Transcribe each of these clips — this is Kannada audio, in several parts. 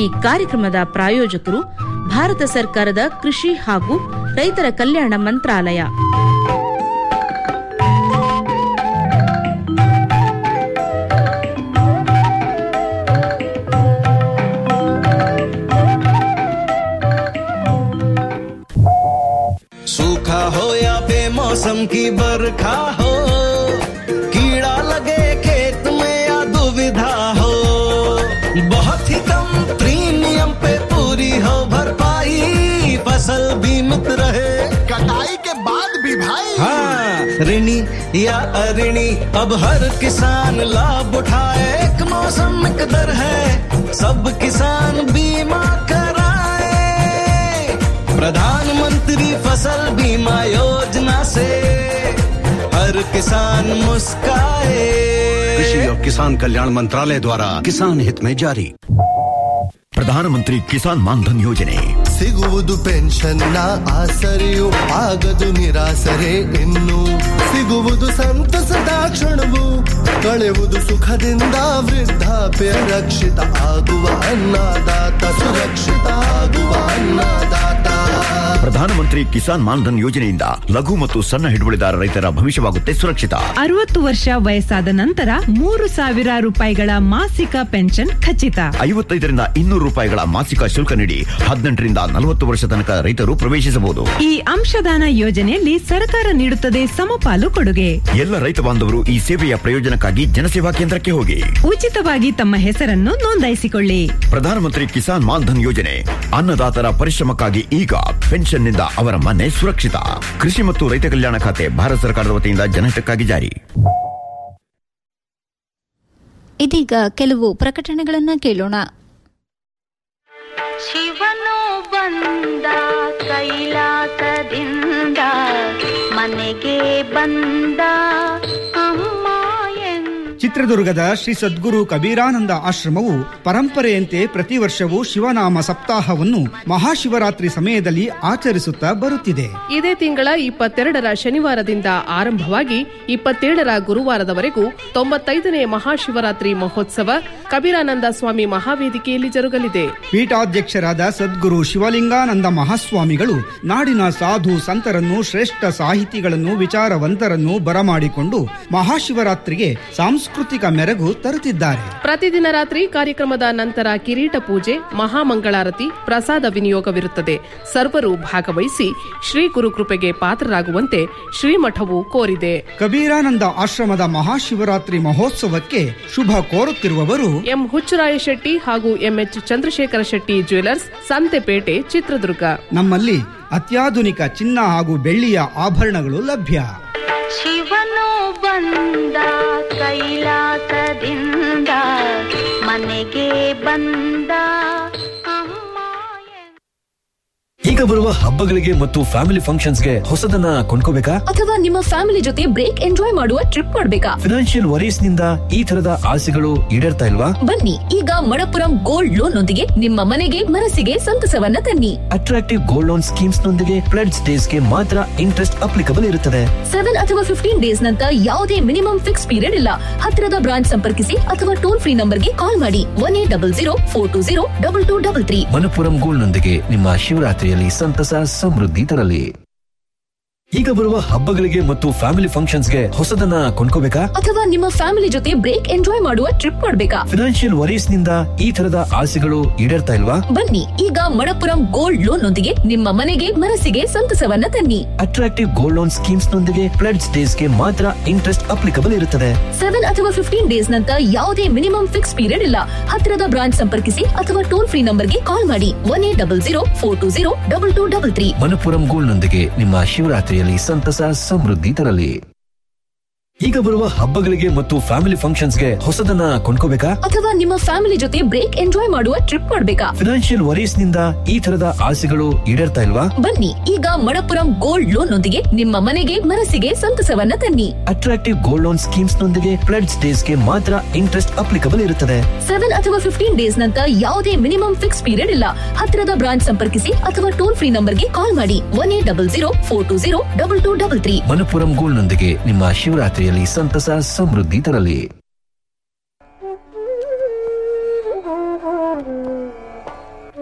ಕಾರ್ಯಕ್ರಮದ ಪ್ರಾಯೋಜಕರು ಭಾರತ ಸರ್ಕಾರದ ಕೃಷಿ ಹಾಗೂ ರೈತರ ಕಲ್ಯಾಣ ಮಂತ್ರಾಲಯ सूखा हो या बेमौसम की बरखा हो कीड़ा लगे खेत में या दुविधा हो बहुत ही कम प्रीमियम पे पूरी हो भरपाई फसल बीमित रहे कटाई के बाद भी भाई हाँ ऋणी या अऋणी अब हर किसान लाभ उठाए एक मौसम एक दर है सब किसान बीमा कराए प्रधानमंत्री फसल बीमा योजना से हर किसान मुस्काए कृषि और किसान कल्याण मंत्रालय द्वारा किसान हित में जारी ಪ್ರಧಾನಮಂತ್ರಿ ಕಿಸಾನ್ ಮಾನ್ಧನ್ ಯೋಜನೆ ಸಿಗುವುದು ಪೆನ್ಷನ್ನ ಆಸರೆಯು ಆಗದು ನಿರಾಸರೆ ಇನ್ನು ಸಿಗುವುದು ಸಂತಸದ ಕ್ಷಣವು ಕಳೆವುದು ಸುಖದಿಂದ ವೃದ್ಧಾಪ್ಯ ರಕ್ಷಿತ ಆಗುವ ಅನ್ನದಾತ ಸುರಕ್ಷಿತ ಆಗುವ ಅನ್ನದಾತ ಪ್ರಧಾನಮಂತ್ರಿ ಕಿಸಾನ್ ಮಾನ್ಧನ್ ಯೋಜನೆಯಿಂದ ಲಘು ಮತ್ತು ಸಣ್ಣ ಹಿಡುವಳಿದಾರ ರೈತರ ಭವಿಷ್ಯವಾಗುತ್ತೆ ಸುರಕ್ಷಿತ ಅರವತ್ತು ವರ್ಷ ವಯಸ್ಸಾದ ನಂತರ ಮೂರು ಸಾವಿರ ರೂಪಾಯಿಗಳ ಮಾಸಿಕ ಪೆನ್ಷನ್ ಖಚಿತ ಐವತ್ತೈದರಿಂದ ಇನ್ನೂರು ರೂಪಾಯಿಗಳ ಮಾಸಿಕ ಶುಲ್ಕ ನೀಡಿ ಹದಿನೆಂಟರಿಂದ ನಲವತ್ತು ವರ್ಷ ತನಕ ರೈತರು ಪ್ರವೇಶಿಸಬಹುದು ಈ ಅಂಶದಾನ ಯೋಜನೆಯಲ್ಲಿ ಸರ್ಕಾರ ನೀಡುತ್ತದೆ ಸಮಪಾಲು ಕೊಡುಗೆ ಎಲ್ಲ ರೈತ ಬಾಂಧವರು ಈ ಸೇವೆಯ ಪ್ರಯೋಜನಕ್ಕಾಗಿ ಜನಸೇವಾ ಕೇಂದ್ರಕ್ಕೆ ಹೋಗಿ ಉಚಿತವಾಗಿ ತಮ್ಮ ಹೆಸರನ್ನು ನೋಂದಾಯಿಸಿಕೊಳ್ಳಿ ಪ್ರಧಾನಮಂತ್ರಿ ಕಿಸಾನ್ ಮಾನ್ಧನ್ ಯೋಜನೆ ಅನ್ನದಾತರ ಪರಿಶ್ರಮಕ್ಕಾಗಿ ಈಗ ಪೆನ್ಷನ್ನಿಂದ ಅವರ ಮನೆ ಸುರಕ್ಷಿತ ಕೃಷಿ ಮತ್ತು ರೈತ ಕಲ್ಯಾಣ ಖಾತೆ ಭಾರತ ಸರ್ಕಾರದ ವತಿಯಿಂದ ಜನಹಿತಕ್ಕಾಗಿ ಜಾರಿ ಇದೀಗ ಕೆಲವು ಪ್ರಕಟಣೆಗಳನ್ನ ಕೇಳೋಣ ಶಿವನು ಬಂದ ಕೈಲಾಸದಿಂದ ಮನೆಗೆ ಬಂದ ಅಮ್ಮ ಎಂದು ಚಿತ್ರದುರ್ಗದ ಶ್ರೀ ಸದ್ಗುರು ಕಬೀರಾನಂದ ಆಶ್ರಮವು ಪರಂಪರೆಯಂತೆ ಪ್ರತಿ ವರ್ಷವೂ ಶಿವನಾಮ ಸಪ್ತಾಹವನ್ನು ಮಹಾಶಿವರಾತ್ರಿ ಸಮಯದಲ್ಲಿ ಆಚರಿಸುತ್ತಾ ಬರುತ್ತಿದೆ ಇದೇ ತಿಂಗಳ ಇಪ್ಪತ್ತೆರಡರ ಶನಿವಾರದಿಂದ ಆರಂಭವಾಗಿ ಇಪ್ಪತ್ತೇಳರ ಗುರುವಾರದವರೆಗೂ ತೊಂಬತ್ತೈದನೇ ಮಹಾಶಿವರಾತ್ರಿ ಮಹೋತ್ಸವ ಕಬೀರಾನಂದ ಸ್ವಾಮಿ ಮಹಾವೇದಿಕೆಯಲ್ಲಿ ಜರುಗಲಿದೆ ಪೀಠಾಧ್ಯಕ್ಷರಾದ ಸದ್ಗುರು ಶಿವಲಿಂಗಾನಂದ ಮಹಾಸ್ವಾಮಿಗಳು ನಾಡಿನ ಸಾಧು ಸಂತರನ್ನು ಶ್ರೇಷ್ಠ ಸಾಹಿತಿಗಳನ್ನು ವಿಚಾರವಂತರನ್ನು ಬರಮಾಡಿಕೊಂಡು ಮಹಾಶಿವರಾತ್ರಿಗೆ ಸಾಂಸ್ಕೃತಿಕ ಮೆರಗು ತರುತ್ತಿದ್ದಾರೆ ಪ್ರತಿದಿನ ರಾತ್ರಿ ಕಾರ್ಯಕ್ರಮದ ನಂತರ ಕಿರೀಟ ಪೂಜೆ ಮಹಾಮಂಗಳಾರತಿ ಪ್ರಸಾದ ವಿನಿಯೋಗವಿರುತ್ತದೆ ಸರ್ವರು ಭಾಗವಹಿಸಿ ಶ್ರೀ ಗುರುಕೃಪೆಗೆ ಪಾತ್ರರಾಗುವಂತೆ ಶ್ರೀಮಠವು ಕೋರಿದೆ ಕಬೀರಾನಂದ ಆಶ್ರಮದ ಮಹಾಶಿವರಾತ್ರಿ ಮಹೋತ್ಸವಕ್ಕೆ ಶುಭ ಕೋರುತ್ತಿರುವವರು ಎಂ ಹುಚ್ಚರಾಯ ಶೆಟ್ಟಿ ಹಾಗೂ ಎಂಎಚ್ ಚಂದ್ರಶೇಖರ ಶೆಟ್ಟಿ ಜ್ಯುವೆಲರ್ಸ್ ಸಂತೆಪೇಟೆ ಚಿತ್ರದುರ್ಗ ನಮ್ಮಲ್ಲಿ ಅತ್ಯಾಧುನಿಕ ಚಿನ್ನ ಹಾಗೂ ಬೆಳ್ಳಿಯ ಆಭರಣಗಳು ಲಭ್ಯ ಶಿವನು ಬಂದ ಕೈಲಾಸದಿಂದ ಮನೆಗೆ ಬಂದ ಅಮ್ಮ ಈಗ ಬರುವ ಹಬ್ಬಗಳಿಗೆ ಮತ್ತು ಫ್ಯಾಮಿಲಿ ಫಂಕ್ಷನ್ಸ್ಗೆ ಹೊಸದನ್ನ ಕೊಂಡ್ಕೋಬೇಕಾ ಅಥವಾ ನಿಮ್ಮ ಫ್ಯಾಮಿಲಿ ಜೊತೆ ಬ್ರೇಕ್ ಎಂಜಾಯ್ ಮಾಡುವ ಟ್ರಿಪ್ ಮಾಡ್ಬೇಕಾ ಫಿನಾನ್ಷಿಯಲ್ ವರೀಸ್ ನಿಂದ ಈ ತರದ ಆಸೆಗಳು ಈಡೇರ್ತಾ ಇಲ್ವಾ ಬನ್ನಿ ಈಗ ಮಣಪುರಂ ಗೋಲ್ಡ್ ಲೋನ್ ನೊಂದಿಗೆ ನಿಮ್ಮ ಮನೆಗೆ ಮನಸ್ಸಿಗೆ ಸಂತಸವನ್ನ ತನ್ನಿ ಅಟ್ರಾಕ್ಟಿವ್ ಗೋಲ್ಡ್ ಲೋನ್ ಸ್ಕೀಮ್ಸ್ ನೊಂದಿಗೆ ಪ್ಲೆಡ್ಸ್ ಡೇಸ್ ಗೆ ಮಾತ್ರ ಇಂಟ್ರೆಸ್ಟ್ ಅಪ್ಲಿಕಬಲ್ ಇರುತ್ತದೆ ಸೆವೆನ್ ಅಥವಾ ಫಿಫ್ಟೀನ್ ಡೇಸ್ ನಂತರ ಯಾವುದೇ ಮಿನಿಮಮ್ ಫಿಕ್ಸ್ ಪೀರಿಯಡ್ ಇಲ್ಲ ಹತ್ತಿರದ ಬ್ರಾಂಚ್ ಸಂಪರ್ಕಿಸಿ ಅಥವಾ ಟೋಲ್ ಫ್ರೀ ನಂಬರ್ಗೆ ಕಾಲ್ ಮಾಡಿ one eight double zero four two zero double two double three Manappuram gold ನೊಂದಿಗೆ ನಿಮ್ಮ ಶಿವರಾತ್ರಿಯಲ್ಲಿ ಸಂತಸ ಸಮೃದ್ಧಿ ತರಲಿ ಈಗ ಬರುವ ಹಬ್ಬಗಳಿಗೆ ಮತ್ತು ಫ್ಯಾಮಿಲಿ ಫಂಕ್ಷನ್ಸ್ಗೆ ಹೊಸದನ್ನ ಕೊಂಡ್ಕೋಬೇಕಾ ಅಥವಾ ನಿಮ್ಮ ಫ್ಯಾಮಿಲಿ ಜೊತೆ ಬ್ರೇಕ್ ಎಂಜಾಯ್ ಮಾಡುವ ಟ್ರಿಪ್ ಮಾಡ್ಬೇಕಾ ಫಿನಾನ್ಷಿಯಲ್ ವರೀಸ್ ನಿಂದ ಈ ತರದ ಆಸೆಗಳು ಈಡೇರ್ತಾ ಇಲ್ವಾ ಬನ್ನಿ ಈಗ ಮಣಪುರಂ ಗೋಲ್ಡ್ ಲೋನ್ ನೊಂದಿಗೆ ನಿಮ್ಮ ಮನೆಗೆ ಮನಸ್ಸಿಗೆ ಸಂತಸವನ್ನ ತನ್ನಿ ಅಟ್ರಾಕ್ಟಿವ್ ಗೋಲ್ಡ್ ಲೋನ್ ಸ್ಕೀಮ್ಸ್ ನೊಂದಿಗೆ ಪ್ಲೆಡ್ಸ್ ಡೇಸ್ ಗೆ ಮಾತ್ರ ಇಂಟ್ರೆಸ್ಟ್ ಅಪ್ಲಿಕಬಲ್ ಇರುತ್ತದೆ ಸೆವೆನ್ ಅಥವಾ ಫಿಫ್ಟೀನ್ ಡೇಸ್ ನಂತರ ಯಾವುದೇ ಮಿನಿಮಮ್ ಫಿಕ್ಸ್ ಪೀರಿಯಡ್ ಇಲ್ಲ ಹತ್ತಿರದ ಬ್ರಾಂಚ್ ಸಂಪರ್ಕಿಸಿ ಅಥವಾ ಟೋಲ್ ಫ್ರೀ ನಂಬರ್ಗೆ ಕಾಲ್ ಮಾಡಿ one eight double zero four two zero double two double three Manappuram gold ನೊಂದಿಗೆ ನಿಮ್ಮ ಶಿವರಾತ್ರಿಯಲ್ಲಿ ಸಂತಸ ಸಮೃದ್ಧಿ ತರಲಿ ಈಗ ಬರುವ ಹಬ್ಬಗಳಿಗೆ ಮತ್ತು ಫ್ಯಾಮಿಲಿ ಫಂಕ್ಷನ್ಸ್ಗೆ ಹೊಸದನ್ನ ಕೊಂಡ್ಕೋಬೇಕಾ ಅಥವಾ ನಿಮ್ಮ ಫ್ಯಾಮಿಲಿ ಜೊತೆ ಬ್ರೇಕ್ ಎಂಜಾಯ್ ಮಾಡುವ ಟ್ರಿಪ್ ಮಾಡ್ಬೇಕಾ ಫಿನಾನ್ಷಿಯಲ್ ವರೀಸ್ ನಿಂದ ಈ ತರದ ಆಸೆಗಳು ಈಡೇರ್ತಾ ಇಲ್ವಾ ಬನ್ನಿ ಈಗ ಮಣಪುರಂ ಗೋಲ್ಡ್ ಲೋನ್ ನೊಂದಿಗೆ ನಿಮ್ಮ ಮನೆಗೆ ಮನಸ್ಸಿಗೆ ಸಂತಸವನ್ನ ತನ್ನಿ ಅಟ್ರಾಕ್ಟಿವ್ ಗೋಲ್ಡ್ ಲೋನ್ ಸ್ಕೀಮ್ಸ್ ನೊಂದಿಗೆ ಪ್ಲೆಡ್ಸ್ ಡೇಸ್ ಗೆ ಮಾತ್ರ ಇಂಟ್ರೆಸ್ಟ್ ಅಪ್ಲಿಕಬಲ್ ಇರುತ್ತದೆ ಸೆವೆನ್ ಅಥವಾ ಫಿಫ್ಟೀನ್ ಡೇಸ್ ನಂತರ ಯಾವುದೇ ಮಿನಿಮಮ್ ಫಿಕ್ಸ್ ಪೀರಿಯಡ್ ಇಲ್ಲ ಹತ್ತಿರದ ಬ್ರಾಂಚ್ ಸಂಪರ್ಕಿಸಿ ಅಥವಾ ಟೋಲ್ ಫ್ರೀ ನಂಬರ್ಗೆ ಕಾಲ್ ಮಾಡಿ one eight double zero four two zero double two double three Manappuram gold ನೊಂದಿಗೆ ನಿಮ್ಮ ಶಿವರಾತ್ರಿಯಲ್ಲಿ ಸಂತಸ ಸಮೃದ್ಧಿ ತರಲಿ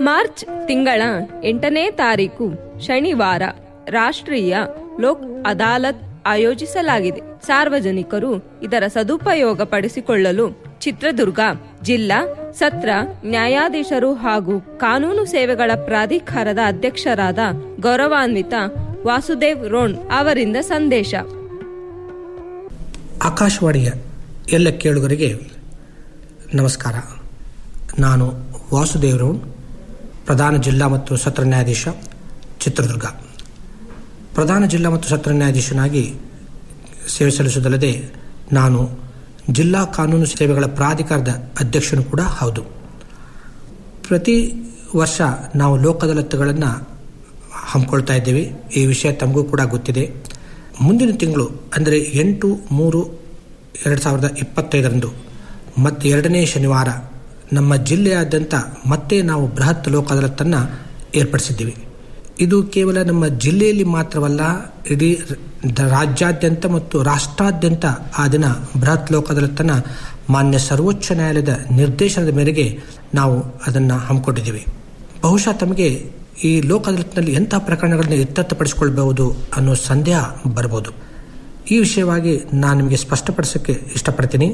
ಮಾರ್ಚ್ ತಿಂಗಳ ಎಂಟನೇ ತಾರೀಕು ಶನಿವಾರ ರಾಷ್ಟ್ರೀಯ ಲೋಕ್ ಅದಾಲತ್ ಆಯೋಜಿಸಲಾಗಿದೆ ಸಾರ್ವಜನಿಕರು ಇದರ ಸದುಪಯೋಗ ಪಡಿಸಿಕೊಳ್ಳಲು ಚಿತ್ರದುರ್ಗ ಜಿಲ್ಲಾ ಸತ್ರ ನ್ಯಾಯಾಧೀಶರು ಹಾಗೂ ಕಾನೂನು ಸೇವೆಗಳ ಪ್ರಾಧಿಕಾರದ ಅಧ್ಯಕ್ಷರಾದ ಗೌರವಾನ್ವಿತ ವಾಸುದೇವ್ ರೋಣ್ ಅವರಿಂದ ಸಂದೇಶ ಆಕಾಶವಾಣಿಯ ಎಲ್ಲ ಕೇಳುಗರಿಗೆ ನಮಸ್ಕಾರ ನಾನು ವಾಸುದೇವ್ ರೌಣ್ ಪ್ರಧಾನ ಜಿಲ್ಲಾ ಮತ್ತು ಸತ್ರ ನ್ಯಾಯಾಧೀಶ ಚಿತ್ರದುರ್ಗ ಪ್ರಧಾನ ಜಿಲ್ಲಾ ಮತ್ತು ಸತ್ರ ನ್ಯಾಯಾಧೀಶನಾಗಿ ಸೇವೆ ಸಲ್ಲಿಸುವುದಲ್ಲದೆ ನಾನು ಜಿಲ್ಲಾ ಕಾನೂನು ಸೇವೆಗಳ ಪ್ರಾಧಿಕಾರದ ಅಧ್ಯಕ್ಷನು ಕೂಡ ಹೌದು ಪ್ರತಿ ವರ್ಷ ನಾವು ಲೋಕ ಅದಾಲತ್ಗಳನ್ನು ಹಮ್ಮಿಕೊಳ್ತಾ ಇದ್ದೇವೆ ಈ ವಿಷಯ ತಮಗೂ ಕೂಡ ಗೊತ್ತಿದೆ ಮುಂದಿನ ತಿಂಗಳು ಅಂದರೆ ಎಂಟು ಮೂರು ಎರಡು ಸಾವಿರದ ಇಪ್ಪತ್ತೈದರಂದು ಮತ್ತು ಎರಡನೇ ಶನಿವಾರ ನಮ್ಮ ಜಿಲ್ಲೆಯಾದ್ಯಂತ ಮತ್ತೆ ನಾವು ಬೃಹತ್ ಲೋಕ ಅದಾಲತ್ತನ್ನು ಏರ್ಪಡಿಸಿದ್ದೀವಿ ಇದು ಕೇವಲ ನಮ್ಮ ಜಿಲ್ಲೆಯಲ್ಲಿ ಮಾತ್ರವಲ್ಲ ಇಡೀ ರಾಜ್ಯಾದ್ಯಂತ ಮತ್ತು ರಾಷ್ಟ್ರಾದ್ಯಂತ ಆ ದಿನ ಬೃಹತ್ ಲೋಕ ಅದಾಲತ್ತನ್ನು ಮಾನ್ಯ ಸರ್ವೋಚ್ಚ ನ್ಯಾಯಾಲಯದ ನಿರ್ದೇಶನದ ಮೇರೆಗೆ ನಾವು ಅದನ್ನು ಹಮ್ಮಿಕೊಂಡಿದ್ದೀವಿ ಬಹುಶಃ ತಮಗೆ ಈ ಲೋಕ ಅದಾಲತ್ನಲ್ಲಿ ಎಂಥ ಪ್ರಕರಣಗಳನ್ನು ಇತ್ಯರ್ಥಪಡಿಸಿಕೊಳ್ಬಹುದು ಅನ್ನೋ ಸಂದೇಹ ಬರಬಹುದು ಈ ವಿಷಯವಾಗಿ ನಾನು ನಿಮಗೆ ಸ್ಪಷ್ಟಪಡಿಸೋಕ್ಕೆ ಇಷ್ಟಪಡ್ತೀನಿ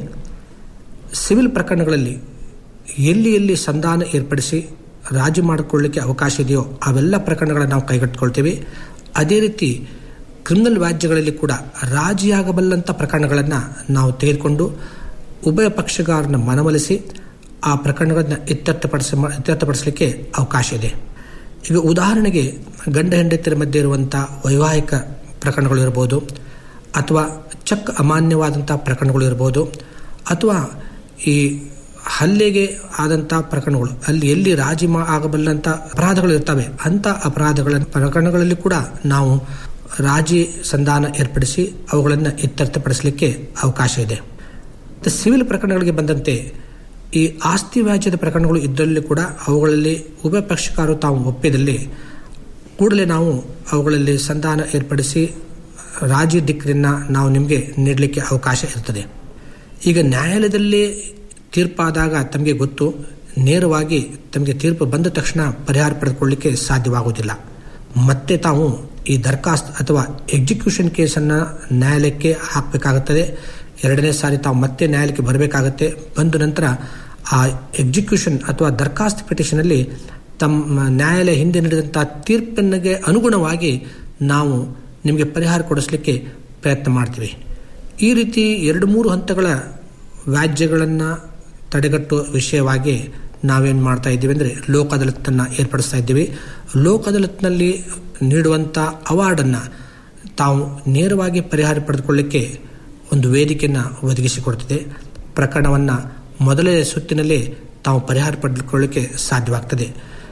ಸಿವಿಲ್ ಪ್ರಕರಣಗಳಲ್ಲಿ ಎಲ್ಲಿ ಎಲ್ಲಿ ಸಂಧಾನ ಏರ್ಪಡಿಸಿ ರಾಜಿ ಮಾಡಿಕೊಳ್ಳಿಕ್ಕೆ ಅವಕಾಶ ಇದೆಯೋ ಅವೆಲ್ಲ ಪ್ರಕರಣಗಳನ್ನು ನಾವು ಕೈಗೆತ್ತಿಕೊಳ್ತೇವೆ ಅದೇ ರೀತಿ ಕ್ರಿಮಿನಲ್ ವ್ಯಾಜ್ಯಗಳಲ್ಲಿ ಕೂಡ ರಾಜಿಯಾಗಬಲ್ಲಂಥ ಪ್ರಕರಣಗಳನ್ನು ನಾವು ತೆಗೆದುಕೊಂಡು ಉಭಯ ಪಕ್ಷಗಾರನ ಮನವೊಲಿಸಿ ಆ ಪ್ರಕರಣಗಳನ್ನು ಇತ್ಯರ್ಥಪಡಿಸ ಇತ್ಯರ್ಥಪಡಿಸಲಿಕ್ಕೆ ಅವಕಾಶ ಇದೆ ಈಗ ಉದಾಹರಣೆಗೆ ಗಂಡ ಹೆಂಡತಿಯರ ಮಧ್ಯೆ ಇರುವಂಥ ವೈವಾಹಿಕ ಪ್ರಕರಣಗಳು ಇರ್ಬೋದು ಅಥವಾ ಚೆಕ್ ಅಮಾನ್ಯವಾದಂಥ ಪ್ರಕರಣಗಳು ಇರ್ಬೋದು ಅಥವಾ ಈ ಹಲ್ಲೆಗೆ ಆದಂಥ ಪ್ರಕರಣಗಳು ಅಲ್ಲಿ ಎಲ್ಲಿ ರಾಜಿ ಮಾ ಆಗಬಲ್ಲಂಥ ಅಪರಾಧಗಳು ಇರ್ತವೆ ಅಂಥ ಅಪರಾಧಗಳ ಪ್ರಕರಣಗಳಲ್ಲಿ ಕೂಡ ನಾವು ರಾಜಿ ಸಂಧಾನ ಏರ್ಪಡಿಸಿ ಅವುಗಳನ್ನು ಇತ್ಯರ್ಥಪಡಿಸಲಿಕ್ಕೆ ಅವಕಾಶ ಇದೆ ಸಿವಿಲ್ ಪ್ರಕರಣಗಳಿಗೆ ಬಂದಂತೆ ಈ ಆಸ್ತಿ ವ್ಯಾಜ್ಯದ ಪ್ರಕರಣಗಳು ಇದ್ದಲ್ಲಿ ಕೂಡ ಅವುಗಳಲ್ಲಿ ಉಭಯ ಪಕ್ಷಕಾರರು ತಾವು ಒಪ್ಪಿದಲ್ಲಿ ಕೂಡಲೇ ನಾವು ಅವುಗಳಲ್ಲಿ ಸಂಧಾನ ಏರ್ಪಡಿಸಿ ರಾಜಿ ದಿಕ್ಕನ್ನು ನಾವು ನಿಮಗೆ ನೀಡಲಿಕ್ಕೆ ಅವಕಾಶ ಇರ್ತದೆ ಈಗ ನ್ಯಾಯಾಲಯದಲ್ಲಿ ತೀರ್ಪಾದಾಗ ತಮಗೆ ಗೊತ್ತು ನೇರವಾಗಿ ತಮಗೆ ತೀರ್ಪು ಬಂದ ತಕ್ಷಣ ಪರಿಹಾರ ಪಡೆದುಕೊಳ್ಳಲಿಕ್ಕೆ ಸಾಧ್ಯವಾಗುವುದಿಲ್ಲ ಮತ್ತೆ ತಾವು ಈ ದರ್ಖಾಸ್ತ್ ಅಥವಾ ಎಕ್ಸಿಕ್ಯೂಷನ್ ಕೇಸನ್ನು ನ್ಯಾಯಾಲಯಕ್ಕೆ ಹಾಕಬೇಕಾಗುತ್ತದೆ ಎರಡನೇ ಸಾರಿ ತಾವು ಮತ್ತೆ ನ್ಯಾಯಾಲಯಕ್ಕೆ ಬರಬೇಕಾಗತ್ತೆ ಬಂದ ನಂತರ ಆ ಎಕ್ಸಿಕ್ಯೂಷನ್ ಅಥವಾ ದರ್ಖಾಸ್ತ್ ಪಿಟಿಷನಲ್ಲಿ ತಮ್ಮ ನ್ಯಾಯಾಲಯ ಹಿಂದೆ ನೀಡಿದಂಥ ತೀರ್ಪಿನಿಗೆ ಅನುಗುಣವಾಗಿ ನಾವು ನಿಮಗೆ ಪರಿಹಾರ ಕೊಡಿಸಲಿಕ್ಕೆ ಪ್ರಯತ್ನ ಮಾಡ್ತೀವಿ ಈ ರೀತಿ ಎರಡು ಮೂರು ಹಂತಗಳ ವ್ಯಾಜ್ಯಗಳನ್ನು ತಡೆಗಟ್ಟುವ ವಿಷಯವಾಗಿ ನಾವೇನು ಮಾಡ್ತಾ ಇದ್ದೀವಿ ಅಂದರೆ ಲೋಕ ಅದಾಲತ್ತನ್ನು ಏರ್ಪಡಿಸ್ತಾ ಇದ್ದೀವಿ ಲೋಕ ಅದಾಲತ್ನಲ್ಲಿ ನೀಡುವಂಥ ಅವಾರ್ಡನ್ನು ತಾವು ನೇರವಾಗಿ ಪರಿಹಾರ ಪಡೆದುಕೊಳ್ಳಿಕ್ಕೆ ಒಂದು ವೇದಿಕೆಯನ್ನು ಒದಗಿಸಿಕೊಡ್ತಿದೆ ಪ್ರಕರಣವನ್ನು ಮೊದಲನೇ ಸುತ್ತಿನಲ್ಲಿ ತಾವು ಪರಿಹಾರ ಪಡೆದುಕೊಳ್ಳಿಕ್ಕೆ ಸಾಧ್ಯವಾಗ್ತದೆ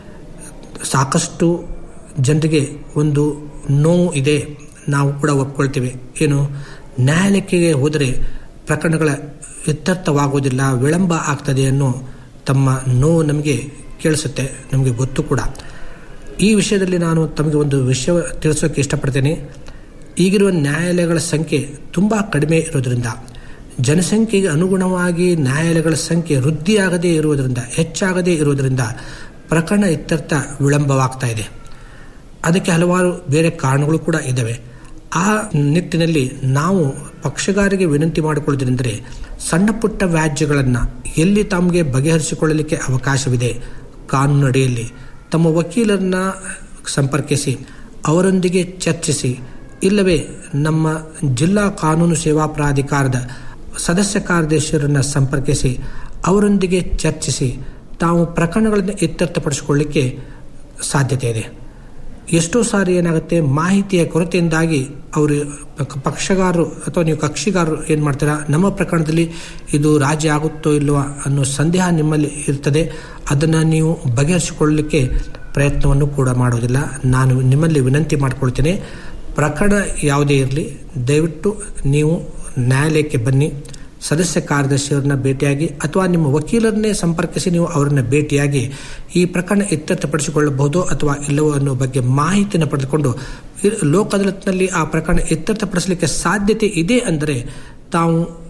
ಸಾಕಷ್ಟು ಜನರಿಗೆ ಒಂದು ನೋವು ಇದೆ ನಾವು ಕೂಡ ಒಪ್ಕೊಳ್ತೇವೆ ಏನು ನ್ಯಾಯಾಲಯಕ್ಕೆ ಹೋದರೆ ಪ್ರಕರಣಗಳ ಇತ್ಯರ್ಥವಾಗುವುದಿಲ್ಲ ವಿಳಂಬ ಆಗ್ತದೆ ಅನ್ನೋ ತಮ್ಮ ನೋವು ನಮಗೆ ಕೇಳಿಸುತ್ತೆ ನಮಗೆ ಗೊತ್ತು ಕೂಡ ಈ ವಿಷಯದಲ್ಲಿ ನಾನು ತಮಗೆ ಒಂದು ವಿಷಯ ತಿಳಿಸೋಕೆ ಇಷ್ಟಪಡ್ತೇನೆ ಈಗಿರುವ ನ್ಯಾಯಾಲಯಗಳ ಸಂಖ್ಯೆ ತುಂಬ ಕಡಿಮೆ ಇರೋದರಿಂದ ಜನಸಂಖ್ಯೆಗೆ ಅನುಗುಣವಾಗಿ ನ್ಯಾಯಾಲಯಗಳ ಸಂಖ್ಯೆ ವೃದ್ಧಿಯಾಗದೇ ಇರುವುದರಿಂದ ಹೆಚ್ಚಾಗದೇ ಇರುವುದರಿಂದ ಪ್ರಕರಣ ಇತ್ಯರ್ಥ ವಿಳಂಬವಾಗ್ತಾ ಇದೆ ಅದಕ್ಕೆ ಹಲವಾರು ಬೇರೆ ಕಾರಣಗಳು ಕೂಡ ಇದ್ದಾವೆ ಆ ನಿಟ್ಟಿನಲ್ಲಿ ನಾವು ಪಕ್ಷಗಾರಿಗೆ ವಿನಂತಿ ಮಾಡಿಕೊಳ್ಳುವುದೆಂದರೆ ಸಣ್ಣ ಪುಟ್ಟ ವ್ಯಾಜ್ಯಗಳನ್ನು ಎಲ್ಲಿ ತಮಗೆ ಬಗೆಹರಿಸಿಕೊಳ್ಳಲಿಕ್ಕೆ ಅವಕಾಶವಿದೆ ಕಾನೂನು ಅಡಿಯಲ್ಲಿ ತಮ್ಮ ವಕೀಲರನ್ನ ಸಂಪರ್ಕಿಸಿ ಅವರೊಂದಿಗೆ ಚರ್ಚಿಸಿ ಇಲ್ಲವೇ ನಮ್ಮ ಜಿಲ್ಲಾ ಕಾನೂನು ಸೇವಾ ಪ್ರಾಧಿಕಾರದ ಸದಸ್ಯ ಕಾರ್ಯದರ್ಶಿಯರನ್ನು ಸಂಪರ್ಕಿಸಿ ಅವರೊಂದಿಗೆ ಚರ್ಚಿಸಿ ತಾವು ಪ್ರಕರಣಗಳನ್ನು ಇತ್ಯರ್ಥಪಡಿಸಿಕೊಳ್ಳಿಕ್ಕೆ ಸಾಧ್ಯತೆ ಇದೆ ಎಷ್ಟೋ ಸಾರಿ ಏನಾಗುತ್ತೆ ಮಾಹಿತಿಯ ಕೊರತೆಯಿಂದಾಗಿ ಅವರು ಪಕ್ಷಗಾರರು ಅಥವಾ ನೀವು ಕಕ್ಷಿಗಾರರು ಏನು ಮಾಡ್ತೀರಾ ನಮ್ಮ ಪ್ರಕರಣದಲ್ಲಿ ಇದು ರಾಜಿ ಆಗುತ್ತೋ ಇಲ್ಲವಾ ಅನ್ನೋ ಸಂದೇಹ ನಿಮ್ಮಲ್ಲಿ ಇರ್ತದೆ ಅದನ್ನು ನೀವು ಬಗೆಹರಿಸಿಕೊಳ್ಳಲಿಕ್ಕೆ ಪ್ರಯತ್ನವನ್ನು ಕೂಡ ಮಾಡೋದಿಲ್ಲ ನಾನು ನಿಮ್ಮಲ್ಲಿ ವಿನಂತಿ ಮಾಡಿಕೊಳ್ತೇನೆ ಪ್ರಕರಣ ಯಾವುದೇ ಇರಲಿ ದಯವಿಟ್ಟು ನೀವು ನ್ಯಾಯಾಲಯಕ್ಕೆ ಬನ್ನಿ ಸದಸ್ಯ ಕಾರ್ಯದರ್ಶಿಯವರನ್ನ ಭೇಟಿಯಾಗಿ ಅಥವಾ ನಿಮ್ಮ ವಕೀಲರನ್ನೇ ಸಂಪರ್ಕಿಸಿ ನೀವು ಅವರನ್ನ ಭೇಟಿಯಾಗಿ ಈ ಪ್ರಕರಣ ಇತ್ಯರ್ಥಪಡಿಸಿಕೊಳ್ಳಬಹುದು ಅಥವಾ ಇಲ್ಲವೋ ಅನ್ನೋ ಬಗ್ಗೆ ಮಾಹಿತಿಯನ್ನು ಪಡೆದುಕೊಂಡು ಲೋಕ ಅದಾಲತ್ನಲ್ಲಿ ಆ ಪ್ರಕರಣ ಇತ್ಯರ್ಥಪಡಿಸಲಿಕ್ಕೆ ಸಾಧ್ಯತೆ ಇದೆ ಅಂದರೆ ತಾವು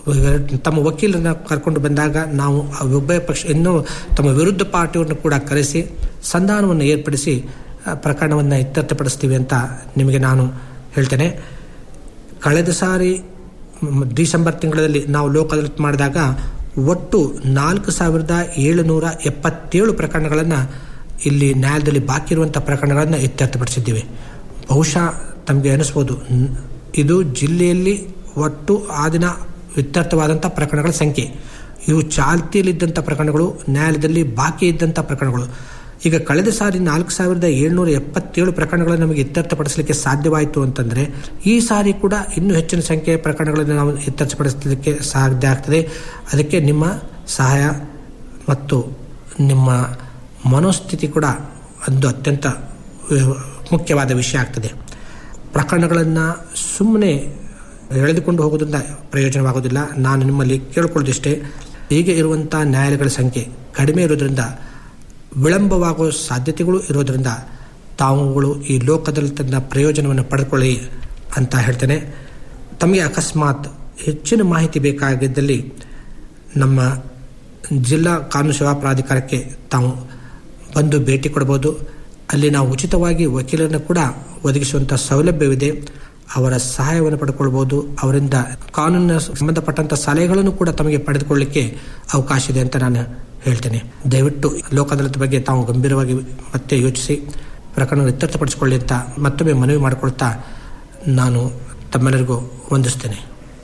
ತಮ್ಮ ವಕೀಲರನ್ನ ಕರ್ಕೊಂಡು ಬಂದಾಗ ನಾವು ಆ ಉಭಯ ಪಕ್ಷ ಇನ್ನೂ ತಮ್ಮ ವಿರುದ್ಧ ಪಾರ್ಟಿಯನ್ನು ಕೂಡ ಕರೆಸಿ ಸಂಧಾನವನ್ನು ಏರ್ಪಡಿಸಿ ಆ, ಪ್ರಕರಣವನ್ನು ಇತ್ಯರ್ಥಪಡಿಸ್ತೀವಿ ಅಂತ ನಿಮಗೆ ನಾನು ಹೇಳ್ತೇನೆ ಕಳೆದ ಸಾರಿ ಮ್, ಡಿಸೆಂಬರ್ ತಿಂಗಳಲ್ಲಿ ನಾವು ಲೋಕ ಅದಾಲತ್ ಮಾಡಿದಾಗ ಒಟ್ಟು ನಾಲ್ಕು ಸಾವಿರದ ಏಳುನೂರ ಎಪ್ಪತ್ತೇಳು ಪ್ರಕರಣಗಳನ್ನು ಇಲ್ಲಿ ನ್ಯಾಯಾಲಯದಲ್ಲಿ ಬಾಕಿ ಇರುವಂಥ ಪ್ರಕರಣಗಳನ್ನು ಇತ್ಯರ್ಥಪಡಿಸಿದ್ದೀವಿ ಬಹುಶಃ ತಮಗೆ ಅನಿಸ್ಬೋದು ನ್- ಇದು ಜಿಲ್ಲೆಯಲ್ಲಿ ಒಟ್ಟು ಆ ದಿನ ಇತ್ಯರ್ಥವಾದಂಥ ಪ್ರಕರಣಗಳ ಸಂಖ್ಯೆ ಇವು ಚಾಲ್ತಿಯಲ್ಲಿದ್ದಂಥ ಪ್ರಕರಣಗಳು ನ್ಯಾಯಾಲಯದಲ್ಲಿ ಬಾಕಿ ಇದ್ದಂಥ ಪ್ರಕರಣಗಳು ಈಗ ಕಳೆದ ಸಾರಿ ನಾಲ್ಕು ಸಾವಿರದ ಏಳ್ನೂರ ಎಪ್ಪತ್ತೇಳು ಪ್ರಕರಣಗಳನ್ನು ನಮಗೆ ಇತ್ಯರ್ಥಪಡಿಸಲಿಕ್ಕೆ ಸಾಧ್ಯವಾಯಿತು ಅಂತಂದರೆ ಈ ಸಾರಿ ಕೂಡ ಇನ್ನೂ ಹೆಚ್ಚಿನ ಸಂಖ್ಯೆಯ ಪ್ರಕರಣಗಳನ್ನು ನಾವು ಇತ್ಯರ್ಥಪಡಿಸಲಿಕ್ಕೆ ಸಾಧ್ಯ ಆಗ್ತದೆ ಅದಕ್ಕೆ ನಿಮ್ಮ ಸಹಾಯ ಮತ್ತು ನಿಮ್ಮ ಮನೋಸ್ಥಿತಿ ಕೂಡ ಒಂದು ಅತ್ಯಂತ ಅಹ್, ಮುಖ್ಯವಾದ ವಿಷಯ ಆಗ್ತದೆ ಪ್ರಕರಣಗಳನ್ನು ಸುಮ್ಮನೆ ಎಳೆದುಕೊಂಡು ಹೋಗೋದ್ರಿಂದ ಪ್ರಯೋಜನವಾಗೋದಿಲ್ಲ ನಾನು ನಿಮ್ಮಲ್ಲಿ ಕೇಳ್ಕೊಳ್ಳೋದಿಷ್ಟೇ ಹೀಗೆ ಇರುವಂಥ ನ್ಯಾಯಾಲಯಗಳ ಸಂಖ್ಯೆ ಕಡಿಮೆ ಇರೋದ್ರಿಂದ ವಿಳಂಬವಾಗುವ ಸಾಧ್ಯತೆಗಳು ಇರೋದರಿಂದ ತಾವುಗಳು ಈ ಲೋಕದಲ್ಲಿ ಪ್ರಯೋಜನವನ್ನು ಪಡೆದುಕೊಳ್ಳಿ ಅಂತ ಹೇಳ್ತೇನೆ ತಮಗೆ ಅಕಸ್ಮಾತ್ ಹೆಚ್ಚಿನ ಮಾಹಿತಿ ಬೇಕಾಗಿದ್ದಲ್ಲಿ ನಮ್ಮ ಜಿಲ್ಲಾ ಕಾನೂನು ಸೇವಾ ಪ್ರಾಧಿಕಾರಕ್ಕೆ ತಾವು ಬಂದು ಭೇಟಿ ಕೊಡಬಹುದು ಅಲ್ಲಿ ನಾವು ಉಚಿತವಾಗಿ ವಕೀಲರನ್ನು ಕೂಡ ಒದಗಿಸುವಂಥ ಸೌಲಭ್ಯವಿದೆ ಅವರ ಸಹಾಯವನ್ನು ಪಡ್ಕೊಳ್ಬೋದು ಅವರಿಂದ ಕಾನೂನಿನ ಸಂಬಂಧಪಟ್ಟಂಥ ಸಲಹೆಗಳನ್ನು ಕೂಡ ತಮಗೆ ಪಡೆದುಕೊಳ್ಳಿಕ್ಕೆ ಅವಕಾಶ ಇದೆ ಅಂತ ನಾನು ಹೇಳ್ತೇನೆ ದಯವಿಟ್ಟು ಲೋಕ ಅದಾಲತ್ ಬಗ್ಗೆ ತಾವು ಗಂಭೀರವಾಗಿ ಮತ್ತೆ ಯೋಚಿಸಿ ಪ್ರಕರಣ ಇತ್ಯರ್ಥಪಡಿಸಿಕೊಳ್ಳಿ ಅಂತ ಮತ್ತೊಮ್ಮೆ ಮನವಿ ಮಾಡಿಕೊಳ್ತಾ ನಾನು ತಮ್ಮೆಲ್ಲರಿಗೂ ವಂದಿಸ್ತೇನೆ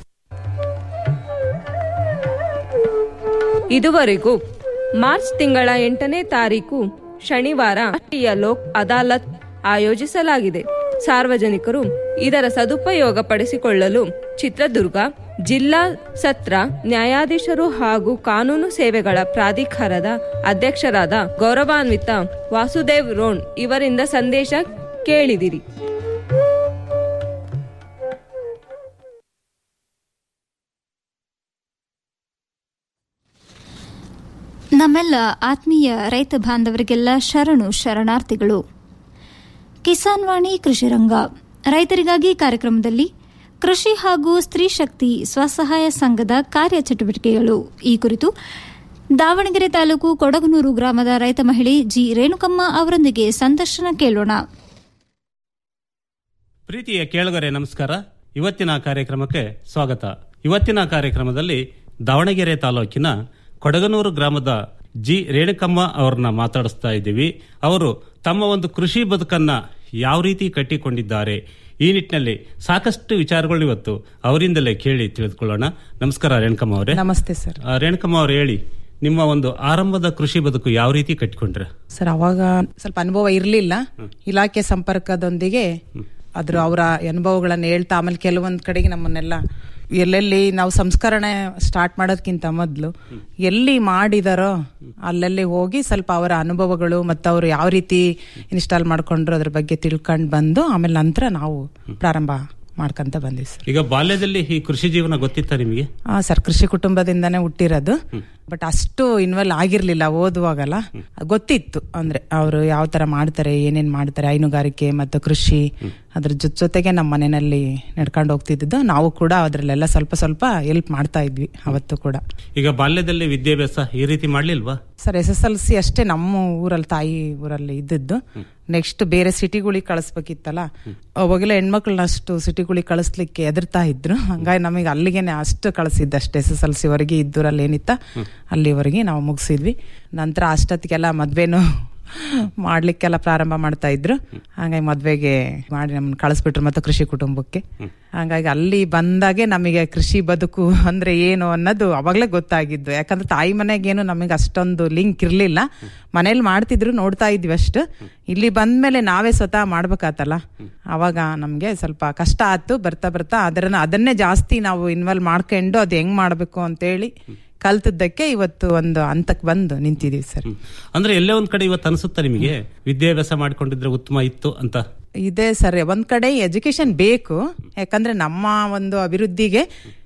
ಇದುವರೆಗೂ ಮಾರ್ಚ್ ತಿಂಗಳ ಎಂಟನೇ ತಾರೀಕು ಶನಿವಾರ ರಾಷ್ಟ್ರೀಯ ಲೋಕ್ ಅದಾಲತ್ ಆಯೋಜಿಸಲಾಗಿದೆ ಸಾರ್ವಜನಿಕರು ಇದರ ಸದುಪಯೋಗ ಪಡಿಸಿಕೊಳ್ಳಲು ಚಿತ್ರದುರ್ಗ ಜಿಲ್ಲಾ ಸತ್ರ ನ್ಯಾಯಾಧೀಶರು ಹಾಗೂ ಕಾನೂನು ಸೇವೆಗಳ ಪ್ರಾಧಿಕಾರದ ಅಧ್ಯಕ್ಷರಾದ ಗೌರವಾನ್ವಿತ ವಾಸುದೇವ್ ರೋಣ್ ಇವರಿಂದ ಸಂದೇಶ ಕೇಳಿದಿರಿ ನಮ್ಮೆಲ್ಲ ಆತ್ಮೀಯ ರೈತ ಬಾಂಧವರಿಗೆಲ್ಲ ಶರಣು ಶರಣಾರ್ಥಿಗಳು ಕಿಸಾನ್ ವಾಣಿ ಕೃಷಿ ರಂಗ ರೈತರಿಗಾಗಿ ಕಾರ್ಯಕ್ರಮದಲ್ಲಿ ಕೃಷಿ ಹಾಗೂ ಸ್ತ್ರೀ ಶಕ್ತಿ ಸ್ವಸಹಾಯ ಸಂಘದ ಕಾರ್ಯಚಟುವಟಿಕೆಗಳು ಈ ಕುರಿತು ದಾವಣಗೆರೆ ತಾಲೂಕು ಕೊಡಗನೂರು ಗ್ರಾಮದ ರೈತ ಮಹಿಳೆ ಜಿ ರೇಣುಕಮ್ಮ ಅವರೊಂದಿಗೆ ಸಂದರ್ಶನ ಕೇಳೋಣ ಪ್ರೀತಿಯ ಕೇಳುಗರೆ ನಮಸ್ಕಾರ ಇವತ್ತಿನ ಕಾರ್ಯಕ್ರಮಕ್ಕೆ ಸ್ವಾಗತ ಇವತ್ತಿನ ಕಾರ್ಯಕ್ರಮದಲ್ಲಿ ದಾವಣಗೆರೆ ತಾಲೂಕಿನ ಕೊಡಗನೂರು ಗ್ರಾಮದ ಜಿ ರೇಣುಕಮ್ಮ ಅವರನ್ನ ಮಾತಾಡಿಸ್ತಾ ಇದ್ದೀವಿ ಅವರು ತಮ್ಮ ಒಂದು ಕೃಷಿ ಬದುಕನ್ನ ಯಾವ ರೀತಿ ಕಟ್ಟಿಕೊಂಡಿದ್ದಾರೆ ಈ ನಿಟ್ಟಿನಲ್ಲಿ ಸಾಕಷ್ಟು ವಿಚಾರಗಳು ಇವತ್ತು ಅವರಿಂದಲೇ ಕೇಳಿ ತಿಳಿದುಕೊಳ್ಳೋಣ ನಮಸ್ಕಾರ ರೇಣುಕಮ್ಮ ಅವರೇ ನಮಸ್ತೆ ಸರ್ ಆ, ರೇಣುಕಮ್ಮ ಅವರು ಹೇಳಿ ನಿಮ್ಮ ಒಂದು ಆರಂಭದ ಕೃಷಿ ಬದುಕು ಯಾವ ರೀತಿ ಕಟ್ಟಿಕೊಂಡ್ರೆ ಸರ್ ಅವಾಗ ಸ್ವಲ್ಪ ಅನುಭವ ಇರಲಿಲ್ಲ ಇಲಾಖೆ ಸಂಪರ್ಕದೊಂದಿಗೆ ಅದ್ರ ಅವರ ಅನುಭವಗಳನ್ನ ಹೇಳ್ತಾ ಆಮೇಲೆ ಕೆಲವೊಂದ್ ಕಡೆಗೆ ನಮ್ಮನ್ನೆಲ್ಲ ಎಲ್ಲೆಲ್ಲಿ ನಾವು ಸಂಸ್ಕರಣೆ ಸ್ಟಾರ್ಟ್ ಮಾಡೋದಕ್ಕಿಂತ ಮೊದಲು ಎಲ್ಲಿ ಮಾಡಿದಾರೋ ಅಲ್ಲಲ್ಲಿ ಹೋಗಿ ಸ್ವಲ್ಪ ಅವರ ಅನುಭವಗಳು ಮತ್ತು ಅವರು ಯಾವ ರೀತಿ ಇನ್ಸ್ಟಾಲ್ ಮಾಡ್ಕೊಂಡ್ರು ಅದ್ರ ಬಗ್ಗೆ ತಿಳ್ಕೊಂಡು ಬಂದು ಆಮೇಲೆ ನಂತರ ನಾವು ಪ್ರಾರಂಭ ಮಾಡ್ಕೊಂತ ಬಂದ್ವಿ ಸರ್ ಈಗ ಬಾಲ್ಯದಲ್ಲಿ ಈ ಕೃಷಿ ಜೀವನ ಗೊತ್ತಿತ್ತ ನಿಮಗೆ ಆ ಸರ್ ಕೃಷಿ ಕುಟುಂಬದಿಂದಾನೇ ಹುಟ್ಟಿರೋದು ಬಟ್ ಅಷ್ಟು ಇನ್ವಾಲ್ವ್ ಆಗಿರ್ಲಿಲ್ಲ ಓದುವಾಗಲ್ಲ ಗೊತ್ತಿತ್ತು ಅಂದ್ರೆ ಅವರು ಯಾವ ತರ ಮಾಡ್ತಾರೆ ಏನೇನ್ ಮಾಡ್ತಾರೆ ಹೈನುಗಾರಿಕೆ ಮತ್ತು ಕೃಷಿ ಅದ್ರ ಜೊತೆ ಜೊತೆಗೆ ನಮ್ಮ ಮನೆಯಲ್ಲಿ ನಡ್ಕೊಂಡು ಹೋಗ್ತಿದ್ದು ನಾವು ಕೂಡ ಅದ್ರಲ್ಲೆಲ್ಲ ಸ್ವಲ್ಪ ಸ್ವಲ್ಪ ಹೆಲ್ಪ್ ಮಾಡ್ತಾ ಇದ್ವಿ ಅವತ್ತು ಕೂಡ ಈಗ ಬಾಲ್ಯದಲ್ಲಿ ವಿದ್ಯಾಭ್ಯಾಸ ಈ ರೀತಿ ಮಾಡ್ಲಿಲ್ವಾ sir S S L C ಅಷ್ಟೇ ನಮ್ಮ ಊರಲ್ಲಿ ತಾಯಿ ಊರಲ್ಲಿ ಇದ್ದದ್ದು ನೆಕ್ಸ್ಟ್ ಬೇರೆ ಸಿಟಿಗಳಿಗೆ ಕಳಿಸ್ಬೇಕಿತ್ತಲ್ಲ ಅವಾಗೆಲ್ಲ ಹೆಣ್ಮಕ್ಳನ್ನ ಅಷ್ಟು ಸಿಟಿಗಳಿಗೆ ಕಳಿಸ್ಲಿಕ್ಕೆ ಎದುರ್ತಾ ಇದ್ರು ಹಂಗಾಗಿ ನಮಗೆ ಅಲ್ಲಿಗೆನೆ ಅಷ್ಟು ಕಳಿಸಿದ್ದು ಅಷ್ಟೇ ಎಸ್ ಎಸ್ ಎಲ್ ಸಿ ವರೆಗೆ ಇದ್ದೂರಲ್ಲಿ ಏನಿತ್ತ ಅಲ್ಲಿವರೆಗೆ ನಾವು ಮುಗಿಸಿದ್ವಿ ನಂತರ ಅಷ್ಟೊತ್ತಿಗೆಲ್ಲ ಮದ್ವೆನೂ ಮಾಡ್ಲಿಕ್ಕೆಲ್ಲ ಪ್ರಾರಂಭ ಮಾಡ್ತಾ ಇದ್ರು ಹಂಗಾಗಿ ಮದ್ವೆಗೆ ಮಾಡಿ ನಮ್ಮನ್ನ ಕಳಿಸ್ಬಿಟ್ರು ಮತ್ತೆ ಕೃಷಿ ಕುಟುಂಬಕ್ಕೆ ಹಂಗಾಗಿ ಅಲ್ಲಿ ಬಂದಾಗೆ ನಮಗೆ ಕೃಷಿ ಬದುಕು ಅಂದ್ರೆ ಏನು ಅನ್ನೋದು ಅವಾಗ್ಲೇ ಗೊತ್ತಾಗಿದ್ದು ಯಾಕಂದ್ರೆ ತಾಯಿ ಮನೆಗೇನು ನಮಗೆ ಅಷ್ಟೊಂದು ಲಿಂಕ್ ಇರ್ಲಿಲ್ಲ ಮನೇಲಿ ಮಾಡ್ತಿದ್ರು ನೋಡ್ತಾ ಇದ್ವಿ ಅಷ್ಟು ಇಲ್ಲಿ ಬಂದ್ಮೇಲೆ ನಾವೇ ಸ್ವತಃ ಮಾಡ್ಬೇಕಾತಲ್ಲ ಅವಾಗ ನಮ್ಗೆ ಸ್ವಲ್ಪ ಕಷ್ಟ ಆಯ್ತು ಬರ್ತಾ ಬರ್ತಾ ಅದನ್ನ ಅದನ್ನೇ ಜಾಸ್ತಿ ನಾವು ಇನ್ವಾಲ್ವ್ ಮಾಡ್ಕೊಂಡು ಅದು ಹೆಂಗ್ ಮಾಡ್ಬೇಕು ಅಂತೇಳಿ ಕಲ್ತದ್ದಕ್ಕೆ ಇವತ್ತು ಒಂದು ಹಂತಕ್ಕೆ ಬಂದು ನಿಂತಿದೀವಿ ಸರ್ ಅಂದ್ರೆ ಎಲ್ಲೇ ಒಂದ್ ಕಡೆ ಇವತ್ತು ಅನ್ಸುತ್ತಾ ನಿಮಗೆ ವಿದ್ಯಾಭ್ಯಾಸ ಮಾಡ್ಕೊಂಡಿದ್ರೆ ಉತ್ತಮ ಇತ್ತು ಅಂತ ಇದೆ ಸರ್ ಒಂದ್ ಕಡೆ ಎಜುಕೇಶನ್ ಬೇಕು ಯಾಕಂದ್ರೆ ನಮ್ಮ ಒಂದು ಅಭಿವೃದ್ಧಿಗೆ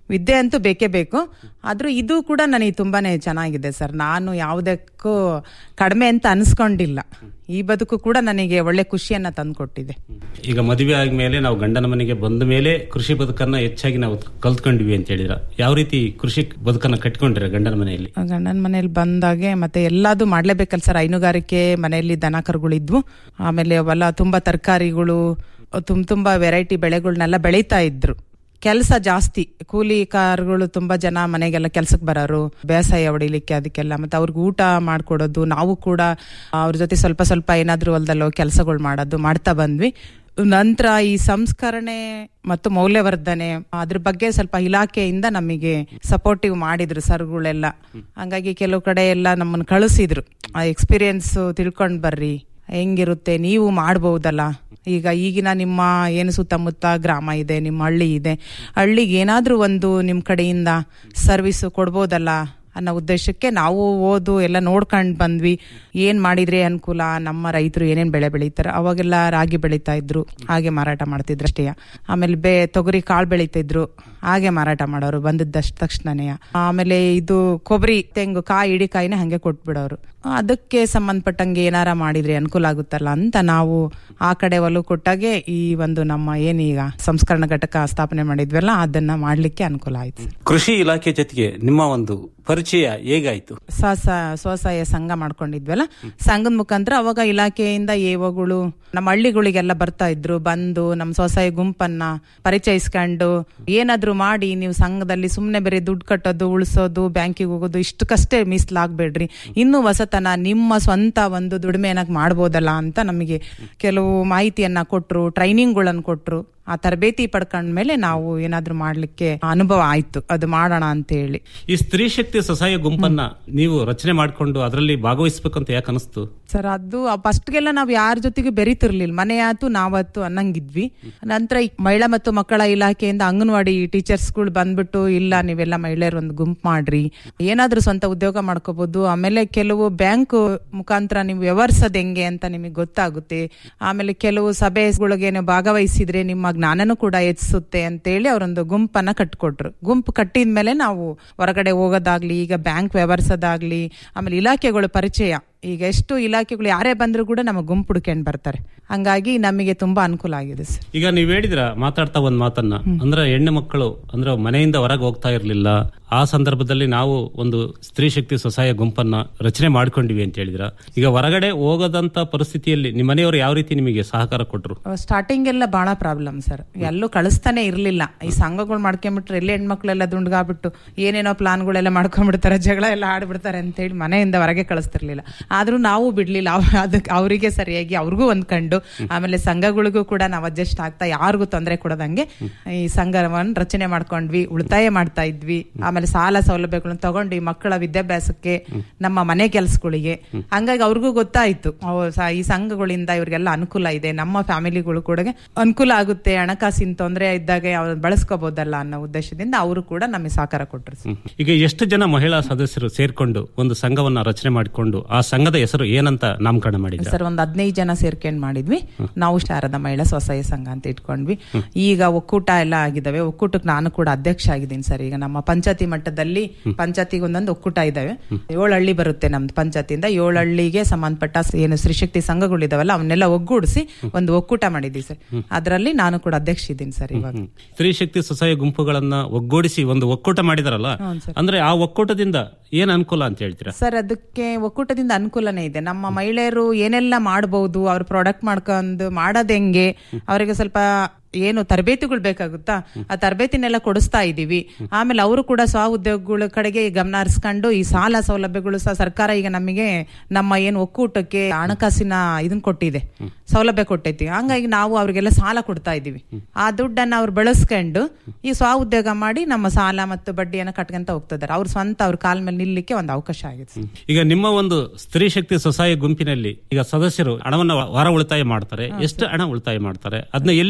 ವಿದ್ಯೆ ಅಂತೂ ಬೇಕೇ ಬೇಕು ಆದ್ರೂ ಇದು ಕೂಡ ನನಗೆ ತುಂಬಾನೇ ಚೆನ್ನಾಗಿದೆ ಸರ್ ನಾನು ಯಾವುದಕ್ಕೂ ಕಡಿಮೆ ಅಂತ ಅನ್ಸ್ಕೊಂಡಿಲ್ಲ ಈ ಬದುಕು ಕೂಡ ನನಗೆ ಒಳ್ಳೆ ಖುಷಿಯನ್ನ ತಂದ್ಕೊಟ್ಟಿದೆ ಈಗ ಮದುವೆ ಆದ್ಮೇಲೆ ನಾವು ಗಂಡನ ಮನೆಗೆ ಬಂದ ಮೇಲೆ ಕೃಷಿ ಬದುಕನ್ನ ಹೆಚ್ಚಾಗಿ ನಾವು ಕಲ್ತ್ಕೊಂಡ್ವಿ ಅಂತ ಹೇಳಿದ್ರ ಯಾವ ರೀತಿ ಕೃಷಿ ಬದುಕನ್ನ ಕಟ್ಕೊಂಡಿರ ಗಂಡನ ಮನೆಯಲ್ಲಿ ಗಂಡನ ಮನೇಲಿ ಬಂದಾಗೆ ಮತ್ತೆ ಎಲ್ಲಾದು ಮಾಡ್ಲೇಬೇಕಲ್ಲ ಸರ್ ಹೈನುಗಾರಿಕೆ ಮನೆಯಲ್ಲಿ ದನ ಕರುಗಳಿದ್ವು ಆಮೇಲೆ ಅವೆಲ್ಲ ತುಂಬಾ ತರಕಾರಿಗಳು ತುಂಬ ತುಂಬಾ ವೆರೈಟಿ ಬೆಳೆಗಳನ್ನೆಲ್ಲ ಬೆಳೀತಾ ಇದ್ರು ಕೆಲಸ ಜಾಸ್ತಿ ಕೂಲಿ ಕಾರುಗಳು ತುಂಬಾ ಜನ ಮನೆಗೆಲ್ಲ ಕೆಲ್ಸಕ್ಕೆ ಬರೋರು ಬೇಸಾಯ ಹೊಡಿಲಿಕ್ಕೆ ಅದಕ್ಕೆಲ್ಲ ಮತ್ತೆ ಅವ್ರಿಗೆ ಊಟ ಮಾಡ್ಕೊಡೋದು ನಾವು ಕೂಡ ಅವ್ರ ಜೊತೆ ಸ್ವಲ್ಪ ಸ್ವಲ್ಪ ಏನಾದ್ರೂ ಹೊಲದಲ್ಲೋ ಕೆಲಸಗಳು ಮಾಡೋದು ಮಾಡ್ತಾ ಬಂದ್ವಿ ನಂತರ ಈ ಸಂಸ್ಕರಣೆ ಮತ್ತು ಮೌಲ್ಯವರ್ಧನೆ ಅದ್ರ ಬಗ್ಗೆ ಸ್ವಲ್ಪ ಇಲಾಖೆಯಿಂದ ನಮಗೆ ಸಪೋರ್ಟಿವ್ ಮಾಡಿದ್ರು ಸರ್ಗಳೆಲ್ಲ ಹಂಗಾಗಿ ಕೆಲವು ಕಡೆ ಎಲ್ಲ ನಮ್ಮನ್ನು ಕಳಿಸಿದ್ರು ಆ ಎಕ್ಸ್ಪೀರಿಯನ್ಸ್ ತಿಳ್ಕೊಂಡ್ ಬರ್ರಿ ಹೆಂಗಿರುತ್ತೆ ನೀವು ಮಾಡ್ಬೋದಲ್ಲ ಈಗ ಈಗಿನ ನಿಮ್ಮ ಏನು ಸುತ್ತಮುತ್ತ ಗ್ರಾಮ ಇದೆ ನಿಮ್ಮ ಹಳ್ಳಿ ಇದೆ ಹಳ್ಳಿಗೆ ಏನಾದ್ರೂ ಒಂದು ನಿಮ್ಮ ಕಡೆಯಿಂದ ಸರ್ವಿಸ್ ಕೊಡ್ಬೋದಲ್ಲ ಅನ್ನೋ ಉದ್ದೇಶಕ್ಕೆ ನಾವು ಓದು ಎಲ್ಲ ನೋಡ್ಕೊಂಡ್ ಬಂದ್ವಿ ಏನ್ ಮಾಡಿದ್ರೆ ಅನುಕೂಲ ನಮ್ಮ ರೈತರು ಏನೇನ್ ಬೆಳೆ ಬೆಳೀತಾರೆ ಅವಾಗೆಲ್ಲ ರಾಗಿ ಬೆಳೀತಾ ಇದ್ರು ಹಾಗೆ ಮಾರಾಟ ಮಾಡ್ತಿದ್ರು ಅಷ್ಟೇ ಆಮೇಲೆ ಬೇ ತೊಗರಿ ಕಾಳು ಬೆಳೀತಿದ್ರು ಹಾಗೆ ಮಾರಾಟ ಮಾಡೋರು ಬಂದಿದ್ದಷ್ಟು ತಕ್ಷಣನೇ ಆಮೇಲೆ ಇದು ಕೊಬ್ಬರಿ ತೆಂಗು ಕಾಯಿ ಇಡೀ ಕಾಯಿನೇ ಹಂಗೆ ಕೊಟ್ಬಿಡೋರು ಅದಕ್ಕೆ ಸಂಬಂಧಪಟ್ಟಂಗೆ ಏನಾರ ಮಾಡಿದ್ರೆ ಅನುಕೂಲ ಆಗುತ್ತಲ್ಲ ಅಂತ ನಾವು ಆ ಕಡೆ ಒಲವು ಕೊಟ್ಟಾಗೆ ಈ ಒಂದು ನಮ್ಮ ಏನೀಗ ಸಂಸ್ಕರಣ ಘಟಕ ಸ್ಥಾಪನೆ ಮಾಡಿದ್ವಲ್ಲ ಅದನ್ನ ಮಾಡ್ಲಿಕ್ಕೆ ಅನುಕೂಲ ಆಯ್ತು ಕೃಷಿ ಇಲಾಖೆ ಜೊತೆಗೆ ನಿಮ್ಮ ಒಂದು ಪರಿಚಯ ಹೇಗಾಯ್ತು ಸ್ವಸ ಸ್ವಸಹಾಯ ಸಂಘ ಮಾಡ್ಕೊಂಡಿದ್ವಲ್ಲ ಸಂಘದ ಮುಖಾಂತರ ಅವಾಗ ಇಲಾಖೆಯಿಂದ ಏವಗಳು ನಮ್ಮ ಹಳ್ಳಿಗಳಿಗೆಲ್ಲ ಬರ್ತಾ ಇದ್ರು ಬಂದು ನಮ್ಮ ಸ್ವಸಹಾಯ ಗುಂಪನ್ನ ಪರಿಚಯಿಸ್ಕೊಂಡು ಏನಾದ್ರೂ ಮಾಡಿ ನೀವು ಸಂಘದಲ್ಲಿ ಸುಮ್ಮನೆ ಬೇರೆ ದುಡ್ಡು ಕಟ್ಟೋದು ಉಳಿಸೋದು ಬ್ಯಾಂಕಿಗೆ ಹೋಗೋದು ಇಷ್ಟಕ್ಕಷ್ಟೇ ಮೀಸಲಾಗ್ಬೇಡ್ರಿ ಇನ್ನು ಹೊಸತನ ನಿಮ್ಮ ಸ್ವಂತ ಒಂದು ದುಡಿಮೆಯನ್ನ ಮಾಡ್ಬೋದಲ್ಲ ಅಂತ ನಮಗೆ ಕೆಲವು ಮಾಹಿತಿಯನ್ನ ಕೊಟ್ರು ಟ್ರೈನಿಂಗ್ಗಳನ್ನು ಕೊಟ್ರು ಆ ತರಬೇತಿ ಪಡ್ಕೊಂಡ್ಮೇಲೆ ನಾವು ಏನಾದ್ರೂ ಮಾಡ್ಲಿಕ್ಕೆ ಅನುಭವ ಆಯ್ತು ಅದು ಮಾಡೋಣ ಅಂತ ಹೇಳಿ ಈ ಸ್ತ್ರೀ ಶಕ್ತಿ ಸ್ವಸಹಾಯ ಗುಂಪನ್ನ ನೀವು ರಚನೆ ಮಾಡಿಕೊಂಡು ಅದರಲ್ಲಿ ಭಾಗವಹಿಸ್ಬೇಕಂತ ಯಾಕೆ ಅನಿಸ್ತು ಸರ್ ಅದು ಫಸ್ಟ್ಗೆಲ್ಲ ನಾವು ಯಾರ ಜೊತೆಗೆ ಬೆರೀತಿರ್ಲಿಲ್ಲ ಮನೆ ಆತು ನಾವತ್ತು ಅನ್ನಂಗಿದ್ವಿ ನಂತರ ಈ ಮಹಿಳಾ ಮತ್ತು ಮಕ್ಕಳ ಇಲಾಖೆಯಿಂದ ಅಂಗನವಾಡಿ ಟೀಚರ್ಸ್ಗಳು ಬಂದ್ಬಿಟ್ಟು ಇಲ್ಲ ನೀವೆಲ್ಲ ಮಹಿಳೆಯರು ಒಂದು ಗುಂಪು ಮಾಡ್ರಿ ಏನಾದ್ರೂ ಸ್ವಂತ ಉದ್ಯೋಗ ಮಾಡ್ಕೋಬಹುದು ಆಮೇಲೆ ಕೆಲವು ಬ್ಯಾಂಕ್ ಮುಖಾಂತರ ನೀವು ವ್ಯವಹರಿಸೋದ್ ಹೆಂಗೆ ಅಂತ ನಿಮಗೆ ಗೊತ್ತಾಗುತ್ತೆ ಆಮೇಲೆ ಕೆಲವು ಸಭೆಗಳಿಗೆ ನೀವು ಭಾಗವಹಿಸಿದ್ರೆ ನಿಮ್ಮ ಜ್ಞಾನನೂ ಕೂಡ ಹೆಚ್ಚಿಸುತ್ತೆ ಅಂತೇಳಿ ಅವರೊಂದು ಗುಂಪನ್ನ ಕಟ್ಕೊಟ್ರು ಗುಂಪು ಕಟ್ಟಿದ್ಮೇಲೆ ನಾವು ಹೊರಗಡೆ ಹೋಗೋದಾಗ್ಲಿ ಈಗ ಬ್ಯಾಂಕ್ ವ್ಯವಹರಿಸೋದಾಗ್ಲಿ ಆಮೇಲೆ ಇಲಾಖೆಗಳು ಪರಿಚಯ ಈಗ ಎಷ್ಟು ಇಲಾಖೆಗಳು ಯಾರೇ ಬಂದ್ರು ಕೂಡ ನಮ್ಮ ಗುಂಪು ಹುಡ್ಕೊಂಡ್ ಬರ್ತಾರೆ ಹಂಗಾಗಿ ನಮಗೆ ತುಂಬಾ ಅನುಕೂಲ ಆಗಿದೆ ಸರ್ ಈಗ ನೀವ್ ಹೇಳಿದ್ರ ಮಾತಾಡ್ತಾ ಒಂದ್ ಮಾತನ್ನ ಅಂದ್ರೆ ಹೆಣ್ಣು ಮಕ್ಕಳು ಅಂದ್ರೆ ಮನೆಯಿಂದ ಹೊರಗೆ ಹೋಗ್ತಾ ಇರ್ಲಿಲ್ಲ ಆ ಸಂದರ್ಭದಲ್ಲಿ ನಾವು ಒಂದು ಸ್ತ್ರೀ ಶಕ್ತಿ ಸ್ವಸಹಾಯ ಗುಂಪನ್ನ ರಚನೆ ಮಾಡ್ಕೊಂಡಿವಿ ಅಂತ ಹೇಳಿದ್ರ ಈಗ ಹೊರಗಡೆ ಹೋಗೋದಂತ ಪರಿಸ್ಥಿತಿಯಲ್ಲಿ ನಿಮ್ಮ ಮನೆಯವರು ಯಾವ ರೀತಿ ನಿಮಗೆ ಸಹಕಾರ ಕೊಟ್ರು ಸ್ಟಾರ್ಟಿಂಗ್ ಎಲ್ಲ ಬಹಳ ಪ್ರಾಬ್ಲಮ್ ಸರ್ ಎಲ್ಲೂ ಕಳಿಸ್ತಾನೆ ಇರ್ಲಿಲ್ಲ ಈ ಸಂಘಗಳು ಮಾಡ್ಕೊಂಡ್ಬಿಟ್ರೆ ಎಲ್ಲಿ ಹೆಣ್ಮಕ್ಳೆಲ್ಲ ದುಂಡ್ಗಾಬಿಟ್ಟು ಏನೇನೋ ಪ್ಲಾನ್ಗಳೆಲ್ಲ ಮಾಡ್ಕೊಂಡ್ಬಿಡ್ತಾರೆ ಜಗಳ ಎಲ್ಲ ಆಡ್ಬಿಡ್ತಾರೆ ಅಂತ ಹೇಳಿ ಮನೆಯಿಂದ ಹೊರಗೆ ಕಳಿಸ್ತಿರ್ಲಿಲ್ಲ ಆದ್ರೂ ನಾವು ಬಿಡ್ಲಿಲ್ಲ ಅವ್- ಅದಕ್ಕೆ ಅವರಿಗೆ ಸರಿಯಾಗಿ ಅವ್ರಿಗೂ ಹೊಂದ್ಕೊಂಡು ಆಮೇಲೆ ಸಂಘಗಳಿಗೂ ಕೂಡ ನಾವು ಅಡ್ಜಸ್ಟ್ ಆಗ್ತಾ ಯಾರಿಗೂ ತೊಂದರೆ ಕೊಡದಂಗೆ ಈ ಸಂಘವನ್ನು ರಚನೆ ಮಾಡ್ಕೊಂಡ್ವಿ ಉಳಿತಾಯ ಮಾಡ್ತಾ ಇದ್ವಿ ಆಮೇಲೆ ಸಾಲ ಸೌಲಭ್ಯಗಳನ್ನ ತಗೊಂಡು ಈ ಮಕ್ಕಳ ವಿದ್ಯಾಭ್ಯಾಸಕ್ಕೆ ನಮ್ಮ ಮನೆ ಕೆಲಸಗಳಿಗೆ ಹಂಗಾಗಿ ಅವ್ರಿಗೂ ಗೊತ್ತಾಯ್ತು ಅವ್ ಸ- ಈ ಸಂಘಗಳಿಂದ ಇವ್ರಿಗೆಲ್ಲ ಅನುಕೂಲ ಇದೆ ನಮ್ಮ ಫ್ಯಾಮಿಲಿಗಳು ಕೂಡ ಅನುಕೂಲ ಆಗುತ್ತೆ ಹಣಕಾಸಿನ ತೊಂದರೆ ಇದ್ದಾಗ ಅವ್ರನ್ನ ಬಳಸ್ಕೋಬಹುದಲ್ಲ ಅನ್ನೋ ಉದ್ದೇಶದಿಂದ ಅವರು ಕೂಡ ನಮಗೆ ಸಹಕಾರ ಕೊಟ್ಟರು ಸರ್. ಈಗ ಎಷ್ಟು ಜನ ಮಹಿಳಾ ಸದಸ್ಯರು ಸೇರ್ಕೊಂಡು ಒಂದು ಸಂಘವನ್ನ ರಚನೆ ಮಾಡಿಕೊಂಡು ಆ ಸಂಘದ ಹೆಸರು ಏನಂತ ನಾಮಕರಣ ಮಾಡಿದ್ರ ಸರ್ ಒಂದ್ ಹದಿನೈದು ಜನ ಸೇರ್ಕೊಂಡ್ ಮಾಡಿದ್ವಿ ನಾವು ಶಾರದಾ ಮಹಿಳಾ ಸ್ವಸಹಾಯ ಸಂಘ ಅಂತ ಇಟ್ಕೊಂಡ್ವಿ ಈಗ ಒಕ್ಕೂಟ ಎಲ್ಲ ಆಗಿದಾವೆ ಒಕ್ಕೂಟಕ್ಕೆ ನಾನು ಕೂಡ ಅಧ್ಯಕ್ಷ ಆಗಿದ್ದೀನಿ ಸರ್ ಈಗ ನಮ್ಮ ಪಂಚಾಯತಿ ಮಟ್ಟದಲ್ಲಿ ಪಂಚಾಯತಿಗೆ ಒಂದೊಂದು ಒಕ್ಕೂಟ ಇದಾವೆ ಏಳು ಹಳ್ಳಿ ಬರುತ್ತೆ ನಮ್ದು ಪಂಚಾಯತಿಯಿಂದ ಏಳು ಹಳ್ಳಿಗೆ ಸಂಬಂಧಪಟ್ಟ ಸ- ಏನು ಸ್ತ್ರೀಶಕ್ತಿ ಸಂಘಗಳಿದಾವಲ್ಲ ಅವನ್ನೆಲ್ಲ ಒಗ್ಗೂಡಿಸಿ ಒಂದು ಒಕ್ಕೂಟ ಮಾಡಿದ್ವಿ ಸರ್ ಅದರಲ್ಲಿ ನಾನು ಕೂಡ ಅಧ್ಯಕ್ಷ ಇದ್ದೀನಿ ಸರ್ ಇವಾಗ ಸ್ತ್ರೀ ಶಕ್ತಿ ಸ್ವಸಹಾಯ ಗುಂಪುಗಳನ್ನ ಒಗ್ಗೂಡಿಸಿ ಒಂದು ಒಕ್ಕೂಟ ಮಾಡಿದಾರಲ್ಲ ಹೌದು ಸರ್. ಅಂದ್ರೆ ಆ ಒಕ್ಕೂಟದಿಂದ ಏನ್ ಅನುಕೂಲ ಅಂತ ಹೇಳ್ತೀರಾ ಸರ್ ಅದಕ್ಕೆ ಒಕ್ಕೂಟದಿಂದ ಅನುಕೂಲನೇ ಇದೆ ನಮ್ಮ ಮಹಿಳೆಯರು ಏನೆಲ್ಲ ಮಾಡಬಹುದು ಅವ್ರ ಪ್ರಾಡಕ್ಟ್ ಮಾಡ್ಕೊಂಡು ಮಾಡೋದ್ ಹೆಂಗೆ ಅವರಿಗೆ ಸ್ವಲ್ಪ ಏನು ತರಬೇತಿಗಳು ಬೇಕಾಗುತ್ತಾ ಆ ತರಬೇತಿನೆಲ್ಲ ಕೊಡಿಸ್ತಾ ಇದೀವಿ ಆಮೇಲೆ ಅವರು ಕೂಡ ಸ್ವ ಉದ್ಯೋಗಗಳ ಕಡೆಗೆ ಗಮನ ಹರಿಸ್ಕೊಂಡು ಈ ಸಾಲ ಸೌಲಭ್ಯಗಳು ಸಹ ಸರ್ಕಾರ ಈಗ ನಮಗೆ ನಮ್ಮ ಏನು ಒಕ್ಕೂಟಕ್ಕೆ ಹಣಕಾಸಿನ ಇದನ್ನ ಕೊಟ್ಟಿದೆ ಸೌಲಭ್ಯ ಕೊಟ್ಟೈತಿ ಹಂಗಾಗಿ ನಾವು ಅವ್ರಿಗೆಲ್ಲ ಸಾಲ ಕೊಡ್ತಾ ಇದೀವಿ ಆ ದುಡ್ಡನ್ನ ಅವ್ರು ಬಳಸ್ಕೊಂಡು ಈ ಸ್ವ ಉದ್ಯೋಗ ಮಾಡಿ ನಮ್ಮ ಸಾಲ ಮತ್ತು ಬಡ್ಡಿಯನ್ನ ಕಟ್ಕೊಂತ ಹೋಗ್ತಿದ್ದಾರೆ ಅವ್ರ ಸ್ವಂತ ಅವ್ರ ಕಾಲ ಮೇಲೆ ನಿಲ್ಲಕ್ಕೆ ಒಂದು ಅವಕಾಶ ಆಗಿದೆ ಸರ್. ಈಗ ನಿಮ್ಮ ಒಂದು ಸ್ತ್ರೀ ಶಕ್ತಿ ಸ್ವಸಹಾಯ ಗುಂಪಿನಲ್ಲಿ ಈಗ ಸದಸ್ಯರು ಹಣವನ್ನ ಹೊರ ಉಳಿತಾಯ ಮಾಡ್ತಾರೆ ಎಷ್ಟು ಹಣ ಉಳಿತಾಯ ಮಾಡ್ತಾರೆ ಅದನ್ನ ಎಲ್ಲಿ ನೀವು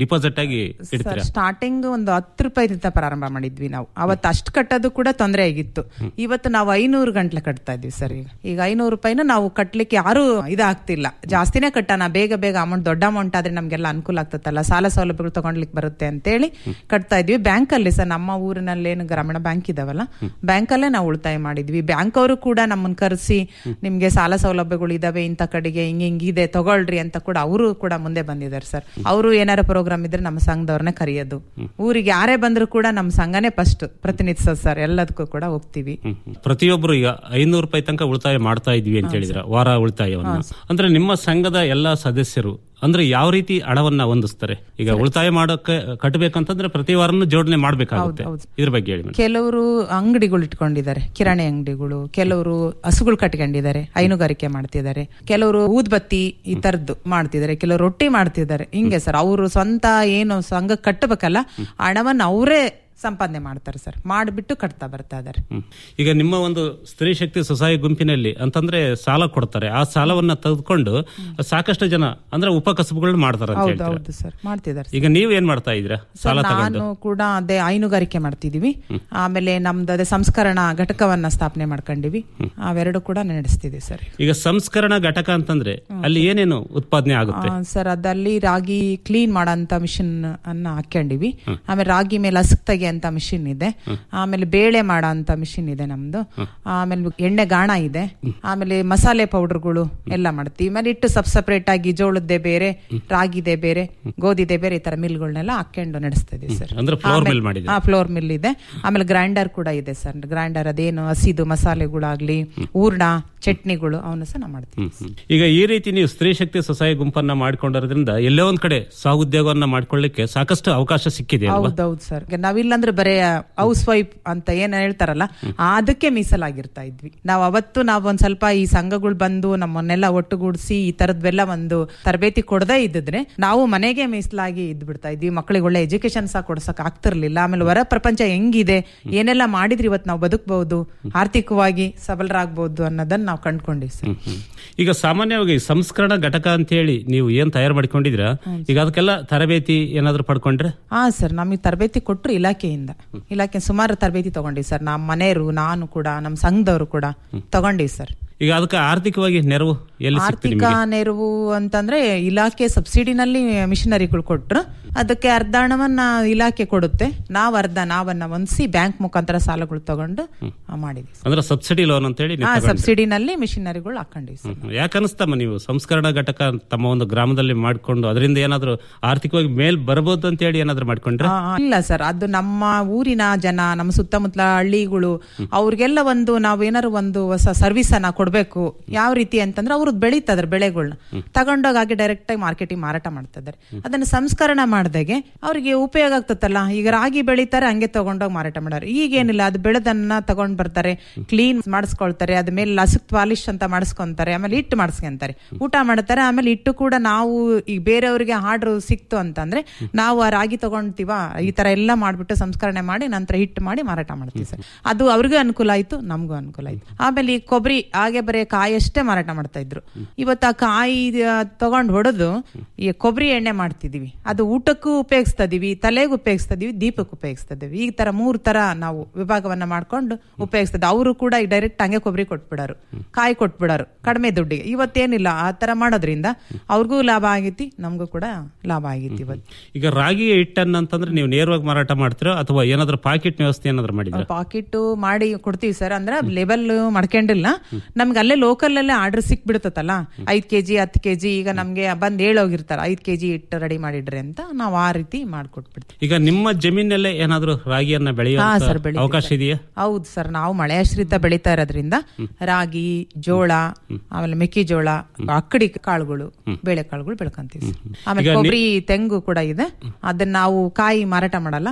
ಡಿಪಾಸಿಟ್ ಆಗಿ ಇಡ್ತೀರಾ ಸ್ಟಾರ್ಟಿಂಗ್ ಒಂದು ಹತ್ತು ರೂಪಾಯಿದಿಂದ ಪ್ರಾರಂಭ ಮಾಡಿದ್ವಿ ನಾವು ಅವತ್ತು ಅಷ್ಟು ಕಟ್ಟೋದು ಕೂಡ ತೊಂದರೆ ಆಗಿತ್ತು ಇವತ್ತು ನಾವು ಐನೂರು ಗಂಟ್ಲೆ ಕಟ್ತಾ ಇದ್ವಿ ಸರ್ ಈಗ ಈಗ ಐನೂರು ರೂಪಾಯಿನ ನಾವು ಕಟ್ಲಿಕ್ಕೆ ಯಾರು ಇದಾಗ್ತಿಲ್ಲ ಜಾಸ್ತಿನೇ ಕಟ್ಟೋಣ ಬೇಗ ಬೇಗ ಅಮೌಂಟ್ ದೊಡ್ಡ ಅಮೌಂಟ್ ಆದ್ರೆ ನಮ್ಗೆಲ್ಲ ಅನುಕೂಲ ಆಗ್ತತ್ತಲ್ಲ ಸಾಲ ಸೌಲಭ್ಯಗಳು ತಗೊಂಡ್ಲಿಕ್ಕೆ ಬರುತ್ತೆ ಅಂತೇಳಿ ಕಟ್ತಾ ಇದ್ವಿ ಬ್ಯಾಂಕ್ ಅಲ್ಲಿ ಸರ್ ನಮ್ಮ ಊರಿನಲ್ಲಿ ಏನು ಗ್ರಾಮೀಣ ಬ್ಯಾಂಕ್ ಇದಾವಲ್ಲ ಬ್ಯಾಂಕ್ ಅಲ್ಲೇ ನಾವು ಉಳಿತಾಯ ಮಾಡಿದ್ವಿ ಬ್ಯಾಂಕ್ ಅವರು ಕೂಡ ನಮ್ಮನ್ನ ಕರೆಸಿ ನಿಮ್ಗೆ ಸಾಲ ಸೌಲಭ್ಯಗಳು ಇದಾವೆ ಇಂಥ ಕಡೆಗೆ ಹಿಂಗ್ ಹಿಂಗಿದೆ ತಗೊಳ್ರಿ ಅಂತ ಕೂಡ ಅವರು ಕೂಡ ಮುಂದೆ ಬಂದಿದ್ದಾರೆ ಸರ್ ಅವರು ಏನಾರ ಪ್ರೋಗ್ರಾಮ್ ಇದ್ರೆ ನಮ್ಮ ಸಂಘದವ್ರನ್ನೇ ಕರೆಯೋದು ಊರಿಗೆ ಯಾರೇ ಬಂದ್ರು ಕೂಡ ನಮ್ಮ ಸಂಘನೇ ಫಸ್ಟ್ ಪ್ರತಿನಿಧಿಸೋದು ಸರ್ ಎಲ್ಲದಕ್ಕೂ ಕೂಡ ಹೋಗ್ತೀವಿ ಪ್ರತಿಯೊಬ್ಬರು ಈಗ ಐನೂರು ರೂಪಾಯಿ ತನಕ ಉಳಿತಾಯ ಮಾಡ್ತಾ ಇದ್ವಿ ಅಂತ ಹೇಳಿದ್ರ ವಾರ ಉಳಿತಾಯವನ್ನ ಅಂದ್ರೆ ನಿಮ್ಮ ಸಂಘದ ಎಲ್ಲಾ ಸದಸ್ಯರು ಅಂದ್ರೆ ಯಾವ ರೀತಿ ಹಣವನ್ನ ಹೊಂದಿಸ್ತಾರೆ ಈಗ ಉಳಿತಾಯ ಮಾಡೋಕೆ ಕಟ್ಟಬೇಕಂತಂದ್ರೆ ಪ್ರತಿ ವಾರನೂ ಜೋಡಣೆ ಮಾಡ್ಬೇಕಾಗುತ್ತೆ ಇದ್ರ ಬಗ್ಗೆ ಹೇಳಿ ಮೇಡಮ್ ಕೆಲವರು ಅಂಗಡಿಗಳು ಇಟ್ಕೊಂಡಿದ್ದಾರೆ ಕಿರಾಣಿ ಅಂಗಡಿಗಳು ಕೆಲವರು ಹಸುಗಳು ಕಟ್ಕೊಂಡಿದ್ದಾರೆ ಹೈನುಗಾರಿಕೆ ಮಾಡ್ತಿದ್ದಾರೆ ಕೆಲವರು ಊದ್ಬತ್ತಿ ಈ ತರದ್ದು ಮಾಡ್ತಿದ್ದಾರೆ ಕೆಲವರು ರೊಟ್ಟಿ ಮಾಡ್ತಿದ್ದಾರೆ ಹಿಂಗೆ ಸರ್ ಅವರು ಸ್ವಂತ ಏನು ಸಂಘ ಕಟ್ಟಬೇಕಲ್ಲ ಹಣವನ್ನ ಅವರೇ ಸಂಪಾದನೆ ಮಾಡ್ತಾರೆ ಸರ್ ಮಾಡಿಬಿಟ್ಟು ಕಟ್ತಾ ಬರ್ತಾ ಇದಾರೆ ಹ್ಮ್. ಈಗ ನಿಮ್ಮ ಒಂದು ಸ್ತ್ರೀ ಶಕ್ತಿ ಸ್ವಸಹಾಯ ಗುಂಪಿನಲ್ಲಿ ಅಂತಂದ್ರೆ ಸಾಲ ಕೊಡ್ತಾರೆ ಆ ಸಾಲವನ್ನ ತೆಗೆದುಕೊಂಡು ಸಾಕಷ್ಟು ಜನ ಅಂದ್ರೆ ಉಪಕಸಬುಗಳನ್ನ ಮಾಡ್ತಾರೆ ಅಂತ ಹೌದು ಹೇಳ್ತಾರೆ ಹೌದು ಸರ್ ಮಾಡ್ತಿದ್ದಾರೆ ಈಗ ನೀವ್ ಏನ್ ಮಾಡ್ತಾ ಇದ್ದೀರಾ ಸಾಲ ಸರ್, ತಗೊಂಡು ನಾನು ಕೂಡ ಅದೇ ಹೈನುಗಾರಿಕೆ ಮಾಡ್ತಿದೀವಿ ಆಮೇಲೆ ನಮ್ದು ಅದೇ ಸಂಸ್ಕರಣಾ ಘಟಕವನ್ನ ಸ್ಥಾಪನೆ ಮಾಡ್ಕೊಂಡಿವಿ ಅವೆರಡು ಕೂಡ ನಡೆಸ್ತಿದ್ದೀವಿ ಸರ್ ಈಗ ಸಂಸ್ಕರಣಾ ಘಟಕ ಅಂತಂದ್ರೆ ಅಲ್ಲಿ ಏನೇನು ಉತ್ಪಾದನೆ ಆಗುತ್ತೆ ಆ, ಸರ್ ಅದಲ್ಲಿ ರಾಗಿ ಕ್ಲೀನ್ ಮಾಡೋಂತ ಮಿಷಿನ್ ಅನ್ನ ಹಾಕೊಂಡಿವಿ ಆಮೇಲೆ ರಾಗಿ ಮೇಲೆ ಹಸಕ್ ತೆಗೆಯಂತ ಮಿಷಿನ್ ಇದೆ ಆಮೇಲೆ ಬೇಳೆ ಮಾಡೋ ಅಂತ ಮಿಷಿನ್ ಇದೆ ನಮ್ದು ಆಮೇಲೆ ಎಣ್ಣೆ ಗಾಣ ಇದೆ ಆಮೇಲೆ ಮಸಾಲೆ ಪೌಡರ್ಗಳು ಎಲ್ಲ ಮಾಡ್ತೀವಿ ಆಮೇಲೆ ಇಟ್ಟು ಸಬ್ ಸಪರೇಟ್ ಆಗಿ ಜೋಳದ್ದೇ ಬೇರೆ ರಾಗಿದೆ ಬೇರೆ ಗೋಧಿದೆ ಬೇರೆ ಈ ತರ ಮಿಲ್ಗಳನ್ನೆಲ್ಲ ಹಾಕೊಂಡು ನಡೆಸ್ತಾ ಇದೀವಿ ಸರ್ ಅಂದ್ರೆ flour mill ಮಾಡಿದ್ದೀರಾ? ಹಾ ಫ್ಲೋರ್ ಮಿಲ್ ಇದೆ ಆಮೇಲೆ ಗ್ರೈಂಡರ್ ಕೂಡ ಇದೆ ಸರ್ ಗ್ರೈಂಡರ್ ಅದೇನು ಹಸಿದು ಮಸಾಲೆಗಳಾಗ್ಲಿ ಹೂರ್ಣ ಚಟ್ನಿಗಳು ಅವನ್ನ ಸಹ ನಾವು ಮಾಡ್ತೀವಿ ಈಗ ಈ ರೀತಿ ನೀವು ಸ್ತ್ರೀ ಶಕ್ತಿ ಸ್ವಸಹಾಯ ಗುಂಪನ್ನ ಮಾಡ್ಕೊಂಡಿರೋದ್ರಿಂದ ಎಲ್ಲೋ ಒಂದ್ ಕಡೆ ಸಹೋದ್ಯೋಗವನ್ನ ಮಾಡ್ಕೊಳ್ಳಿಕ್ಕೆ ಸಾಕಷ್ಟು ಅವಕಾಶ ಸಿಕ್ಕಿದೆ ಅಲ್ವಾ ಹೌದೌದು ಸರ್ ನಾವಿಲ್ಲಾಂದ್ರೆ ಬರೇ ಹೌಸ್ ವೈಫ್ ಅಂತ ಏನ್ ಹೇಳ್ತಾರಲ್ಲ ಅದಕ್ಕೆ ಮೀಸಲಾಗಿರ್ತಾ ಇದ್ವಿ ನಾವು ಅವತ್ತು ನಾವು ಒಂದ್ ಸ್ವಲ್ಪ ಈ ಸಂಘಗಳು ಬಂದು ನಮ್ಮನ್ನೆಲ್ಲ ಒಟ್ಟುಗೂಡಿಸಿ ಈ ತರದ್ವೆಲ್ಲ ಒಂದು ತರಬೇತಿ ಕೊಡದೇ ಇದ್ದಿದ್ರೆ ನಾವು ಮನೆಗೆ ಮೀಸಲಾಗಿ ಇದ್ ಬಿಡ್ತಾ ಇದ್ವಿ ಮಕ್ಕಳಿಗೆ ಒಳ್ಳೆ ಎಜುಕೇಶನ್ ಸಹ ಕೊಡ್ಸಕ್ ಆಗ್ತಿರ್ಲಿಲ್ಲ ಆಮೇಲೆ ಹೊರ ಪ್ರಪಂಚ ಹೆಂಗಿದೆ ಏನೆಲ್ಲ ಮಾಡಿದ್ರೆ ಇವತ್ತು ನಾವು ಬದುಕಬಹುದು ಆರ್ಥಿಕವಾಗಿ ಸಬಲರಾಗಬಹುದು ಅನ್ನೋದನ್ನ ನಾವು ಕಂಡ್ಕೊಂಡಿವಿ ಸರ್ ಈಗ ಸಾಮಾನ್ಯವಾಗಿ ಸಂಸ್ಕರಣ ಘಟಕ ಅಂತ ಹೇಳಿ ನೀವು ಏನ್ ತಯಾರು ಮಾಡ್ಕೊಂಡಿದ್ರ ಈಗ ಅದಕ್ಕೆಲ್ಲ ತರಬೇತಿ ಏನಾದ್ರು ಪಡ್ಕೊಂಡ್ರೆ ಹಾ ಸರ್ ನಮಗೆ ತರಬೇತಿ ಕೊಟ್ರು ಇಲಾಖೆಯಿಂದ ಇಲಾಖೆ ಸುಮಾರು ತರಬೇತಿ ತಗೊಂಡಿವಿ ಸರ್ ನಮ್ಮ ಮನೆಯವರು ನಾನು ಕೂಡ ನಮ್ಮ ಸಂಘದವರು ಕೂಡ ತಗೊಂಡಿವಿ ಸರ್ ಈಗ ಅದಕ್ಕೆ ಆರ್ಥಿಕವಾಗಿ ನೆರವು ಎಲ್ಲಿ ಸಿಗ್ತದೆ ಆರ್ಥಿಕ ನಿಮಗೆ ನೆರವು ಅಂತಂದ್ರೆ ಇಲಾಖೆ ಸಬ್ಸಿಡಿನಲ್ಲಿ ಮಿಷನರಿಗಳು ಕೊಟ್ರು ಅದಕ್ಕೆ ಅರ್ಧ ಹಣವನ್ನ ಇಲಾಖೆ ಕೊಡುತ್ತೆ ನಾವ್ ಅರ್ಧ ನಾವನ್ನ ಹೊಂದಿಸಿ ಬ್ಯಾಂಕ್ ಮುಖಾಂತರ ಸಾಲಗಳು ತಗೊಂಡು ಆ, ಮಾಡಿದ್ವಿ ಅಂದ್ರೆ ಸಬ್ಸಿಡಿ ಲೋನ್ ಅಂತ ಹೇಳಿ ನೀವು ಹಾ ತಗೊಂಡ್ರಿ. ಸಬ್ಸಿಡಿನಲ್ಲಿ ಮಿಷನರಿಗಳು ಹಾಕೊಂಡಿವಿ ಸರ್ ಹ್ಮ್. ಯಾಕ್ ಅನಿಸ್ತಮ್ಮ ನೀವು ಸಂಸ್ಕರಣ ಘಟಕ ತಮ್ಮ ಒಂದು ಗ್ರಾಮದಲ್ಲಿ ಮಾಡ್ಕೊಂಡು ಅದರಿಂದ ಏನಾದ್ರು ಆರ್ಥಿಕವಾಗಿ ಮೇಲ್ ಬರಬಹುದು ಅಂತ ಹೇಳಿ ಏನಾದ್ರು ಮಾಡ್ಕೊಂಡ್ರೆ ಆ, ಆ, ಇಲ್ಲ ಸರ್ ಅದು ನಮ್ಮ ಊರಿನ ಜನ ನಮ್ಮ ಸುತ್ತಮುತ್ತಲ ಹಳ್ಳಿಗಳು ಅವ್ರಿಗೆಲ್ಲ ಒಂದು ನಾವು ಏನಾದ್ರು ಒಂದು ಹೊಸ ಸರ್ವಿಸ್ ಅನ್ನ ಕೊಡ್ಬೇಕು ಯಾವ ರೀತಿ ಅಂತಂದ್ರೆ ಅವ್ರು ಬೆಳೀತದ್ರ ಬೆಳೆಗಳನ್ನ ತಗೊಂಡೋಗಿ ಹಾಗೆ ಡೈರೆಕ್ಟ್ ಆಗಿ ಮಾರ್ಕೆಟಿಂಗ್ ಮಾರಾಟ ಮಾಡ್ತಾ ಇದಾರೆ ಅದನ್ನ ಸಂಸ್ಕರಣ ಮಾಡ್ದಾಗೆ ಅವ್ರಿಗೆ ಉಪಯೋಗ ಆಗ್ತತ್ತಲ್ಲ ಈಗ ರಾಗಿ ಬೆಳೀತಾರೆ ಹಂಗೆ ತಗೊಂಡೋಗಿ ಮಾರಾಟ ಮಾಡೋರು ಈಗೇನಿಲ್ಲ ಅದು ಬೆಳೆದನ್ನ ತಗೊಂಡ್ ಬರ್ತಾರೆ ಕ್ಲೀನ್ ಮಾಡಿಸ್ಕೊಳ್ತಾರೆ ಅದ ಮೇಲೆ ಲಸಕ್ ಪಾಲಿಶ್ ಅಂತ ಮಾಡಿಸ್ಕೊಂತಾರೆ ಆಮೇಲೆ ಹಿಟ್ಟು ಮಾಡಿಸ್ಕೊಂತಾರೆ ಊಟ ಮಾಡ್ತಾರೆ ಆಮೇಲೆ ಹಿಟ್ಟು ಕೂಡ ನಾವು ಈಗ ಬೇರೆಯವರಿಗೆ ಆರ್ಡರ್ ಸಿಕ್ತು ಅಂತಂದ್ರೆ ನಾವು ಆ ರಾಗಿ ತಗೊಂತೀವ ಈ ತರ ಎಲ್ಲ ಮಾಡ್ಬಿಟ್ಟು ಸಂಸ್ಕರಣೆ ಮಾಡಿ ನಂತರ ಹಿಟ್ಟು ಮಾಡಿ ಮಾರಾಟ ಮಾಡ್ತೀವಿ ಸರ್ ಅದು ಅವ್ರಿಗೂ ಅನುಕೂಲ ಆಯ್ತು ನಮಗೂ ಅನುಕೂಲ ಆಯ್ತು ಆಮೇಲೆ ಈ ಕೊಬ್ಬರಿ ಹಾಗೆ ಬರೀ ಕಾಯಿ ಅಷ್ಟೇ ಮಾರಾಟ ಮಾಡ್ತಾ ಇದ್ರು ಇವತ್ತು ಆ ಕಾಯಿ ತಗೊಂಡ್ ಹೊಡೆದು ಈ ಕೊಬ್ಬರಿ ಎಣ್ಣೆ ಮಾಡ್ತಿದೀವಿ ಅದು ಊಟಕ್ಕೂ ಉಪಯೋಗಿಸ್ತಾ ಇದೀವಿ ತಲೆಗೂ ಉಪಯೋಗಿಸ್ತಾ ಇದೀವಿ ದೀಪಕ್ಕೆ ಉಪಯೋಗಿಸ್ತಾ ಇದೀವಿ ಈ ತರ ಮೂರ್ ತರ ನಾವು ವಿಭಾಗವನ್ನ ಮಾಡ್ಕೊಂಡು ಉಪಯೋಗಿಸ್ತದೆ ಅವರು ಕೂಡ ಡೈರೆಕ್ಟ್ ಹಂಗೆ ಕೊಬ್ಬರಿ ಕೊಟ್ಬಿಡಾರು ಕಾಯಿ ಕೊಟ್ಬಿಡಾರು ಕಡಿಮೆ ದುಡ್ಡಿಗೆ ಇವತ್ತೇನಿಲ್ಲ ಆ ತರ ಮಾಡೋದ್ರಿಂದ ಅವ್ರಿಗೂ ಲಾಭ ಆಗೈತಿ ನಮಗೂ ಕೂಡ ಲಾಭ ಆಗೈತಿ ಇವತ್ತು ಈಗ ರಾಗಿ ಹಿಟ್ಟನ್ನ ಅಂತಂದ್ರೆ ನೀವು ನೇರವಾಗಿ ಮಾರಾಟ ಮಾಡ್ತೀರಾ ಅಥವಾ ಏನಾದ್ರು ಪಾಕೆಟ್ ವ್ಯವಸ್ಥೆ ಏನಾದ್ರು ಮಾಡಿದ್ರ ಪಾಕೆಟ್ ಮಾಡಿ ಕೊಡ್ತೀವಿ ಸರ್ ಅಂದ್ರೆ ಲೇಬಲ್ ಮಾಡ್ಕೊಂಡಿಲ್ಲ ನಮ್ಗೆ ಅಲ್ಲೇ ಲೋಕಲ್ ಅಲ್ಲೇ ಆರ್ಡರ್ ಸಿಕ್ಬಿಡ್ತತಲ್ಲ ಐದ್ ಕೆಜಿ ಹತ್ತು ಕೆಜಿ ಈಗ ನಮ್ಗೆ ಬಂದ್ ಹೇಳೋಗಿರ್ತಾರ ಐದ್ ಕೆಜಿ ಇಟ್ಟು ರೆಡಿ ಮಾಡಿಡ್ರಿ ಅಂತ ನಾವು ಆ ರೀತಿ ಮಾಡ್ಕೊಟ್ಬಿಡ್ತೀವಿ ಈಗ ನಿಮ್ಮ ಜಮೀನಲ್ಲೇ ಏನಾದ್ರು ರಾಗಿಯನ್ನ ಬೆಳೆಯುವ ಹಾ ಸರ್ ಬೆಳಿತೀವಿ ಅವಕಾಶ ಸರ್. ಇದೆಯಾ ಹೌದು ಸರ್ ನಾವು ಮಳೆಯಾಶ್ರಿತ ಬೆಳೀತಾ ಇರೋದ್ರಿಂದ ರಾಗಿ ಜೋಳ ಆಮೇಲೆ ಮೆಕ್ಕೆಜೋಳ ಅಕ್ಕಡಿ ಕಾಳುಗಳು ಬೇಳೆ ಕಾಳುಗಳು ಬೆಳ್ಕೊಂತೀವಿ ಸರ್. ಆಮೇಲೆ ಈಗ ನಿ- ಕೊಬ್ಬರಿ ತೆಂಗು ಕೂಡ ಇದೆ ಅದನ್ನ ನಾವು ಕಾಯಿ ಮಾರಾಟ ಮಾಡಲ್ಲ ನಾವು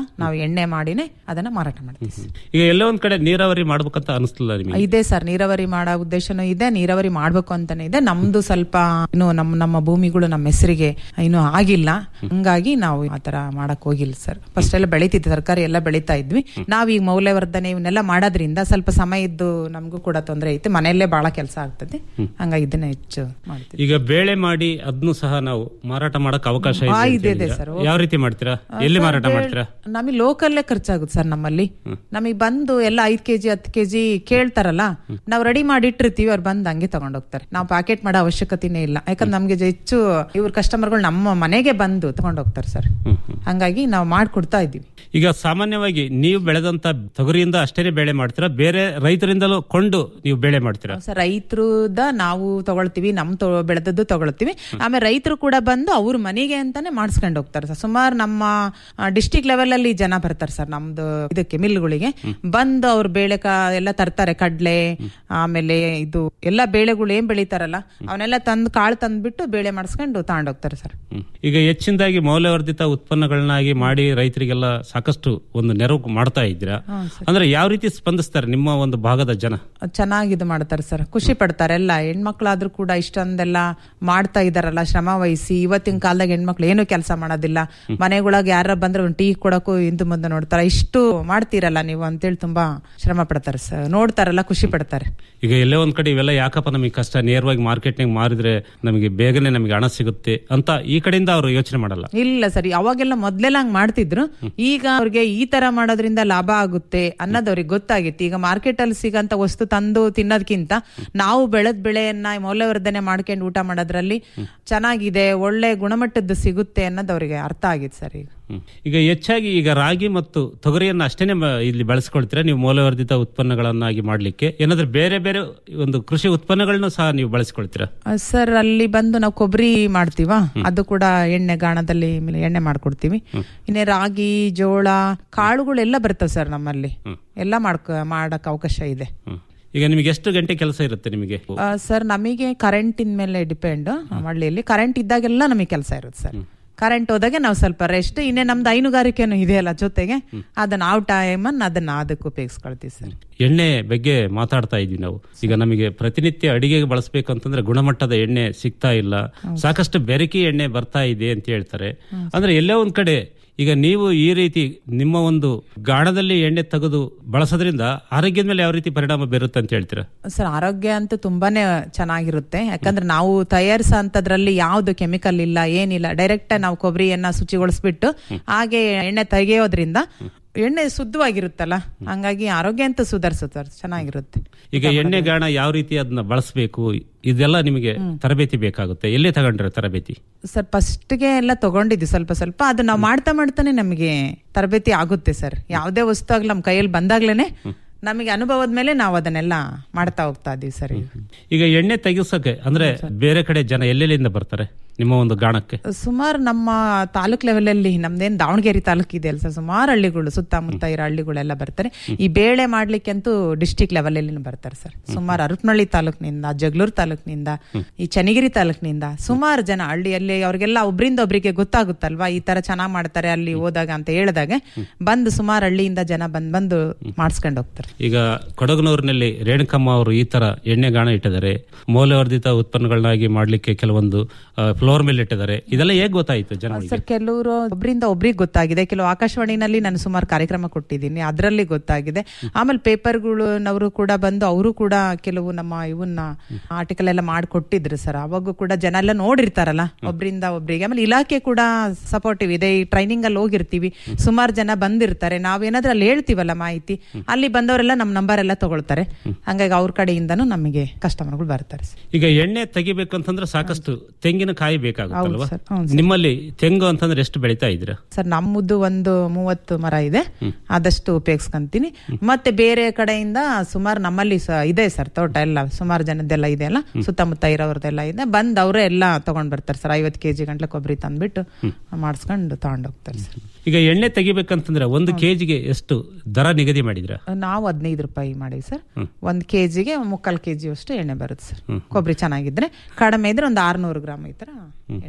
ಎಣ್ಣೆ ಮಾಡಿನೇ ಅದನ್ನ ಮಾರಾಟ ಮಾಡ್ತೀವಿ ಸರ್. ಈಗ ಎಲ್ಲೋ ಒಂದ್ ಕಡೆ ನೀರಾವರಿ ಮಾಡ್ಬೇಕಂತ ಅನಿಸ್ತಿಲ್ಲ ನಿಮಗೆ ಇದೆ ಸರ್ ನೀರಾವರಿ ಮಾಡೋ ಉದ್ದೇಶನೂ ಇದೆ ನೀರಾವರಿ ಮಾಡ್ಬೇಕು ಅಂತಾನೆ ಇದೆ ನಮ್ದು ಸ್ವಲ್ಪ ಇನ್ನು ನಮ್ಮ ನಮ್ಮ ಭೂಮಿಗಳು ನಮ್ಮ ಹೆಸರಿಗೆ ಇನ್ನು ಆಗಿಲ್ಲ ಹಂಗಾಗಿ ನಾವು ಆತರ ಮಾಡಕ್ ಹೋಗಿಲ್ಲ ಸರ್ ಫಸ್ಟ್ ಎಲ್ಲ ಬೆಳಿತಿದ್ವಿ ತರಕಾರಿ ಎಲ್ಲ ಬೆಳಿತಾ ಇದ್ವಿ ನಾವ್ ಈಗ ಮೌಲ್ಯವರ್ಧನೆ ಇವನ್ನೆಲ್ಲ ಮಾಡೋದ್ರಿಂದ ಸ್ವಲ್ಪ ಸಮಯ ಇದ್ದು ನಮಗೂ ಕೂಡ ತೊಂದರೆ ಐತೆ ಮನೆಯಲ್ಲೇ ಬಹಳ ಕೆಲಸ ಆಗ್ತದೆ ಹಂಗಾಗಿ ಇದನ್ನ ಹೆಚ್ಚು ಮಾಡ್ತೀವಿ ಈಗ ಬೇಳೆ ಮಾಡಿ ಅದನ್ನು ಸಹ ನಾವು ಮಾರಾಟ ಮಾಡಕ್ ಅವಕಾಶ ಇದೆ ಆ, ಅಂತ ಇದೆ, ಇದೆ ಹೇಳಿದ್ರಾ? ಸರ್. ಯಾವ ರೀತಿ ಮಾಡ್ತೀರಾ ಎಲ್ಲಿ ಮಾರಾಟ ಮಾಡ್ತೀರಾ ನಮಗೆ ಲೋಕಲ್ಲೇ ಖರ್ಚಾಗುತ್ತೆ ಸರ್ ನಮ್ಮಲ್ಲಿ ನಮಗೆ ಬಂದು ಎಲ್ಲ ಐದ್ ಕೆಜಿ ಹತ್ತು ಕೆಜಿ ಕೇಳ್ತಾರಲ್ಲ ನಾವು ರೆಡಿ ಮಾಡಿ ಇಟ್ಟಿರ್ತೀವಿ ಅವ್ರು ಬಂದು ಹಂಗೆ ತಗೊಂಡೋಗ್ತಾರೆ ನಾವು ಪ್ಯಾಕೆಟ್ ಮಾಡೋ ಅವಶ್ಯಕತೆನೇ ಇಲ್ಲ ಯಾಕಂದ್ರೆ ನಮ್ಗೆ ಹೆಚ್ಚು ಇವ್ರ ಕಸ್ಟಮರ್ಗಳು ನಮ್ಮ ಮನೆಗೆ ಬಂದು ತಗೊಂಡೋಗ್ತಾರೆ ಸರ್ ಹಂಗಾಗಿ ನಾವು ಮಾಡ್ಕೊಡ್ತಾ ಇದ್ದೀವಿ ಈಗ ಸಾಮಾನ್ಯವಾಗಿ ನೀವು ಬೆಳೆದಂತ ತೊಗರಿಯಿಂದ ಅಷ್ಟೇ ಬೆಳೆ ಮಾಡ್ತೀರಾ ಬೇರೆ ರೈತರಿಂದಲೂ ಕೊಂಡು ನೀವು ಬೆಳೆ ಮಾಡ್ತೀರಾ ಸರ್ ರೈತರುದ ನಾವು ತಗೊಳ್ತೀವಿ ನಮ್ ತೊ- ಬೆಳೆದದ್ದು ತಗೊಳ್ತೀವಿ ಆಮೇಲೆ ರೈತರು ಕೂಡ ಬಂದು ಅವ್ರ ಮನೆಗೆ ಅಂತಾನೆ ಮಾಡಿಸ್ಕೊಂಡು ಹೋಗ್ತಾರೆ ಸರ್ ಸುಮಾರು ನಮ್ಮ ಡಿಸ್ಟಿಕ್ ಲೆವೆಲ್ ಅಲ್ಲಿ ಜನ ಬರ್ತಾರೆ ಸರ್ ನಮ್ದು ಇದಕ್ಕೆ ಮಿಲ್ಗಳಿಗೆ ಬಂದು ಅವ್ರ ಬೇಳೆ ಕ ಎಲ್ಲ ತರ್ತಾರೆ ಕಡ್ಲೆ ಆಮೇಲೆ ಇದು ಎಲ್ಲ ಬೇಳೆಗಳು ಏನ್ ಬೆಳಿತಾರಲ್ಲ ಅವನ್ನೆಲ್ಲ ತಂದು ಕಾಳು ತಂದ್ಬಿಟ್ಟು ಬೇಳೆ ಮಾಡಿಸ್ಕೊಂಡು ತಗೊಂಡೋಗ್ತಾರೆ ಸರ್ ಈಗ ಹೆಚ್ಚಿನದಾಗಿ ಮೌಲ್ಯವರ್ಧಿತ ಉತ್ಪನ್ನಗಳನ್ನಾಗಿ ಮಾಡಿ ರೈತರಿಗೆಲ್ಲ ಸಾಕಷ್ಟು ಒಂದು ನೆರವು ಮಾಡ್ತಾ ಇದ್ದೀರಾ ಹಾ, ಅಂದ್ರೆ ಯಾವ ರೀತಿ ಸ್ಪಂದಿಸ್ತಾರೆ ನಿಮ್ಮ ಒಂದು ಭಾಗದ ಜನ ಚೆನ್ನಾಗಿ ಇದು ಮಾಡ್ತಾರೆ ಸರ್ ಖುಷಿ ಪಡ್ತಾರೆ ಎಲ್ಲ ಹೆಣ್ಮಕ್ಳಾದ್ರೂ ಕೂಡ ಇಷ್ಟೊಂದೆಲ್ಲ ಮಾಡ್ತಾ ಇದಾರಲ್ಲ ಶ್ರಮ ವಹಿಸಿ ಇವತ್ತಿನ ಕಾಲದಾಗ ಹೆಣ್ಮಕ್ಳು ಏನು ಕೆಲಸ ಮಾಡೋದಿಲ್ಲ ಮನೆಗೊಳಗೆ ಯಾರ ಬಂದ್ರೆ ಒಂದು ಟೀ ಕೊಡಕ್ಕೂ ಹಿಂದೆ ಮುಂದೆ ನೋಡ್ತಾರೆ ಇಷ್ಟು ಮಾಡ್ತೀರಲ್ಲ ನೀವು ಅಂತೇಳಿ ತುಂಬಾ ಶ್ರಮ ಪಡ್ತಾರೆ ಸರ್ ನೋಡ್ತಾರಲ್ಲ ಖುಷಿ ಪಡ್ತಾರೆ ಈಗ ಎಲ್ಲೇ ಒಂದ್ ಕಡೆ ಇವೆಲ್ಲ ಯಾಕಪ್ಪ ನಮಗೆ ಕಷ್ಟ ನೇರವಾಗಿ ಮಾರ್ಕೆಟ್ನಾಗ ಮಾರಿದ್ರೆ ನಮಗೆ ಬೇಗನೆ ನಮಗೆ ಹಣ ಸಿಗುತ್ತೆ ಅಂತ ಈ ಕಡೆಯಿಂದ ಅವರು ಯೋಚನೆ ಮಾಡಲ್ಲ ಇಲ್ಲ ಸರಿ ಅವಾಗೆಲ್ಲ ಮೊದ್ಲೆಲ್ಲ ಹಂಗ್ ಮಾಡ್ತಿದ್ರು ಈಗ ಅವ್ರಿಗೆ ಈ ತರ ಮಾಡೋದ್ರಿಂದ ಲಾಭ ಆಗುತ್ತೆ ಅನ್ನೋದು ಅವ್ರಿಗೆ ಗೊತ್ತಾಗಿತ್ತು ಈಗ ಮಾರ್ಕೆಟ್ ಅಲ್ಲಿ ಸಿಗಂತ ವಸ್ತು ತಂದು ತಿನ್ನೋದಕ್ಕಿಂತ ನಾವು ಬೆಳೆದ ಬೆಳೆಯನ್ನ ಮೌಲ್ಯವರ್ಧನೆ ಮಾಡ್ಕೊಂಡು ಊಟ ಮಾಡೋದ್ರಲ್ಲಿ ಚೆನ್ನಾಗಿದೆ ಒಳ್ಳೆ ಗುಣಮಟ್ಟದ್ದು ಸಿಗುತ್ತೆ ಅನ್ನೋದು ಅವ್ರಿಗೆ ಅರ್ಥ ಆಗಿತ್ತು ಸರ್ ಈಗ ಹ್ಮ್. ಈಗ ಹೆಚ್ಚಾಗಿ ಈಗ ರಾಗಿ ಮತ್ತು ತೊಗರಿಯನ್ನ ಅಷ್ಟೇನೆ ಮ- ಇಲ್ಲಿ ಬಳಸ್ಕೊಳ್ತೀರಾ ನೀವು ಮೌಲ್ಯವರ್ಧಿತ ಉತ್ಪನ್ನಗಳನ್ನಾಗಿ ಮಾಡ್ಲಿಕ್ಕೆ ಏನಾದ್ರೆ ಬೇರೆ ಬೇರೆ ಒಂದು ಕೃಷಿ ಉತ್ಪನ್ನಗಳನ್ನ ಸಹ ನೀವು ಬಳಸ್ಕೊಳ್ತೀರಾ ಆ, ಸರ್ ಅಲ್ಲಿ ಬಂದು ನಾವು ಕೊಬ್ಬರಿ ಮಾಡ್ತೀವ ಅದು ಕೂಡ ಎಣ್ಣೆ ಗಾಣದಲ್ಲಿ ಆಮೇಲೆ ಎಣ್ಣೆ ಮಾಡ್ಕೊಡ್ತೀವಿ ಇನ್ನೇ ರಾಗಿ ಜೋಳ ಕಾಳುಗಳೆಲ್ಲ ಬರ್ತವೆ ಸರ್ ನಮ್ಮಲ್ಲಿ ಎಲ್ಲ ಮಾಡ್ಕೊ ಮಾಡಕ್ ಅವಕಾಶ ಇದೆ ಈಗ ನಿಮಗೆ ಎಷ್ಟು ಗಂಟೆ ಕೆಲಸ ಇರುತ್ತೆ ನಿಮಗೆ ಆ, ಸರ್ ನಮಗೆ ಕರೆಂಟಿನ ಮೇಲೆ ಡಿಪೆಂಡ್ ಹಳ್ಳಿಯಲ್ಲಿ ಕರೆಂಟ್ ಇದ್ದಾಗೆಲ್ಲ ನಮಗೆ ಕೆಲಸ ಇರುತ್ತೆ ಸರ್ ಕರೆಂಟ್ ಹೋದಾಗೆ ನಾವು ಸ್ವಲ್ಪ ರೆಸ್ಟ್ ಇನ್ನೇ ನಮ್ದು ಹೈನುಗಾರಿಕೆನೂ ಇದೆಯಲ್ಲ ಜೊತೆಗೆ ಅದನ್ನ ನಾವು ಟೈಮನ್ನು ಅದನ್ನ ಅದಕ್ಕೆ ಉಪಯೋಗಿಸ್ಕೊಳ್ತೀವಿ ಸರ್ ಎಣ್ಣೆ ಬಗ್ಗೆ ಮಾತಾಡ್ತಾ ಇದ್ವಿ ನಾವು ಈಗ ನಮಗೆ ಪ್ರತಿನಿತ್ಯ ಅಡಿಗೆಗೆ ಬಳಸಬೇಕು ಅಂತಂದ್ರೆ ಗುಣಮಟ್ಟದ ಎಣ್ಣೆ ಸಿಗ್ತಾ ಇಲ್ಲ ಸಾಕಷ್ಟು ಬೆರಕಿ ಎಣ್ಣೆ ಬರ್ತಾ ಇದೆ ಅಂತ ಹೇಳ್ತಾರೆ ಅಂದ್ರೆ ಎಲ್ಲೇ ಒಂದ್ ಕಡೆ ಈಗ ನೀವು ಈ ರೀತಿ ನಿಮ್ಮ ಒಂದು ಗಾಣದಲ್ಲಿ ಎಣ್ಣೆ ತೆಗೆದು ಬಳಸೋದ್ರಿಂದ ಆರೋಗ್ಯದ ಮೇಲೆ ಯಾವ ರೀತಿ ಪರಿಣಾಮ ಬೀರುತ್ತೆ ಅಂತ ಹೇಳ್ತೀರಾ ಸರ್ ಆರೋಗ್ಯ ಅಂತೂ ತುಂಬಾನೇ ಚೆನ್ನಾಗಿರುತ್ತೆ ಯಾಕಂದ್ರೆ ನಾವು ತಯಾರಿಸೋ ಅಂತದ್ರಲ್ಲಿ ಯಾವ್ದು ಕೆಮಿಕಲ್ ಇಲ್ಲ ಏನಿಲ್ಲ ಡೈರೆಕ್ಟ್ ನಾವು ಕೊಬ್ಬರಿಯನ್ನ ಶುಚಿಗೊಳಿಸ್ಬಿಟ್ಟು ಹಾಗೆ ಎಣ್ಣೆ ತೆಗೆಯೋದ್ರಿಂದ ಎಣ್ಣೆ ಶುದ್ಧವಾಗಿರುತ್ತಲ್ಲ ಹಂಗಾಗಿ ಆರೋಗ್ಯ ಅಂತ ಸುಧಾರಿಸುತ್ತೆ ಸರ್ ಚೆನ್ನಾಗಿರುತ್ತೆ ಈಗ ಎಣ್ಣೆ ಗಾಣ ಯಾವ ರೀತಿ ಅದನ್ನ ಬಳಸಬೇಕು ಇದೆಲ್ಲ ನಿಮಗೆ ತರಬೇತಿ ಬೇಕಾಗುತ್ತೆ ಎಲ್ಲಿ ತಗೊಂಡ್ರೆ ತರಬೇತಿ ಸರ್ ಫಸ್ಟ್ಗೆ ಎಲ್ಲ ತಗೊಂಡಿದ್ವಿ ಸ್ವಲ್ಪ ಸ್ವಲ್ಪ ಅದು ನಾವು ಮಾಡ್ತಾ ಮಾಡ್ತಾನೆ ನಮಗೆ ತರಬೇತಿ ಆಗುತ್ತೆ ಸರ್ ಯಾವುದೇ ವಸ್ತು ಆಗ್ಲಿ ನಮ್ಮ ಕೈಯಲ್ಲಿ ಬಂದಾಗ್ಲೇನೆ ನಮಗೆ ಅನುಭವದ ಮೇಲೆ ನಾವು ಅದನ್ನೆಲ್ಲ ಮಾಡ್ತಾ ಹೋಗ್ತಾ ಇದೀವಿ ಸರ್ ಈಗ ಈಗ ಎಣ್ಣೆ ತೆಗಿಸೋಕೆ ಅಂದ್ರೆ ಬೇರೆ ಕಡೆ ಜನ ಎಲ್ಲೆಲ್ಲಿಂದ ಬರ್ತಾರೆ ನಿಮ್ಮ ಒಂದು ಗಾಣಕ್ಕೆ ಸುಮಾರು ನಮ್ಮ ತಾಲೂಕ್ ಲೆವೆಲ್ ಅಲ್ಲಿ ನಮ್ದೇನ್ ದಾವಣಗೆರೆ ತಾಲೂಕ್ ಇದೆ ಅಲ್ಲ ಸರ್ ಸುಮಾರು ಹಳ್ಳಿಗಳು ಸುತ್ತಮುತ್ತ ಇರೋ ಹಳ್ಳಿಗಳೆಲ್ಲ ಬರ್ತಾರೆ ಈ ಬೇಳೆ ಮಾಡ್ಲಿಕ್ಕೆ ಅಂತೂ ಡಿಸ್ಟಿಕ್ ಲೆವೆಲ್ ಅಲ್ಲಿ ಬರ್ತಾರೆ ಸರ್ ಸುಮಾರು ಅರಪನಹಳ್ಳಿ ತಾಲೂಕಿನಿಂದ ಜಗಳೂರು ತಾಲೂಕಿನಿಂದ ಈ ಚನ್ನಗಿರಿ ತಾಲೂಕಿನಿಂದ ಸುಮಾರು ಜನ ಹಳ್ಳಿಯಲ್ಲಿ ಅವ್ರಿಗೆಲ್ಲ ಒಬ್ರಿಂದ ಒಬ್ರಿಗೆ ಗೊತ್ತಾಗುತ್ತಲ್ವಾ ಈ ತರ ಚೆನ್ನಾಗ್ ಮಾಡ್ತಾರೆ ಅಲ್ಲಿ ಹೋದಾಗ ಅಂತ ಹೇಳಿದಾಗ ಬಂದು ಸುಮಾರು ಹಳ್ಳಿಯಿಂದ ಜನ ಬಂದ್ ಬಂದು ಮಾಡಿಸ್ಕೊಂಡು ಹೋಗ್ತಾರೆ ಈಗ ಕೊಡಗನೂರಿನಲ್ಲಿ ರೇಣುಕಮ್ಮ ಅವರು ಈ ತರ ಎಣ್ಣೆ ಗಾಣ ಇಟ್ಟಿದ್ದಾರೆ ಮೌಲ್ಯವರ್ಧಿತ ಉತ್ಪನ್ನಗಳನ್ನಾಗಿ ಮಾಡ್ಲಿಕ್ಕೆ ಕೆಲವೊಂದು ಫ್ಲೋರ್ ಮೇಲೆ ಇಟ್ಟಿದ್ದಾರೆ ಇದೆಲ್ಲ ಹೇಗ್ ಗೊತ್ತಾಯ್ತು ಜನಗಳಿಗೆ ಸರ್ ಕೆಲವರು ಒಬ್ರಿಂದ ಒಬ್ರಿಗೆ ಗೊತ್ತಾಗಿದೆ ಕೆಲವು ಆಕಾಶವಾಣಿನಲ್ಲಿ ನಾನು ಸುಮಾರು ಕಾರ್ಯಕ್ರಮ ಕೊಟ್ಟಿದ್ದೀನಿ ಅದರಲ್ಲಿ ಗೊತ್ತಾಗಿದೆ ಆಮೇಲೆ ಪೇಪರ್ಗಳು ನವರು ಕೂಡ ಬಂದು ಅವರು ಕೂಡ ಕೆಲವು ನಮ್ಮ ಇವನ್ನ ಆರ್ಟಿಕಲ್ ಎಲ್ಲ ಮಾಡಿಕೊಟ್ಟಿದ್ರು ಸರ್ ಅವಾಗೂ ಕೂಡ ಜನ ಎಲ್ಲ ನೋಡಿರ್ತಾರಲ್ಲ ಒಬ್ರಿಂದ ಒಬ್ರಿಗೆ ಆಮೇಲೆ ಇಲಾಖೆ ಕೂಡ ಸಪೋರ್ಟಿವ್ ಇದೆ ಈ ಟ್ರೈನಿಂಗ್ ಅಲ್ಲಿ ಹೋಗಿರ್ತೀವಿ ಸುಮಾರು ಜನ ಬಂದಿರ್ತಾರೆ ನಾವೇನಾದ್ರೂ ಅಲ್ಲಿ ಹೇಳ್ತೀವಲ್ಲ ಮಾಹಿತಿ ಅಲ್ಲಿ ಬಂದವರೆಲ್ಲ ನಮ್ಮ ನಂಬರ್ ಎಲ್ಲ ತಗೊಳ್ತಾರೆ ಹಂಗಾಗಿ ಅವ್ರ ಕಡೆಯಿಂದನೂ ನಮಗೆ ಕಸ್ಟಮರ್ಗಳು ಬರ್ತಾರೆ ಸರ್ ಈಗ ಎಣ್ಣೆ ತೆಗಿಬೇಕಂತಂದ್ರೆ ಸಾಕಷ್ಟು ತೆಂಗಿನಕಾಯಿ ಬೇಕಾಗುತ್ತಲ್ವಾ ಹೌದು ಸರ್, ಹೌದು ನಿಮ್ಮಲ್ಲಿ ತೆಂಗು ಅಂತಂದ್ರೆ ಎಷ್ಟು ಬೆಳಿತಾ ಇದ್ದೀರಾ ಸರ್ ನಮ್ಮದು ಒಂದು ಮೂವತ್ತು ಮರ ಇದೆ ಆದಷ್ಟು ಉಪಯೋಗಿಸ್ಕೊಂತೀನಿ ಮತ್ತೆ ಬೇರೆ ಕಡೆಯಿಂದ ಸುಮಾರು ನಮ್ಮಲ್ಲಿ ಸ- ಇದೆ ಸರ್ ತೋಟ ಎಲ್ಲ ಸುಮಾರು ಜನದ್ದೆಲ್ಲ ಇದೆ ಅಲ್ಲ ಸುತ್ತಮುತ್ತ ಇರೋರ್ದೆಲ್ಲ ಇದೆ ಬಂದ್ ಅವರೇ ಎಲ್ಲ ತಗೊಂಡ್ ಬರ್ತಾರೆ ಸರ್ ಐವತ್ತು ಕೆಜಿ ಗಂಟ್ಲೆ ಕೊಬ್ಬರಿ ತಂದ್ಬಿಟ್ಟು ಮಾಡಿಸ್ಕೊಂಡು ತಗೊಂಡೋಗ್ತಾರೆ ಸರ್ ಈಗ ಎಣ್ಣೆ ತೆಗಿಬೇಕಂತಂದ್ರೆ ಒಂದು ಕೆಜಿಗೆ ಎಷ್ಟು ದರ ನಿಗದಿ ಮಾಡಿದ್ರ ನಾವು ಹದಿನೈದು ರೂಪಾಯಿ ಮಾಡಿವಿ ಸರ್ ಒಂದ್ ಕೆಜಿಗೆ ಮುಕ್ಕಾಲ್ ಕೆಜಿ ಅಷ್ಟು ಎಣ್ಣೆ ಬರುತ್ತೆ ಸರ್ ಕೊಬ್ಬರಿ ಚೆನ್ನಾಗಿದ್ರೆ ಕಡಿಮೆ ಇದ್ರೆ ಒಂದು ಆರ್ನೂರು ಗ್ರಾಮ್ ಈ ತರ ಎಣ್ಣೆ ಬರುತ್ತೆ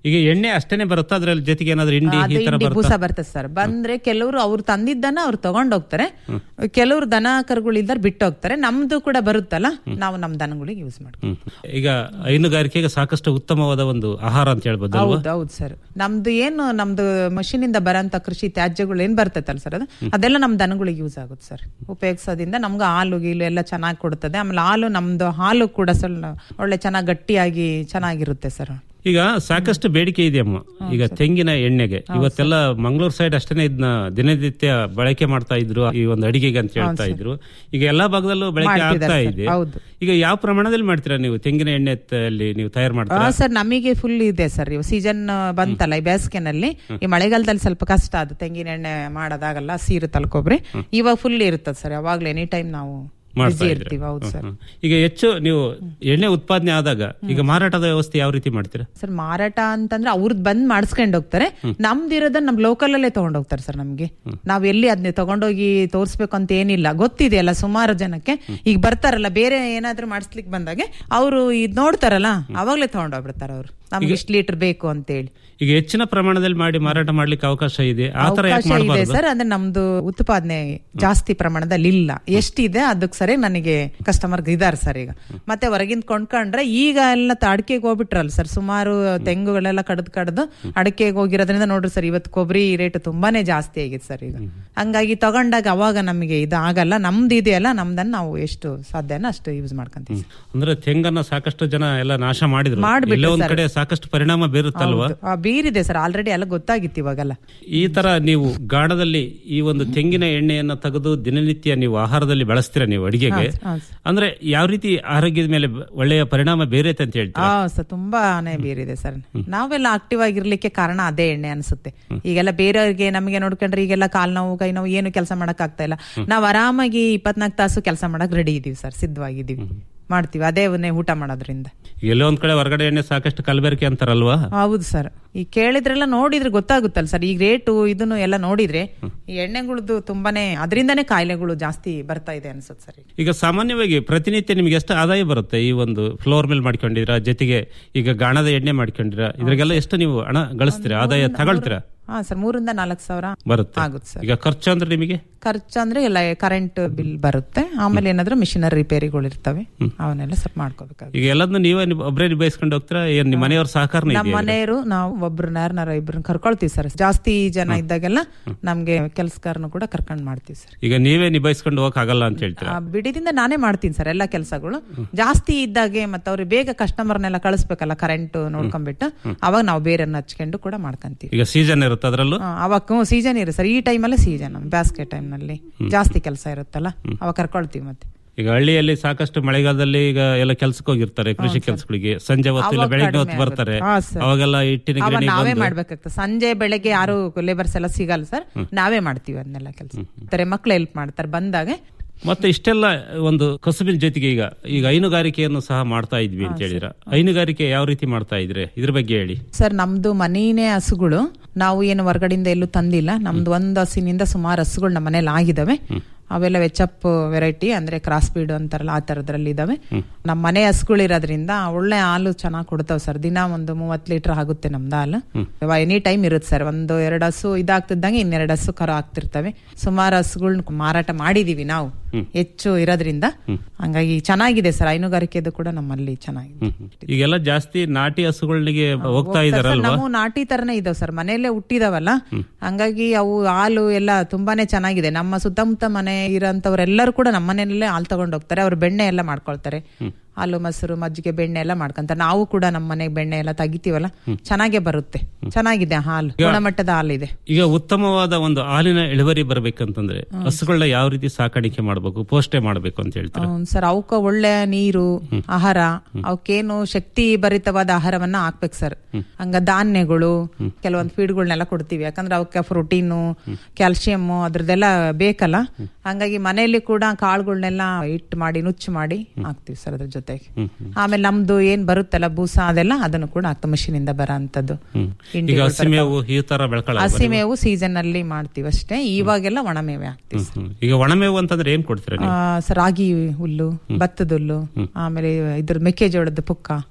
ಈಗ ಎಣ್ಣೆ ಅಷ್ಟೇನೆ ಬರುತ್ತಾ ಅದ್ರಲ್ಲಿ ಜೊತೆಗೆ ಏನಾದ್ರು ಇಂಡಿ ಅದು ಈ ತರ ಇಂಡಿ ಬೂಸ ಬರುತ್ತಾ ಬರ್ತದೆ ಸರ್ ಬಂದ್ರೆ ಕೆಲವರು ಅವ್ರು ತಂದಿದ್ದನ್ನ ಅವ್ರು ತಗೊಂಡೋಗ್ತಾರೆ ಕೆಲವರು ದನ ಕರುಗಳಿದ್ದಾರೆ ಬಿಟ್ಟು ಹೋಗ್ತಾರೆ ನಮ್ದು ಕೂಡ ಬರುತ್ತಲ್ಲ ನಾವು ನಮ್ ದನಗಳಿಗೆ ಯೂಸ್ ಮಾಡ್ತೀವಿ ಹ್ಮ್. ಈಗ ಹೈನುಗಾರಿಕೆಗೆ ಸಾಕಷ್ಟು ಉತ್ತಮವಾದ ಒಂದು ಆಹಾರ ಅಂತ ಹೇಳ್ಬೋದು ಅಲ್ವಾ ಹೌದು ಹೌದು ಸರ್ ನಮ್ದು ಏನು ನಮ್ದು ಮಷೀನ್ ಇಂದ ಬರಂತ ಕೃಷಿ ತ್ಯಾಜ್ಯಗಳು ಏನ್ ಬರ್ತೈತಲ್ಲ ಸರ್ ಅದು ಅದೆಲ್ಲ ನಮ್ ದನಗಳಿಗೆ ಯೂಸ್ ಆಗುತ್ತೆ ಸರ್ ಉಪಯೋಗಿಸೋದ್ರಿಂದ ನಮ್ಗೆ ಹಾಲು ಗೀಲು ಎಲ್ಲ ಚೆನ್ನಾಗಿ ಕೊಡ್ತದೆ ಆಮೇಲೆ ಹಾಲು ನಮ್ದು ಹಾಲು ಕೂಡ ಸ್ವಲ್ಪ ಒಳ್ಳೆ ಚೆನ್ನಾಗಿ ಗಟ್ಟಿಯಾಗಿ ಚೆನ್ನಾಗಿರುತ್ತೆ ಸರ್ ಈಗ ಸಾಕಷ್ಟು ಬೇಡಿಕೆ ಇದೆಯಮ್ಮ ಈಗ ತೆಂಗಿನ ಎಣ್ಣೆಗೆ ಇವತ್ತೆಲ್ಲ ಮಂಗಳೂರು ಸೈಡ್ ಅಷ್ಟೇನೆ ಇದನ್ನ ದಿನನಿತ್ಯ ಬಳಕೆ ಮಾಡ್ತಾ ಇದ್ರು ಈ ಒಂದು ಅಡಿಗೆಗೆ ಅಂತ ಹೇಳ್ತಾ ಹೌದು ಇದ್ರು ಈಗ ಎಲ್ಲಾ ಭಾಗದಲ್ಲೂ ಬಳಕೆ ಮಾಡ್ತಿದ್ದಾರೆ ಆಗ್ತಾ ಸರ್, ಇದೆ ಹೌದು. ಈಗ ಯಾವ ಪ್ರಮಾಣದಲ್ಲಿ ಮಾಡ್ತೀರಾ ನೀವು ತೆಂಗಿನ ಎಣ್ಣೆ ಅಲ್ಲಿ ನೀವು ತಯಾರು ಮಾಡ್ತೀರಾ ಸರ್ ನಮಗೆ ಫುಲ್ ಇದೆ ಸರ್ ಇವು ಸೀಸನ್ ಬಂತಲ್ಲ ಈ ಬೇಸಿಗೆನಲ್ಲಿ ಈ ಮಳೆಗಾಲದಲ್ಲಿ ಸ್ವಲ್ಪ ಕಷ್ಟ ಅದು ತೆಂಗಿನ ಎಣ್ಣೆ ಮಾಡೋದಾಗಲ್ಲ ಸೀರು ತಲ್ಕೊಬ್ರಿ ಇವಾಗ ಫುಲ್ ಇರ್ತದೆ ಸರ್ ಯಾವಾಗ್ಲೂ ಎನಿ ಟೈಮ್ ನಾವು ಮಾಡ್ತಾ busy ಇದ್ರೆ. ಇರ್ತೀವಿ ಹೌದು ಸರ್ ಹ್ಮ್, ಹ್ಮ್. ಈಗ ಹೆಚ್ಚು ನೀವು ಎಣ್ಣೆ ಉತ್ಪಾದನೆ ಆದಾಗ ಈಗ ಮಾರಾಟದ ವ್ಯವಸ್ಥೆ ಯಾವ ರೀತಿ ಮಾಡ್ತೀರಾ ಸರ್ ಮಾರಾಟ ಅಂತಂದ್ರೆ ಅವ್ರದ್ದು ಬಂದ್ ಮಾಡಿಸ್ಕೊಂಡು ಹೋಗ್ತಾರೆ ನಮ್ದಿರೋದನ್ನ ನಮ್ ಲೋಕಲ್ ಅಲ್ಲೇ ತಗೊಂಡ್ ಹೋಗ್ತಾರೆ ಸರ್ ನಮ್ಗೆ ನಾವ್ ಎಲ್ಲಿ ಅದನ್ನ ತಗೊಂಡೋಗಿ ತೋರ್ಸ್ಬೇಕು ಅಂತ ಏನಿಲ್ಲ ಗೊತ್ತಿದೆಯಲ್ಲ ಸುಮಾರು ಜನಕ್ಕೆ ಈಗ ಬರ್ತಾರಲ್ಲ ಬೇರೆ ಏನಾದ್ರೂ ಮಾಡಿಸ್ಲಿಕ್ಕೆ ಬಂದಾಗೆ ಅವರು ಇದ್ ನೋಡ್ತಾರಲ್ಲ ಅವಾಗ್ಲೇ ತಗೊಂಡೋಗ್ಬಿಡ್ತಾರೆ ಅವ್ರು ನಮ್ಗೆ ಇಷ್ಟು ಲೀಟರ್ ಬೇಕು ಅಂತೇಳಿ ಈಗ ಹೆಚ್ಚಿನ ಪ್ರಮಾಣದಲ್ಲಿ ಮಾಡಿ ಮಾರಾಟ ಮಾಡ್ಲಿಕ್ಕೆ ಅವಕಾಶ ಇದೆ ಆ ತರ ಯಾಕೆ ಅವಕಾಶ ಇದೆ ಮಾಡಬಾರ್ದು ಸರ್ ಅಂದ್ರೆ ನಮ್ದು ಉತ್ಪಾದನೆ ಜಾಸ್ತಿ ಪ್ರಮಾಣದಲ್ಲಿ ಇಲ್ಲ ಎಷ್ಟಿದೆ ಅದಕ್ಕೆ ಸರಿ ನನಗೆ ಕಸ್ಟಮರ್ ಇದಾರೆ ಸರ್ ಈಗ ಮತ್ತೆ ಹೊರಗಿಂದ ಕೊಂಡ್ಕೊಂಡ್ರೆ ಈಗ ಎಲ್ಲ ತ- ಅಡಿಕೆಗೆ ಹೋಗ್ಬಿಟ್ರಲ್ಲ ಸರ್ ಸುಮಾರು ತೆಂಗುಗಳೆಲ್ಲ ಕಡ್ದು ಕಡ್ದು ಅಡಿಕೆಗೆ ಹೋಗಿರೋದ್ರಿಂದ ನೋಡ್ರಿ ಸರ್ ಇವತ್ತು ಕೊಬ್ಬರಿ ರೇಟ್ ತುಂಬಾನೇ ಜಾಸ್ತಿ ಆಗಿದೆ ಸರ್ ಈಗ ಹಂಗಾಗಿ ತಗೊಂಡಾಗ ಅವಾಗ ನಮಗೆ ಇದು ಆಗಲ್ಲ ನಮ್ದು ಇದೆಯಲ್ಲ ನಮ್ದನ್ನ ನಾವು ಎಷ್ಟು ಸಾಧ್ಯನೋ ಅಷ್ಟು ಯೂಸ್ ಮಾಡ್ಕೊಂತೀವಿ ಸರ್. ಅಂದ್ರೆ ತೆಂಗನ್ನ ಸಾಕಷ್ಟು ಜನ ಎಲ್ಲ ನಾಶ ಮಾಡಿದ್ರು ಮಾಡ್ಬಿಟ್ರು ಎಲ್ಲೋ ಒಂದ್ ಸರ್. ಕಡೆ ಸಾಕಷ್ಟು ಪರಿಣಾಮ ಬೀರುತ್ತಲ್ವಾ ಹೌದು. ಆ, ಬೀರಿದೆ ಸರ್ ಆಲ್ರೆಡಿ ಎಲ್ಲ ಗೊತ್ತಾಗಿತ್ತು ಇವಾಗೆಲ್ಲ ಈ ತರ ನೀವು ಗಾಣದಲ್ಲಿ ಈ ಒಂದು ತೆಂಗಿನ ಎಣ್ಣೆಯನ್ನ ತೆಗೆದು ದಿನನಿತ್ಯ ನೀವು ಆಹಾರದಲ್ಲಿ ಬಳಸ್ತೀರಾ ನೀವು ಅಡಿಗೆಗೆ ಹಾ, ಹಾ, ಸರ್. ಅಂದ್ರೆ ಯಾವ ರೀತಿ ಆರೋಗ್ಯದ ಮೇಲೆ ಒಳ್ಳೆಯ ಪರಿಣಾಮ ಬೇರೈತೆ ಅಂತ ಹೇಳ್ತೀರಾ ಹಾ ಸರ್ ತುಂಬಾನೇ ಬೀರಿದೆ ಸರ್ ನಾವೆಲ್ಲ ಆಕ್ಟಿವ್ ಆಗಿರ್ಲಿಕ್ಕೆ ಕಾರಣ ಅದೇ ಎಣ್ಣೆ ಅನ್ಸುತ್ತೆ ಈಗೆಲ್ಲ ಬೇರೆಯವ್ರಿಗೆ ನಮಗೆ ನೋಡ್ಕೊಂಡ್ರೆ ಈಗೆಲ್ಲ ಕಾಲ್ ನೋವು ಕೈ ನೋವು ಏನು ಕೆಲಸ ಮಾಡಕ್ ಆಗ್ತಾ ಇಲ್ಲ ನಾವ್ ಆರಾಮಾಗಿ ಇಪ್ಪತ್ನಾಲ್ಕು ತಾಸು ಕೆಲಸ ಮಾಡಕ್ ರೆಡಿ ಇದೀವಿ ಸರ್ ಸಿದ್ಧವಾಗಿದ್ದೀವಿ ಮಾಡ್ತೀವಿ ಅದೇ ಊಟ ಮಾಡೋದ್ರಿಂದ ಎಲ್ಲೋ ಒಂದ್ ಕಡೆ ಹೊರಗಡೆ ಎಣ್ಣೆ ಸಾಕಷ್ಟು ಕಲಬೆರಕೆ ಅಂತಾರಲ್ವಾ ಹೌದು ಸರ್ ಈ ಕೇಳಿದ್ರೆಲ್ಲ ನೋಡಿದ್ರೆ ಗೊತ್ತಾಗುತ್ತಲ್ಲ ಸರ್ ಈಗ ರೇಟು ಇದನ್ನು ಎಲ್ಲ ನೋಡಿದ್ರೆ ಈ ಎಣ್ಣೆಗಳದ್ದು ತುಂಬಾನೇ ಅದರಿಂದನೇ ಕಾಯಿಲೆಗಳು ಜಾಸ್ತಿ ಬರ್ತಾ ಇದೆ ಅನ್ಸುತ್ತೆ ಸರ್ ಈಗ. ಈಗ ಸಾಮಾನ್ಯವಾಗಿ ಪ್ರತಿನಿತ್ಯ ನಿಮ್ಗೆ ಎಷ್ಟು ಆದಾಯ ಬರುತ್ತೆ ಈ ಒಂದು ಫ್ಲೋರ್ ಮೇಲೆ ಮಾಡ್ಕೊಂಡಿರಾ ಜೊತೆಗೆ ಈಗ ಗಾಣದ ಎಣ್ಣೆ ಮಾಡ್ಕೊಂಡಿರಾ ಇದ್ರಿಗೆಲ್ಲ ಎಷ್ಟು ನೀವು ಹಣ ಗಳಿಸ್ತೀರಾ ಆದಾಯ ತಗೊಳ್ತೀರಾ ಹಾ ಸರ್ ಮೂರಿಂದ ನಾಲ್ಕು ಸಾವಿರ ಬರುತ್ತೆ ಆಗುತ್ತೆ ಸರ್ ಈಗ ಖರ್ಚು ಅಂದ್ರೆ ನಿಮಗೆ ಖರ್ಚು ಅಂದ್ರೆ ಎಲ್ಲ ಕರೆಂಟ್ ಬಿಲ್ ಬರುತ್ತೆ ಆಮೇಲೆ ಏನಾದ್ರೂ ಮಿಷಿನರಿ ರಿಪೇರಿಗಳು ಇರ್ತವೆ ಅವನ್ನೆಲ್ಲ ಸ್ವಲ್ಪ ಮಾಡ್ಕೋಬೇಕಾಗುತ್ತೆ ಈಗ ಎಲ್ಲದನ್ನು ನೀವೇ ನಿಬ್- ಒಬ್ರೇ ನಿಭಾಯಿಸ್ಕೊಂಡು ಹೋಗ್ತೀರಾ ಏನ್ ನಿಮ್ಮ ಮನೆಯವ್ರ ಸಹಕಾರನೇ ನಮ್ಮ ಇದೆಯಾ ಮನೆಯವರು ನಾವು ಒಬ್ರನ್ನ ಯಾರನ್ನಾರ ಇಬ್ರನ್ನ ಕರ್ಕೊಳ್ತೀವಿ ಸರ್ ಜಾಸ್ತಿ ಜನ ಇದ್ದಾಗೆಲ್ಲ ನಮ್ಗೆ ಕೆಲ್ಸಗಾರನು ಕೂಡ ಕರ್ಕೊಂಡ್ ಮಾಡ್ತೀವಿ ಸರ್ ಈಗ ನೀವೇ ನಿಭಾಯಿಸ್ಕೊಂಡು ಹೋಗಕ್ ಆಗಲ್ಲ ಅಂತ ಹೇಳ್ತೀರಾ ಆ, ಬಿಡಿದಿಂದ ನಾನೇ ಮಾಡ್ತೀನಿ ಸರ್ ಎಲ್ಲ ಕೆಲಸಗಳು ಜಾಸ್ತಿ ಇದ್ದಾಗೆ ಮತ್ತೆ ಅವ್ರಿಗೆ ಬೇಗ ಕಸ್ಟಮರ್ನೆಲ್ಲ ಕಳಿಸ್ಬೇಕಲ್ಲ ಕರೆಂಟ್ ನೋಡ್ಕೊಂಡ್ಬಿಟ್ಟು ಅವಾಗ ನಾವು ಬೇರೆಯನ್ನ ಹಚ್ಕೊಂಡು ಕೂಡ ಮಾಡ್ಕೊಂತೀವಿ ಈಗ ಸೀಸನ್ ಇರುತ್ತೆ ಅದರಲ್ಲೂ ಆ, ಅವಾಗ ಸೀಸನ್ ಇರುತ್ತೆ ಸರ್ ಈ ಟೈಮಲ್ಲಿ ಸೀಸನ್ ಬ್ಯಾಸ್ಗೆ ಟೈಮ್ನಲ್ಲಿ ಜಾಸ್ತಿ ಕೆಲಸ ಇರುತ್ತಲ್ಲ ಅವಾಗ ಕರ್ಕೊಳ್ತೀವಿ ಮತ್ತೆ ಈಗ ಹಳ್ಳಿಯಲ್ಲಿ ಸಾಕಷ್ಟು ಮಳೆಗಾಲದಲ್ಲಿ ಈಗ ಎಲ್ಲ ಕೆಲ್ಸಕ್ಕೆ ಹೋಗಿರ್ತಾರೆ ಕೃಷಿ ಕೆಲಸಗಳಿಗೆ ಸಂಜೆ ಹೊತ್ತು ಇಲ್ಲ ಅವಾಗ ಬೆಳಿಗ್ಗೆ ಕಡಿಮೆ ಹೊತ್ತು ಬರ್ತಾರೆ ಆಗುತ್ತೆ. ಹಾ, ಸರ್. ಅವಾಗೆಲ್ಲ ಹಿಟ್ಟಿನ ಅವಾಗ ಗಿರಣಿ ನಾವೇ ಬಂದು ಮಾಡ್ಬೇಕಾಗ್ತದೆ ಸಂಜೆ ಬೆಳಗ್ಗೆ ಯಾರು ಲೇಬರ್ಸ್ ಎಲ್ಲ ಸಿಗಲ್ಲ ಸರ್ ನಾವೇ ಮಾಡ್ತೀವಿ ಅದನ್ನೆಲ್ಲ ಕೆಲಸ ಮಕ್ಳು ಹೆಲ್ಪ್ ಮಾಡ್ತಾರೆ ಬಂದಾಗ ಮತ್ತೆ ಇಷ್ಟೆಲ್ಲ ಒಂದು ಕಸುಬಿನ ಜೊತೆಗೆ ಈಗ ಈಗ ಹೈನುಗಾರಿಕೆಯನ್ನು ಸಹ ಮಾಡ್ತಾ ಇದ್ವಿ ಅಂತ ಹೇಳಿದ್ರ ಹೈನುಗಾರಿಕೆ ಯಾವ ರೀತಿ ಮಾಡ್ತಾ ಇದ್ರೆ ಇದ್ರ ಬಗ್ಗೆ ಹೇಳಿ ಸರ್ ನಮ್ದು ಮನೆಯೇ ಹಸುಗಳು ನಾವು ಏನು ಹೊರಗಡೆಯಿಂದ ಎಲ್ಲೂ ತಂದಿಲ್ಲ ನಮ್ದು ಒಂದು ಹಸಿನಿಂದ ಸುಮಾರು ಹಸುಗಳು ನಮ್ಮ ಮನೇಲಿ ಆಗಿದಾವೆ ಅವೆಲ್ಲ ವೆಚ್ಚಪ್ ವೆರೈಟಿ ಅಂದ್ರೆ ಕ್ರಾಸ್ ಬೀಡ್ ಅಂತಾರಲ್ಲ ಆ ತರದ್ರಲ್ಲಿ ಇದಾವೆ ನಮ್ಮ ಮನೆ ಹಸುಗಳು ಇರೋದ್ರಿಂದ ಒಳ್ಳೆ ಹಾಲು ಚೆನ್ನಾಗಿ ಕೊಡ್ತಾವ್ ಸರ್ ದಿನ ಒಂದು ಮೂವತ್ ಲೀಟರ್ ಆಗುತ್ತೆ ನಮ್ದು ಹಾಲು ಎನಿ ಟೈಮ್ ಇರುತ್ತೆ ಸರ್ ಒಂದು ಎರಡು ಹಸು ಇದಾಗ್ತಿದ್ದಂಗೆ ಇನ್ನೆರಡು ಹಸು ಕರ ಆಗ್ತಿರ್ತವೆ ಸುಮಾರು ಹಸುಗಳನ್ನ ಮಾರಾಟ ಮಾಡಿದೀವಿ ನಾವು ಹೆಚ್ಚು ಇರೋದ್ರಿಂದ ಹಂಗಾಗಿ ಚೆನ್ನಾಗಿದೆ ಸರ್ ಹೈನುಗಾರಿಕೆದು ಕೂಡ ನಮ್ಮಲ್ಲಿ ಚೆನ್ನಾಗಿದೆ ಈಗೆಲ್ಲ ಜಾಸ್ತಿ ನಾಟಿ ಹಸುಗಳಿಗೆ ಹೋಗ್ತಾ ಇದಾರಲ್ವಾ ನಾವು ನಾಟಿ ತರನೇ ಇದಾವ್ ಸರ್ ಮನೆಯಲ್ಲೇ ಹುಟ್ಟಿದಾವಲ್ಲ ಹಂಗಾಗಿ ಅವು ಹಾಲು ಎಲ್ಲ ತುಂಬಾನೇ ಚೆನ್ನಾಗಿದೆ ನಮ್ಮ ಸುತ್ತಮುತ್ತ ಮನೆ ಇರೋಂಥವ್ರೆಲ್ಲರೂ ಕೂಡ ನಮ್ಮ ಮನೆಯಲ್ಲೇ ಹಾಲು ತಗೊಂಡು ಹೋಗ್ತಾರೆ ಅವ್ರು ಬೆಣ್ಣೆ ಎಲ್ಲ ಮಾಡ್ಕೊಳ್ತಾರೆ ಹಾಲು ಮೊಸರು ಮಜ್ಜಿಗೆ ಬೆಣ್ಣೆ ಎಲ್ಲ ಮಾಡ್ಕೊಂತಾರೆ ನಾವು ಕೂಡ ನಮ್ಮ ಮನೆಗೆ ಬೆಣ್ಣೆ ಎಲ್ಲ ತೆಗಿತೀವಲ್ಲ ಚೆನ್ನಾಗೇ ಬರುತ್ತೆ ಚೆನ್ನಾಗಿದೆ ಹಾಲು ಗುಣಮಟ್ಟದ ಹಾಲಿದೆ ಈಗ ಉತ್ತಮವಾದ ಒಂದು ಹಾಲಿನ ಇಳುವರಿ ಬರ್ಬೇಕಂತಂದ್ರೆ ಹಸುಗಳನ್ನ ಯಾವ ರೀತಿ ಸಾಕಾಣಿಕೆ ಮಾಡಬೇಕು ಪೋಷಣೆ ಮಾಡಬೇಕು ಅಂತ ಹೇಳ್ತಾರೆ ಹ್ಮ್, ಸರ್ ಅವಕ್ಕ ಒಳ್ಳೆ ನೀರು ಆಹಾರ ಅವಕ್ಕೇನು ಶಕ್ತಿ ಭರಿತವಾದ ಆಹಾರವನ್ನ ಹಾಕ್ಬೇಕು ಸರ್ ಹಂಗ ಧಾನ್ಯಗಳು ಕೆಲವೊಂದು ಫೀಡ್ಗಳನ್ನೆಲ್ಲ ಕೊಡ್ತೀವಿ ಯಾಕಂದ್ರೆ ಅವಕ್ಕೆ ಪ್ರೋಟೀನು ಕ್ಯಾಲ್ಸಿಯಂ ಅದ್ರದ್ದೆಲ್ಲ ಬೇಕಲ್ಲ ಹಂಗಾಗಿ ಮನೆಯಲ್ಲಿ ಕೂಡ ಕಾಳುಗಳನ್ನೆಲ್ಲ ಇಟ್ಟು ಮಾಡಿ ನುಚ್ಚು ಮಾಡಿ ಹಾಕ್ತಿವಿ ಸರ್ ಅದ್ರ ಜೊತೆಗೆ ಆಮೇಲೆ ನಮ್ದು ಏನ್ ಬರುತ್ತಲ್ಲ ಬೂಸ ಅದೆಲ್ಲ ಅದನ್ನು ಕೂಡ ಹಾಕ್ತಾ ಮಷೀನ್ ಇಂದ ಬರೋ ಅಂತದ್ದು ಈಗ ಹಸಿಮೇವು ಈ ತರ ಬೆಳ್ಕೊಳ್ಳ ಹಸಿಮೇವು ಸೀಸನ್ ಅಲ್ಲಿ ಮಾಡ್ತೀವಿ ಅಷ್ಟೇ ಇವಾಗೆಲ್ಲ ಒಣಮೇವೆ ಹಾಕ್ತಿವಿ ಈಗ ಒಣಮೇವು ಅಂತಂದ್ರೆ ಏನ್ ಕೊಡ್ತೀರಾ ನೀವು ಆ, ಸ- ರಾಗಿ ಹುಲ್ಲು ಭತ್ತದ ಹುಲ್ಲು ಆಮೇಲೆ ಇದ್ರ ಮೆಕ್ಕೆಜೋಳದ ಪುಕ್ಕ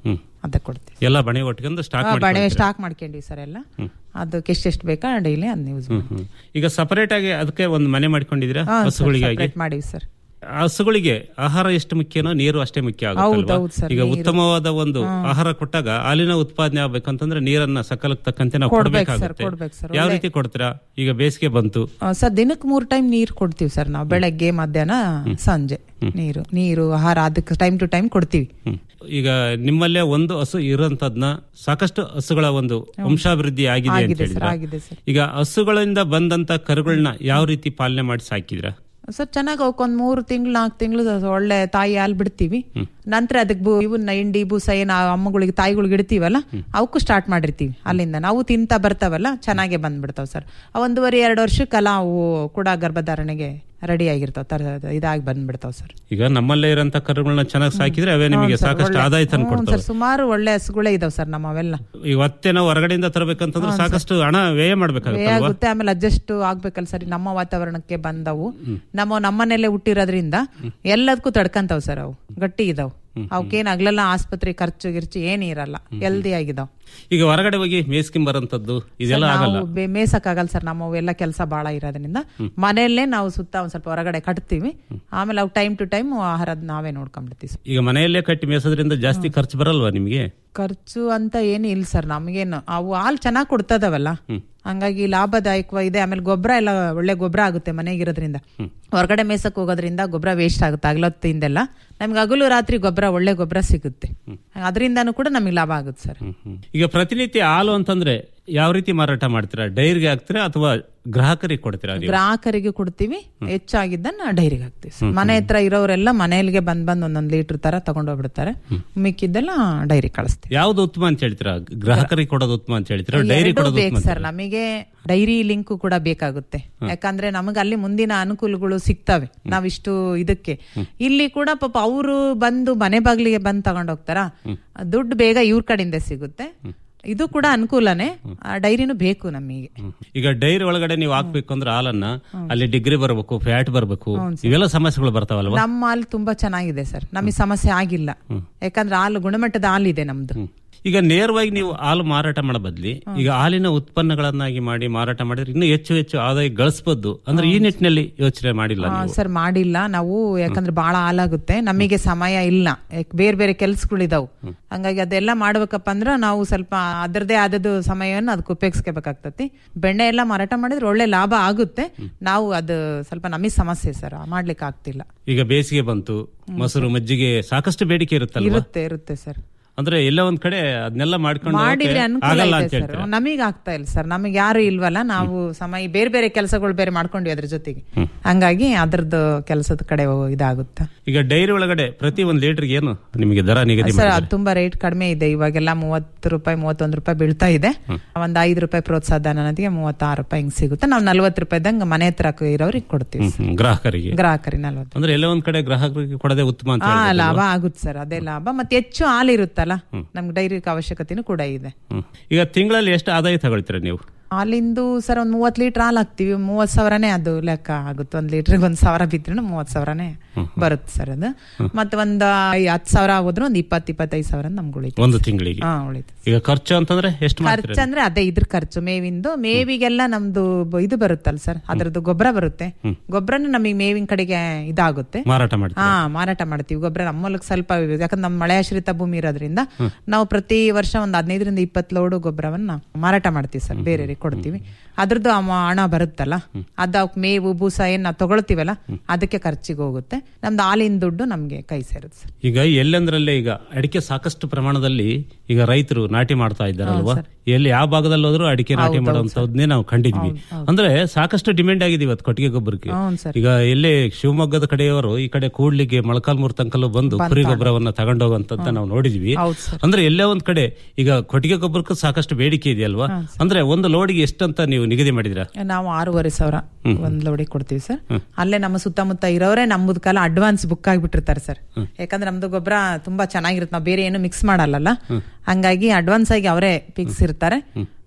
ಅದ ಕೊಡ್ತೀವಿ ಎಲ್ಲ ಬಣೆ ಒಟ್ಕೊಂಡು ಸ್ಟಾಕ್ ಆ, ಬಣವೆ ಮಾಡಿ ಸ್ಟಾಕ್ ಮಾಡ್ಕೊಂಡಿವಿ ಸರ್ ಎಲ್ಲ ಅದಕ್ಕೆ ಎಷ್ಟೆಷ್ಟು ಬೇಕಾ ಡೈಲಿ ಅದನ್ನ ಯೂಸ್ ಈಗ ಸಪರೇಟ್ ಆಗಿ ಅದಕ್ಕೆ ಒಂದು ಮನೆ ಮಾಡ್ಕೊಂಡಿದ್ದೀರಾ ಹಸುಗಳಿಗಾಗಿ ಸಪ್ರೇಟ್ ಮಾಡಿವಿ ಸರ್ ಹಸುಗಳಿಗೆ ಆಹಾರ ಎಷ್ಟು ಮುಖ್ಯನೋ ನೀರು ಅಷ್ಟೇ ಮುಖ್ಯ ಹೌದು, ಆಗುತ್ತಲ್ವಾ ಹೌದು ಸರ್, ಈಗ ನೀರು. ಉತ್ತಮವಾದ ಒಂದು ಆಹಾರ ಕೊಟ್ಟಾಗ ಹಾಲಿನ ಉತ್ಪಾದನೆ ಆಗ್ಬೇಕಂತಂದ್ರೆ ನೀರನ್ನ ಸಕಾಲಕ್ಕೆ ತಕ್ಕಂತೆ ನಾವು ಕೊಡ್ಬೇಕು ಸರ್, ಕೊಡ್ಬೇಕಾಗುತ್ತೆ ಕೊಡ್ಬೇಕು ಸರ್, ಯಾವ ಒಳ್ಳೆ- ರೀತಿ ಕೊಡ್ತೀರಾ ಈಗ ಬೇಸಿಗೆ ಬಂತು ಆ, ಸರ್ ದಿನಕ್ಕೆ ಮೂರ್ ಟೈಮ್ ನೀರು ಕೊಡ್ತೀವಿ ಸರ್ ನಾವು ಬೆಳಗ್ಗೆ ಮಧ್ಯಾಹ್ನ ಸಂಜೆ ನೀರು ನೀರು ಆಹಾರ ಅದಕ್ಕೆ ಟೈಮ್ ಟು ಟೈಮ್ ಕೊಡ್ತೀವಿ ಈಗ ನಿಮ್ಮಲ್ಲೇ ಒಂದು ಹಸು ಇರೋಂಥದ್ನ ಸಾಕಷ್ಟು ಹಸುಗಳ ಒಂದು ವಂಶಾಭಿವೃದ್ಧಿ ಆಗಿದೆ ಅಂತ ಆಗಿದೆ ಸರ್, ಹೇಳಿದ್ರ ಆಗಿದೆ ಸರ್. ಈಗ ಹಸುಗಳಿಂದ ಬಂದಂತ ಕರುಗಳನ್ನ ಯಾವ ರೀತಿ ಪಾಲನೆ ಮಾಡಿ ಸಾಕಿದ್ರ ಸರ್ ಚೆನ್ನಾಗಿ ಅವಕ್ಕೊಂದ್ ಮೂರು ತಿಂಗಳು ನಾಲ್ಕು ತಿಂಗಳು ಒಳ್ಳೆ ತಾಯಿ ಹಾಲು ಬಿಡ್ತೀವಿ ನಂತರ ಅದಕ್ಕೆ ಬು ಇವನ್ನ ಹಿಂಡಿ ಬೂಸ ಏನ್ ಆ ಅಮ್ಮಗಳಿಗೆ ತಾಯಿಗಳಿಗೆ ಇಡ್ತೀವಲ್ಲ ಅವಕ್ಕೂ ಸ್ಟಾರ್ಟ್ ಮಾಡಿರ್ತೀವಿ ಅಲ್ಲಿಂದ ನಾವು ತಿಂತಾ ಬರ್ತಾವಲ್ಲ ಚೆನ್ನಾಗೆ ಬಂದ್ಬಿಡ್ತಾವ ಸರ್ ಆ ಒಂದೂವರೆ ಎರಡು ವರ್ಷಕ್ಕಲ್ಲ ಅವು ಕೂಡ ಗರ್ಭಧಾರಣೆಗೆ ರೆಡಿ ಆಗಿರ್ತಾವ ತರ ಇದಾಗಿ ಬಂದ್ಬಿಡ್ತಾವ ಸರ್ ಈಗ ನಮ್ಮಲ್ಲೇ ಇರೋಂತ ಕರುಗಳನ್ನ ಚೆನ್ನಾಗಿ ಸಾಕಿದ್ರೆ ಅವೇ ನಿಮಗೆ ಹ್ಞೂ ಸರ್, ಸಾಕಷ್ಟು ಒಳ್ಳೆ- ಆದಾಯ ತಂದು ಹ್ಞೂ ಸರ್ ಕೊಡ್ತವೆ ಸುಮಾರು ಒಳ್ಳೆ ಹಸುಗಳೇ ಇದಾವ್ ಸರ್ ನಮ್ಮ ಅವೆಲ್ಲ ಇವತ್ತೇ ನಾವು ಹೊರಗಡೆಯಿಂದ ತರಬೇಕಂತಂದ್ರೆ ಹ್ಞೂ ಸರ್. ಸಾಕಷ್ಟು ಹಣ ವ್ಯಯ ವೇ ಮಾಡ್ಬೇಕಾಗುತ್ತಲ್ವಾ ಆಗುತ್ತೆ ಆಮೇಲೆ ಅಡ್ಜಸ್ಟ್ ಆಗ್ಬೇಕಲ್ಲ ಸರಿ ನಮ್ಮ ವಾತಾವರಣಕ್ಕೆ ಬಂದವು ನಮ್ಮ ನಮ್ಮನೇಲೆ ಹುಟ್ಟಿರೋದ್ರಿಂದ ಎಲ್ಲದಕ್ಕೂ ತಡ್ಕಂತಾವ್ ಸರ್ ಅವು ಗಟ್ಟಿ ಇದಾವ್ ಅವಕ್ಕೇನ್ ಆಗ್ಲೆಲ್ಲ ಆಸ್ಪತ್ರೆ ಖರ್ಚು ಗಿರ್ಚು ಏನ್ ಇರಲ್ಲ ಹೆಲ್ದಿ ಆಗಿದಾವ್ ಈಗ ಹೊರಗಡೆ ಹೋಗಿ ಮೇಸ್ಕೊಂಡ್ ಬರೋಂಥದ್ದು ಇದೆಲ್ಲ ಆಗಲ್ಲ ಮೇಸಕ್ ಆಗಲ್ಲ ಸರ್ ನಮ್ಮ ಎಲ್ಲ ಕೆಲಸ ಬಾಳ ಇರೋದ್ರಿಂದ ಮನೆಯಲ್ಲೇ ನಾವು ಸುತ್ತ ಒಂದ್ ಸ್ವಲ್ಪ ಹೊರಗಡೆ ಕಟ್ತೀವಿ ಆಮೇಲೆ ಅವು ಟೈಮ್ ಟು ಟೈಮ್ ಆಹಾರದ ನಾವೇ ನೋಡ್ಕೊಂಡ್ಬಿಡ್ತೀವಿ ಸರ್. ಈಗ ಮನೆಯಲ್ಲೇ ಕಟ್ಟಿ ಮೇಸೋದ್ರಿಂದ ಜಾಸ್ತಿ ಖರ್ಚು ಬರಲ್ವಾ ನಿಮಗೆ ಖರ್ಚು ಅಂತ ಏನು ಇಲ್ಲ ಸರ್ ನಮಗೇನು ಅವು ಹಾಲು ಚೆನ್ನಾಗಿ ಕೊಡ್ತದವಲ್ಲ ಹಂಗಾಗಿ ಲಾಭದಾಯಕ ಇದೆ ಆಮೇಲೆ ಗೊಬ್ಬರ ಎಲ್ಲ ಒಳ್ಳೆ ಗೊಬ್ಬರ ಆಗುತ್ತೆ ಮನೆಗಿರೋದ್ರಿಂದ ಹೊರಗಡೆ ಮೇಸಕ್ ಹೋಗೋದ್ರಿಂದ ಗೊಬ್ಬರ ವೇಸ್ಟ್ ಆಗುತ್ತೆ ಹಗಲೊತ್ತಿಂದೆಲ್ಲ ನಮ್ಗೆ ಹಗಲು ರಾತ್ರಿ ಗೊಬ್ಬರ ಒಳ್ಳೆ ಗೊಬ್ಬರ ಸಿಗುತ್ತೆ ಅದರಿಂದನೂ ಕೂಡ ನಮಗೆ ಲಾಭ ಆಗುತ್ತೆ ಸರ್ ಈಗ ಪ್ರತಿನಿತ್ಯ ಹಾಲು ಅಂತಂದ್ರೆ ಯಾವ ರೀತಿ ಮಾರಾಟ ಮಾಡ್ತೀರಾ ಡೈರಿಗೆ ಹಾಕ್ತೀರಾ ಅಥವಾ ಗ್ರಾಹಕರಿಗೆ ಕೊಡ್ತೀರಾ ನೀವು ಗ್ರಾಹಕರಿಗೆ ಕೊಡ್ತೀವಿ ಹೆಚ್ಚಾಗಿದ್ದನ್ನ ಡೈರಿಗೆ ಹಾಕ್ತೀವಿ ಸರ್. ಮನೆ ಹತ್ರ ಇರೋರೆಲ್ಲ ಮನೆಯಲ್ಲಿಗೆ ಬಂದ್ ಬಂದ್ ಒಂದೊಂದ್ ಲೀಟರ್ ತರ ತಗೊಂಡೋಗ್ಬಿಡ್ತಾರೆ ಮಿಕ್ಕಿದ್ದೆಲ್ಲ ಡೈರಿ ಕಳಿಸ್ತೀವಿ ಯಾವ್ದು ಉತ್ತಮ ಅಂತ ಹೇಳ್ತೀರಾ ಗ್ರಾಹಕರಿಗೆ ಕೊಡೋದು ಉತ್ತಮ ಅಂತ ಹೇಳ್ತೀರಾ ಡೈರಿ ಎರಡೂ ಕೊಡೋದು ಬೇಕು ಉತ್ತಮ ಸರ್ ನಮಗೆ ಡೈರಿ ಲಿಂಕ್ ಕೂಡ ಬೇಕಾಗುತ್ತೆ ಯಾಕಂದ್ರೆ ನಮಗೆ ಅಲ್ಲಿ ಮುಂದಿನ ಅನುಕೂಲಗಳು ಸಿಗ್ತವೆ ನಾವಿಷ್ಟು ಇದಕ್ಕೆ ಇಲ್ಲಿ ಕೂಡ ಪಾಪ ಅವರು ಬಂದು ಮನೆ ಬಾಗಿಲಿಗೆ ಬಂದು ತಗೊಂಡೋಗ್ತಾರ ದುಡ್ಡು ಬೇಗ ಇವ್ರ ಕಡೆಯಿಂದ ಸಿಗುತ್ತೆ ಇದು ಕೂಡ ಅನುಕೂಲನೇ ಆ ಡೈರಿನೂ ಬೇಕು ನಮಗೆ ಈಗ ಡೈರಿ ಒಳಗಡೆ ನೀವು ಹಾಕ್ಬೇಕು ಅಂದ್ರೆ ಹಾಲನ್ನ ಅಲ್ಲಿ ಡಿಗ್ರಿ ಬರಬೇಕು ಫ್ಯಾಟ್ ಬರಬೇಕು ಇವೆಲ್ಲ ಸಮಸ್ಯೆಗಳು ಬರ್ತಾವಲ್ವಾ ನಮ್ಮ ಹಾಲು ತುಂಬಾ ಚೆನ್ನಾಗಿದೆ ಸರ್ ನಮಗೆ ಸಮಸ್ಯೆ ಆಗಿಲ್ಲ ಯಾಕಂದ್ರೆ ಹಾಲು ಗುಣಮಟ್ಟದ ಹಾಲಿದೆ ನಮ್ದು ಈಗ ನೇರವಾಗಿ ನೀವು ಹಾಲು ಮಾರಾಟ ಮಾಡೋ ಬದ್ಲಿ ಈಗ ಹಾಲಿನ ಉತ್ಪನ್ನಗಳನ್ನಾಗಿ ಮಾಡಿ ಮಾರಾಟ ಮಾಡಿದ್ರೆ ಇನ್ನೂ ಹೆಚ್ಚು ಹೆಚ್ಚು ಆದಾಯ ಗಳಿಸಬಹುದು ಅಂದ್ರೆ ಈ ನಿಟ್ಟಿನಲ್ಲಿ ಯೋಚನೆ ಮಾಡಿಲ್ಲ ಆ, ನೀವು ಸರ್ ಮಾಡಿಲ್ಲ ನಾವು ಯಾಕಂದ್ರೆ ಬಹಳ ಹಾಲಾಗುತ್ತೆ ನಮಗೆ ಸಮಯ ಇಲ್ಲ ಯಾಕ್ ಬೇರೆ ಬೇರೆ ಕೆಲ್ಸಗಳಿದಾವು ಹಂಗಾಗಿ ಅದೆಲ್ಲ ಮಾಡ್ಬೇಕಪ್ಪ ಅಂದ್ರೆ ನಾವು ಸ್ವಲ್ಪ ಅದರದೇ ಆದದ್ದು ಸಮಯವನ್ನು ಅದಕ್ಕೆ ಉಪಯೋಗಿಸ್ಕೋಬೇಕಾಗ್ತತಿ ಬೆಣ್ಣೆ ಎಲ್ಲ ಮಾರಾಟ ಮಾಡಿದ್ರೆ ಒಳ್ಳೆ ಲಾಭ ಆಗುತ್ತೆ ನಾವು ಅದು ಸ್ವಲ್ಪ ನಮಗೆ ಸಮಸ್ಯೆ ಸರ್ ಮಾಡ್ಲಿಕ್ಕೆ ಆಗ್ತಿಲ್ಲ ಈಗ ಬೇಸಿಗೆ ಬಂತು ಮೊಸರು ಮಜ್ಜಿಗೆ ಸಾಕಷ್ಟು ಬೇಡಿಕೆ ಇರುತ್ತಲ್ವಾ ಇರುತ್ತೆ ಇರುತ್ತೆ ಸರ್ ಅಂದ್ರೆ ಎಲ್ಲ ಒಂದ್ ಕಡೆ ಅದನ್ನೆಲ್ಲ ಮಾಡ್ಕೊಂಡು ಮಾಡಿದ್ರೆ ಹೋಗಕ್ಕೆ ಅನುಕೂಲ ಆಗಲ್ಲ ಇದೆ ಅಂತ ಸರ್ ಹೇಳ್ತೀರಾ ನಮಗೆ ಆಗ್ತಾ ಇಲ್ಲ ಸರ್ ನಮಗೆ ಯಾರು ಇಲ್ವಲ್ಲ ನಾವು ಸಮಯ ಬೇರೆ ಬೇರೆ ಕೆಲಸಗಳು ಬೇರೆ ಮಾಡ್ಕೊಂಡ್ವಿ ಅದ್ರ ಜೊತೆಗೆ ಹಂಗಾಗಿ ಅದ್ರದ್ದು ಕೆಲಸದ ಕಡೆ ಹೋ- ಇದಾಗುತ್ತೆ ಈಗ ಡೈರಿ ಒಳಗಡೆ ಪ್ರತಿ ಒಂದ್ ಲೀಟರ್ಗೆ ಏನು ನಿಮಗೆ ದರ ನಿಗದಿ ಸರ್ ಮಾಡಿದ್ದಾರೆ ಅದು ತುಂಬಾ ರೇಟ್ ಕಡಿಮೆ ಇದೆ ಇವಾಗೆಲ್ಲ ಮೂವತ್ತು ರೂಪಾಯಿ ಮೂವತ್ತೊಂದು ರೂಪಾಯಿ ಬೀಳ್ತಾ ಇದೆ ಒಂದ್ ಐದು ರೂಪಾಯಿ ಪ್ರೋತ್ಸಾಹ ಧನನಿಧಿಗೆ ಮೂವತ್ತಾರು ರೂಪಾಯಿ ಹಿಂಗ್ ಸಿಗುತ್ತೆ ನಾವು ನಲ್ವತ್ತು ರೂಪಾಯಿದಂಗ ಮನೆ ಹತ್ರ ಇರೋರಿಗೆ ಕೊಡ್ತೀವಿ ಹ್ಮ್, ಗ್ರಾಹಕರಿಗೆ ಗ್ರಾಹಕರಿಗೆ ನಲ್ವತ್ತು ಅಂದ್ರೆ ಎಲ್ಲ ಒಂದ್ ಕಡೆ ಗ್ರಾಹಕರಿಗೆ ಕೊಡದೆ ಉತ್ತಮ ಅಂತ ಆ ಹೇಳ್ಬೋದಲ್ವಾ? ಲಾಭ ಆಗುತ್ತೆ ಸರ್ ಅದೇ ಲಾಭ ಮತ್ತೆ ಹೆಚ್ಚು ಹಾಲು ಇರುತ್ತಲ್ಲ ನಮ್ಗೆ ಡೈರಿ ಅವಶ್ಯಕತೆನೂ ಕೂಡ ಇದೆ ಹ್ಮ್. ಈಗ ತಿಂಗಳಲ್ಲಿ ಎಷ್ಟು ಆದಾಯ ತಗೊಳ್ತೀರಾ ನೀವು ಹಾಲಿಂದು ಸರ್ ಒಂದ್ ಮೂವತ್ ಲೀಟರ್ ಹಾಲು ಹಾಕ್ತಿವಿ ಮೂವತ್ ಸಾವಿರನೇ ಅದು ಲೆಕ್ಕ ಆಗುತ್ತೆ ಒಂದ್ ಲೀಟರ್ಗೆ ಒಂದ್ ಸಾವಿರ ಬಿದ್ರು ಮೂವತ್ ಸಾವಿರನೇ ಬರುತ್ತೆ ಸರ್ ಅದು ಮತ್ತೆ ಒಂದ್ ಐ- ಹತ್ತು ಸಾವಿರ ಹೋದ್ರೆ ಒಂದ್ ಇಪ್ಪತ್ ಇಪ್ಪತ್ತೈದು ಸಾವಿರ ನಮ್ಗೆ ಉಳಿತು ಒಂದು ತಿಂಗಳಿಗೆ ಹಾ ಉಳಿತು ಈಗ ಖರ್ಚು ಅಂತಂದ್ರೆ ಎಷ್ಟು ಖರ್ಚು ಮಾಡ್ತೀರಾ ಅಂದ್ರೆ ಅದೇ ಇದ್ರ ಖರ್ಚು ಮೇವಿಂದು ಮೇವಿಗೆಲ್ಲ ನಮ್ದು ಬ- ಇದು ಬರುತ್ತಲ್ಲ ಸರ್ ಅದ್ರದ್ದು ಗೊಬ್ಬರ ಬರುತ್ತೆ ಗೊಬ್ಬರನೇ ನಮಗೆ ಮೇವಿನ ಕಡೆಗೆ ಇದಾಗುತ್ತೆ ಮಾರಾಟ ಮಾಡ್ತೀರಾ ಹಾ ಮಾರಾಟ ಮಾಡ್ತೀವಿ ಗೊಬ್ಬರ ನಮ್ಮ ಮೂಲಕ ಸ್ವಲ್ಪ ಯಾಕಂದ್ರೆ ನಮ್ಮ ಮಳೆ ಆಶ್ರಿತ ಭೂಮಿ ಇರೋದ್ರಿಂದ ನಾವು ಪ್ರತಿ ವರ್ಷ ಒಂದ್ ಹದಿನೈದರಿಂದ ಇಪ್ಪತ್ತು ಲೋಡು ಗೊಬ್ಬರವನ್ನ ಮಾರಾಟ ಮಾಡ್ತೀವಿ ಸರ್ ಬೇರೆ ಕೊಡ್ತೀವಿ ಅದ್ರದ್ದು ಅಮ- ಹಣ ಬರುತ್ತಲ್ಲ ಅದ ಅವಕ್ ಮೇವು ಬೂಸ ಏನ್ ನಾವು ತಗೊಳ್ತೀವಲ್ಲ ಅದಕ್ಕೆ ಖರ್ಚಿಗೆ ಹೋಗುತ್ತೆ ನಮ್ದು ಹಾಲಿನ ದುಡ್ಡು ನಮ್ಗೆ ಕೈ ಸೇರುತ್ತೆ ಸರ್ ಈಗ ಎಲ್ಲಂದ್ರಲ್ಲೇ ಈಗ ಅಡಿಕೆ ಸಾಕಷ್ಟು ಪ್ರಮಾಣದಲ್ಲಿ ಈಗ ರೈತರು ನಾಟಿ ಮಾಡ್ತಾ ಇದ್ದಾರಲ್ವಾ ಎಲ್ಲಿ ಯಾವ ಭಾಗದಲ್ಲಿ ಹೋದ್ರು ಅಡಿಕೆ ನಾಟಿ ಮಾಡುವಂತದ್ನೇ ನಾವು ಕಂಡಿದ್ವಿ ಅಂದ್ರೆ ಸಾಕಷ್ಟು ಡಿಮ್ಯಾಂಡ್ ಆಗಿದೆ ಇವತ್ತು ಕೊಟ್ಟಿಗೆ ಗೊಬ್ಬರಕ್ಕೆ ಹೌದು ಸರ್ ಈಗ ಎಲ್ಲೇ ಶಿವಮೊಗ್ಗದ ಕಡೆಯವರು ಈ ಕಡೆ ಕೂಡ್ಲಿಗೆ ಮೊಳಕಾಲ್ಮೂರ್ ತನಕಲ್ಲೂ ಬಂದು ಕುರಿ ಗೊಬ್ಬರವನ್ನ ತಗೊಂಡೋಗಂತದ್ದ ನಾವು ನೋಡಿದ್ವಿ ಹೌದು ಸರ್. ಅಂದ್ರೆ ಎಲ್ಲೇ ಒಂದ್ ಕಡೆ ಈಗ ಕೊಟ್ಟಿಗೆ ಗೊಬ್ಬರಕ್ಕೂ ಸಾಕಷ್ಟು ಬೇಡಿಕೆ ಇದೆಯಲ್ವಾ ಅಂದ್ರೆ ಒಂದು ಲೋಡಿಗೆ ಎಷ್ಟಂತ ನೀವು ನಿಗದಿ ಮಾಡಿದಿರಾ ನಾವು ಆರೂವರೆ ಸಾವಿರ ಒಂದ್ ಲೋಡಿಗೆ ಕೊಡ್ತೀವಿ ಸರ್ ಅಲ್ಲೇ ನಮ್ಮ ಸುತ್ತಮುತ್ತ ಇರೋರೇ ನಮ್ಮದ್ ಕಾಲ ಅಡ್ವಾನ್ಸ್ ಬುಕ್ ಆಗಿಬಿಟ್ಟಿರ್ತಾರೆ ಸರ್ ಯಾಕಂದ್ರೆ ನಮ್ದು ಗೊಬ್ಬರ ತುಂಬಾ ಚೆನ್ನಾಗಿರುತ್ತೆ ನಾವು ಬೇರೆ ಏನು ಮಿಕ್ಸ್ ಮಾಡಲ್ಲ ಹಂಗಾಗಿ ಅಡ್ವಾನ್ಸ್ ಆಗಿ ಅವರೇ ಫಿಕ್ಸ್ ಇರ್ತಾರೆ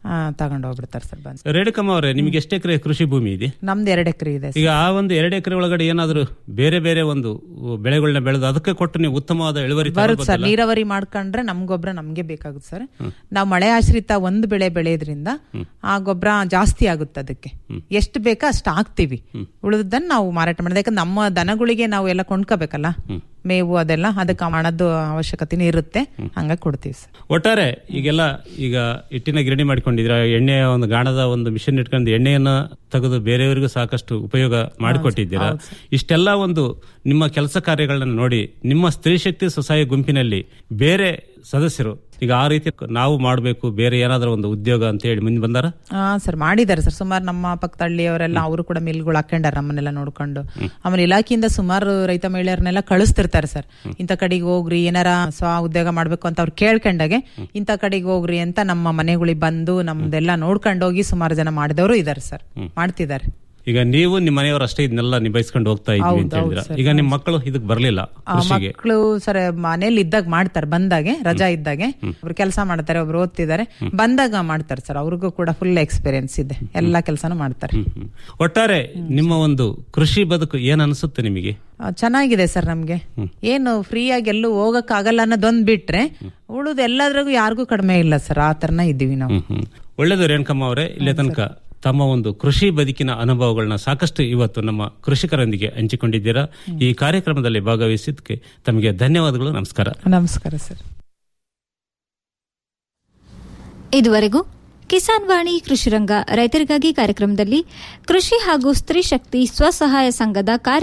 ತಗೊಂಡು ಹೋಗ್ಬಿಡ್ತಾರೆ ಸರ್ ಬಂದು ರೇಣುಕಮ್ಮ ಅವರೇ ನಿಮ್ಗೆ ಎಷ್ಟು ಎಕರೆ ಕೃಷಿ ಭೂಮಿ ಇದೆ ನಮ್ದು ಎರಡು ಎಕರೆ ಇದೆ ಈಗ ಆ ಒಂದು ಎರಡು ಎಕರೆ ಒಳಗಡೆ ಏನಾದರೂ ಬೇರೆ ಬೇರೆ ಒಂದು ಬೆಳೆಗಳನ್ನ ಬೆಳೆದು ಅದಕ್ಕೆ ಕೊಟ್ಟು ನೀವು ಉತ್ತಮವಾದ ಇಳುವರಿ ಬರುತ್ತೆ ಸರ್ ತಗೊಬೋದಲ್ಲ? ನೀರಾವರಿ ಮಾಡ್ಕೊಂಡ್ರೆ ನಮ್ ಗೊಬ್ಬರ ನಮ್ಗೆ ಬೇಕಾಗುತ್ತೆ ಸರ್ ನಾವು ಮಳೆ ಆಶ್ರಿತ ಒಂದು ಬೆಳೆ ಬೆಳೆಯೋದ್ರಿಂದ ಆ ಗೊಬ್ಬರ ಜಾಸ್ತಿ ಆಗುತ್ತೆ ಅದಕ್ಕೆ ಎಷ್ಟು ಬೇಕಾ ಅಷ್ಟು ಹಾಕ್ತಿವಿ ಉಳಿದನ್ನ ನಾವು ಮಾರಾಟ ಮಾಡೋದು ಯಾಕಂದ್ರೆ ನಮ್ಮ ದನಗಳಿಗೆ ನಾವು ಎಲ್ಲ ಕೊಂಡ್ಕೋಬೇಕಲ್ಲ ಮೇವು ಅದೆಲ್ಲ ಅದಕ್ಕೆ ಹಣದ್ದು ಅವಶ್ಯಕತೆನೂ ಇರುತ್ತೆ ಹಂಗಾಗಿ ಕೊಡ್ತೀವಿ ಸರ್ ಒಟ್ಟಾರೆ ಈಗೆಲ್ಲ ಈಗ ಹಿಟ್ಟಿನ ಗಿರಣಿ ಮಾಡ್ಕೊಂಡಿದ್ರ ಎಣ್ಣೆಯ ಒಂದು ಗಾಣದ ಒಂದು ಮಿಷನ್ ಇಟ್ಕೊಂಡು ಎಣ್ಣೆಯನ್ನ ತೆಗೆದು ಬೇರೆಯವರಿಗೂ ಸಾಕಷ್ಟು ಉಪಯೋಗ ಮಾಡಿಕೊಟ್ಟಿದ್ದೀರಾ ಇಷ್ಟೆಲ್ಲ ಒಂದು ನಿಮ್ಮ ಕೆಲಸ ಕಾರ್ಯಗಳನ್ನ ನೋಡಿ ನಿಮ್ಮ ಸ್ತ್ರೀ ಶಕ್ತಿ ಸ್ವಸಹಾಯ ಗುಂಪಿನಲ್ಲಿ ಬೇರೆ ಸದಸ್ಯರು ಈಗ ಆ ರೀತಿ ನಾವು ಮಾಡಬೇಕು ಬೇರೆ ಏನಾದರೂ ಒಂದು ಉದ್ಯೋಗ ಅಂತ ಹೇಳಿ ಮುಂದೆ ಬಂದಾರ ಹಾ ಸರ್ ಮಾಡಿದ್ದಾರೆ ಸರ್ ಸುಮಾರು ನಮ್ಮ ಪಕ್ಕದ ಹಳ್ಳಿಯವರೆಲ್ಲ ಅವರು ಕೂಡ ಮಿಲ್ಗಳು ಹಾಕೊಂಡಾರ ನಮ್ಮನ್ನೆಲ್ಲ ನೋಡ್ಕೊಂಡು ಆಮೇಲೆ ಇಲಾಖೆಯಿಂದ ಸುಮಾರು ರೈತ ಮಹಿಳೆಯರನ್ನೆಲ್ಲ ಕಳಿಸ್ತಿರ್ತಾರೆ ಸರ್ ಇಂಥ ಕಡೆಗೆ ಹೋಗ್ರಿ ಏನಾರ ಸ್ವ ಉದ್ಯೋಗ ಮಾಡ್ಬೇಕು ಅಂತ ಅವ್ರು ಕೇಳ್ಕೊಂಡಾಗೆ ಇಂಥ ಕಡೆಗೆ ಹೋಗ್ರಿ ಅಂತ ನಮ್ಮ ಮನೆಗಳಿಗೆ ಬಂದು ನಮ್ದೆಲ್ಲ ನೋಡ್ಕೊಂಡು ಹೋಗಿ ಸುಮಾರು ಜನ ಮಾಡಿದವರು ಇದಾರೆ ಸರ್ ಮಾಡ್ತಿದ್ದಾರೆ ಈಗ ನೀವು ನಿಮ್ಮ ಮನೆಯವರು ಅಷ್ಟೇ ಇದನ್ನೆಲ್ಲ ನಿಭಾಯಿಸ್ಕೊಂಡು ಹೋಗ್ತಾ ಇದ್ವಿ ಹೌದು, ಅಂತ ಹೌದು ಹೇಳಿದ್ರ ಸರ್. ಈಗ ನಿಮ್ಮ ಮಕ್ಕಳು ಇದಕ್ಕೆ ಬರಲಿಲ್ಲ ಆ ಕೃಷಿಗೆ ಮಕ್ಕಳು ಸರ್ ಮನೇಲಿ ಇದ್ದಾಗ ಮಾಡ್ತಾರೆ ಬಂದಾಗೆ ರಜಾ ಇದ್ದಾಗೆ ಒಬ್ರು ಕೆಲಸ ಮಾಡ್ತಾರೆ ಒಬ್ರು ಓದ್ತಿದ್ದಾರೆ ಬಂದಾಗ ಮಾಡ್ತಾರೆ ಸರ್ ಅವ್ರಿಗೂ ಕೂಡ ಫುಲ್ ಎಕ್ಸ್ಪೀರಿಯನ್ಸ್ ಇದೆ ಎಲ್ಲಾ ಕೆಲಸನೂ ಮಾಡ್ತಾರೆ ಒಟ್ಟಾರೆ ನಿಮ್ಮ ಒಂದು ಕೃಷಿ ಬದುಕು ಏನ್ ಅನ್ಸುತ್ತೆ ನಿಮಗೆ ಆ, ಚೆನ್ನಾಗಿದೆ ಸರ್ ನಮ್ಗೆ ಏನು ಫ್ರೀ ಆಗಿ ಎಲ್ಲೂ ಹೋಗಕ್ ಆಗಲ್ಲ ಅನ್ನೋದೊಂದ್ ಬಿಟ್ರೆ ಉಳಿದು ಎಲ್ಲದ್ರಾಗೂ ಯಾರಿಗೂ ಕಡಿಮೆ ಇಲ್ಲ ಸರ್ ಆ ತರನ ಇದ್ದೀವಿ ನಾವು ಒಳ್ಳೇದು ರೇಣುಕಮ್ಮ ಅವರೇ ಇಲ್ಲೇ ತನಕ ತಮ್ಮ ಒಂದು ಕೃಷಿ ಬದುಕಿನ ಅನುಭವಗಳನ್ನ ಸಾಕಷ್ಟು ಇವತ್ತು ನಮ್ಮ ಕೃಷಿಕರೊಂದಿಗೆ ಹಂಚಿಕೊಂಡಿದ್ದೀರಾ ಈ ಕಾರ್ಯಕ್ರಮದಲ್ಲಿ ಭಾಗವಹಿಸಿದ್ದಕ್ಕೆ ತಮಗೆ ಧನ್ಯವಾದಗಳು ನಮಸ್ಕಾರ ನಮಸ್ಕಾರ ಸರ್ ಇದುವರೆಗೂ ಕಿಸಾನ್ ವಾಣಿ ಕೃಷಿರಂಗ ರೈತರಿಗಾಗಿ ಕಾರ್ಯಕ್ರಮದಲ್ಲಿ ಕೃಷಿ ಹಾಗೂ ಸ್ತ್ರೀ ಶಕ್ತಿ ಸ್ವಸಹಾಯ ಸಂಘದ ಕಾರ್ಯ